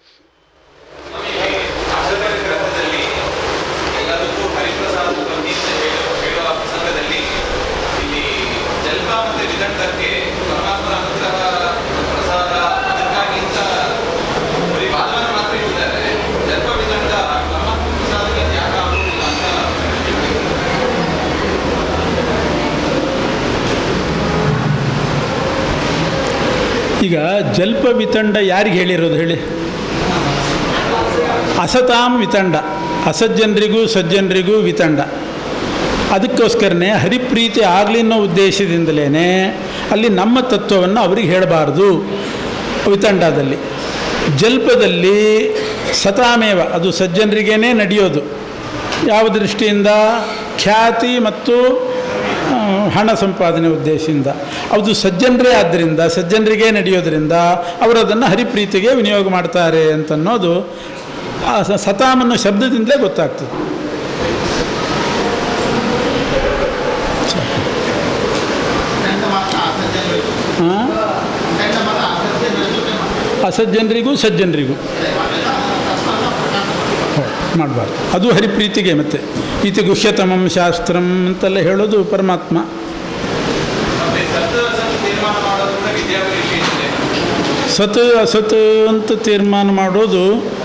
ಅಕ್ಷರ ಗ್ರಂಥದಲ್ಲಿ ಎಲ್ಲದಕ್ಕೂ ಹರಿಪ್ರಸಾದ ಗೀತೆ ಹೇಳುವ ಹೇಳುವ ಪ್ರಸಂಗದಲ್ಲಿ ಇಲ್ಲಿ ಜಲ್ಪ ಮತ್ತು ವಿದಂಡಕ್ಕೆ ಪರಮಾತ್ಮನ ಅನುಗ್ರಹ ಪ್ರಸಾದ ಅದಕ್ಕಾಗಿ ಅಂತ ಬರೀ ವಾದವನ್ನು ಮಾತ್ರ ಇಟ್ಟಿದ್ದಾರೆ ಜಲ್ಪ ವಿದಂಡ ಪರಮಾತ್ಮ ಪ್ರಸಾದಕ್ಕೆ ತ್ಯಾಗ ಆಗುವುದಿಲ್ಲ ಅಂತ ಈಗ ಜಲ್ಪ ವಿತಂಡ ಯಾರಿಗೆ ಹೇಳಿರೋದು ಹೇಳಿ ಅಸತಾಂ ವಿತಂಡ ಅಸಜ್ಜನರಿಗೂ ಸಜ್ಜನರಿಗೂ ವಿತಂಡ ಅದಕ್ಕೋಸ್ಕರನೇ ಹರಿಪ್ರೀತಿ ಆಗಲಿ ಅನ್ನೋ ಉದ್ದೇಶದಿಂದಲೇ ಅಲ್ಲಿ ನಮ್ಮ ತತ್ವವನ್ನು ಅವರಿಗೆ ಹೇಳಬಾರ್ದು ವಿತಂಡದಲ್ಲಿ ಜಲ್ಪದಲ್ಲಿ ಸತಾಮೇವ ಅದು ಸಜ್ಜನರಿಗೇ ನಡೆಯೋದು ಯಾವ ದೃಷ್ಟಿಯಿಂದ ಖ್ಯಾತಿ ಮತ್ತು ಆ, ಹಣ ಸಂಪಾದನೆ ಉದ್ದೇಶದಿಂದ ಅದು ಸಜ್ಜನರೇ ಆದ್ದರಿಂದ ಸಜ್ಜನರಿಗೆ ನಡೆಯೋದ್ರಿಂದ ಅವರು ಅದನ್ನು ಹರಿಪ್ರೀತಿಗೆ ವಿನಿಯೋಗ ಮಾಡ್ತಾರೆ ಅಂತನ್ನೋದು ಆ ಸ- ಸತಾಮ್ ಅನ್ನೋ ಶಬ್ದದಿಂದಲೇ ಗೊತ್ತಾಗ್ತದೆ ಹಾಂ ಅಸಜ್ಜನರಿಗೂ ಸಜ್ಜನರಿಗೂ ಮಾಡಬಾರ್ದು ಅದು ಹರಿಪ್ರೀತಿಗೆ ಮತ್ತೆ ಇತಿ ಗುಹ್ಯತಮಂ ಶಾಸ್ತ್ರಂ ಅಂತೆಲ್ಲ ಹೇಳೋದು ಪರಮಾತ್ಮ ಮತ್ತೆ ಸತ್ ಅಸತ್ ತೀರ್ಮಾನ ಮಾಡೋದ್ರಿಂದ ವಿದ್ಯಾಪರೀಕ್ಷೆ ಇದೆ ಸತ್ ಅಸತ್ ಅಂತ ತೀರ್ಮಾನ ಮಾಡೋದು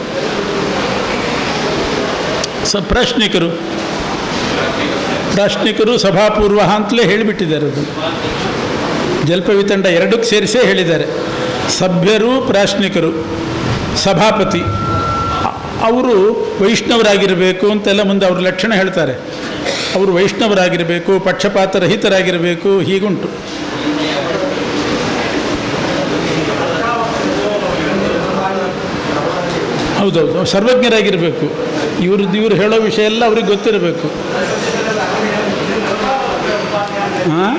ಸ ಪ್ರಾಶ್ನಿಕರು ಪ್ರಾಶ್ನಿಕರು ಸಭಾಪೂರ್ವ ಅಂತಲೇ ಹೇಳಿಬಿಟ್ಟಿದ್ದಾರೆ ಅದು ಜಲ್ಪವಿತಂಡ ಎರಡಕ್ಕೆ ಸೇರಿಸೇ ಹೇಳಿದ್ದಾರೆ ಸಭ್ಯರು ಪ್ರಾಶ್ನಿಕರು ಸಭಾಪತಿ ಅ- ಅವರು ವೈಷ್ಣವರಾಗಿರಬೇಕು ಅಂತೆಲ್ಲ ಮುಂದೆ ಅವ್ರ ಲಕ್ಷಣ ಹೇಳ್ತಾರೆ ಅವರು ವೈಷ್ಣವರಾಗಿರಬೇಕು ಪಕ್ಷಪಾತರಹಿತರಾಗಿರಬೇಕು ಹೀಗುಂಟು ಹೌದೌದು ಸರ್ವಜ್ಞರಾಗಿರಬೇಕು ಇವ್ರದ್ದು ಇವ್ರು ಹೇಳೋ ವಿಷಯ ಎಲ್ಲ ಅವ್ರಿಗೆ ಗೊತ್ತಿರಬೇಕು ಹಾಂ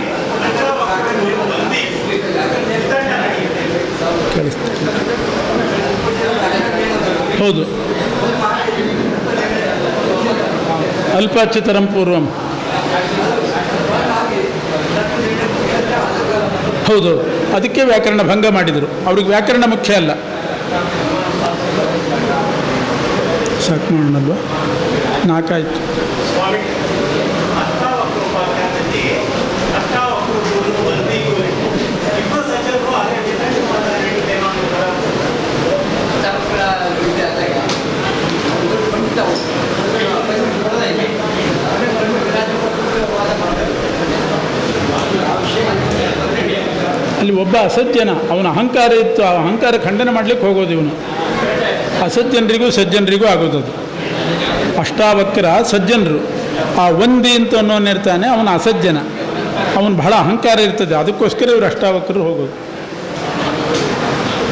ಕೇಳಿಸ್ತಾ ಹೌದು ಅಲ್ಪಾಚ್ಯುತರಂ ಪೂರ್ವಂ ಹೌದು ಅದಕ್ಕೆ ವ್ಯಾಕರಣ ಭಂಗ ಮಾಡಿದರು ಅವ್ರಿಗೆ ವ್ಯಾಕರಣ ಮುಖ್ಯ ಅಲ್ಲ ಸಾಕು ಮಾಡೋಣಲ್ವಾ ನಾಲ್ಕಾಯ್ತು ಸ್ವಾಮಿ ಅಷ್ಟಾವಕ್ರೋಪಾಖ್ಯಾನದಲ್ಲಿ ಅಷ್ಟಾವಕ್ರಗಳು ಒಂದಿಗೂ ಇಬ್ಬರು ಸಜ್ಜನರು ಅದೇ ವಿಧಾನ ಮಾತಾಡಿದ್ದೇನೋ ಅನ್ನೋ ಅಲ್ಲಿ ಒಬ್ಬ ಅಸಜ್ಜನ ಅವನ ಅಹಂಕಾರ ಇತ್ತು ಆ ಅಹಂಕಾರ ಖಂಡನೆ ಮಾಡಲಿಕ್ಕೆ ಹೋಗೋದು ಇವನು ಅಸಜ್ಜನರಿಗೂ ಸಜ್ಜನರಿಗೂ ಆಗೋದದು ಅಷ್ಟಾವಕ್ರ ಸಜ್ಜನರು ಆ ಒಂದಿ ಅಂತ ಅನ್ನೋನಿರ್ತಾನೆ ಅವನ ಅಸಜ್ಜನ ಅವನು ಬಹಳ ಅಹಂಕಾರ ಇರ್ತದೆ ಅದಕ್ಕೋಸ್ಕರ ಇವರು ಅಷ್ಟಾವಕ್ರರು ಹೋಗೋದು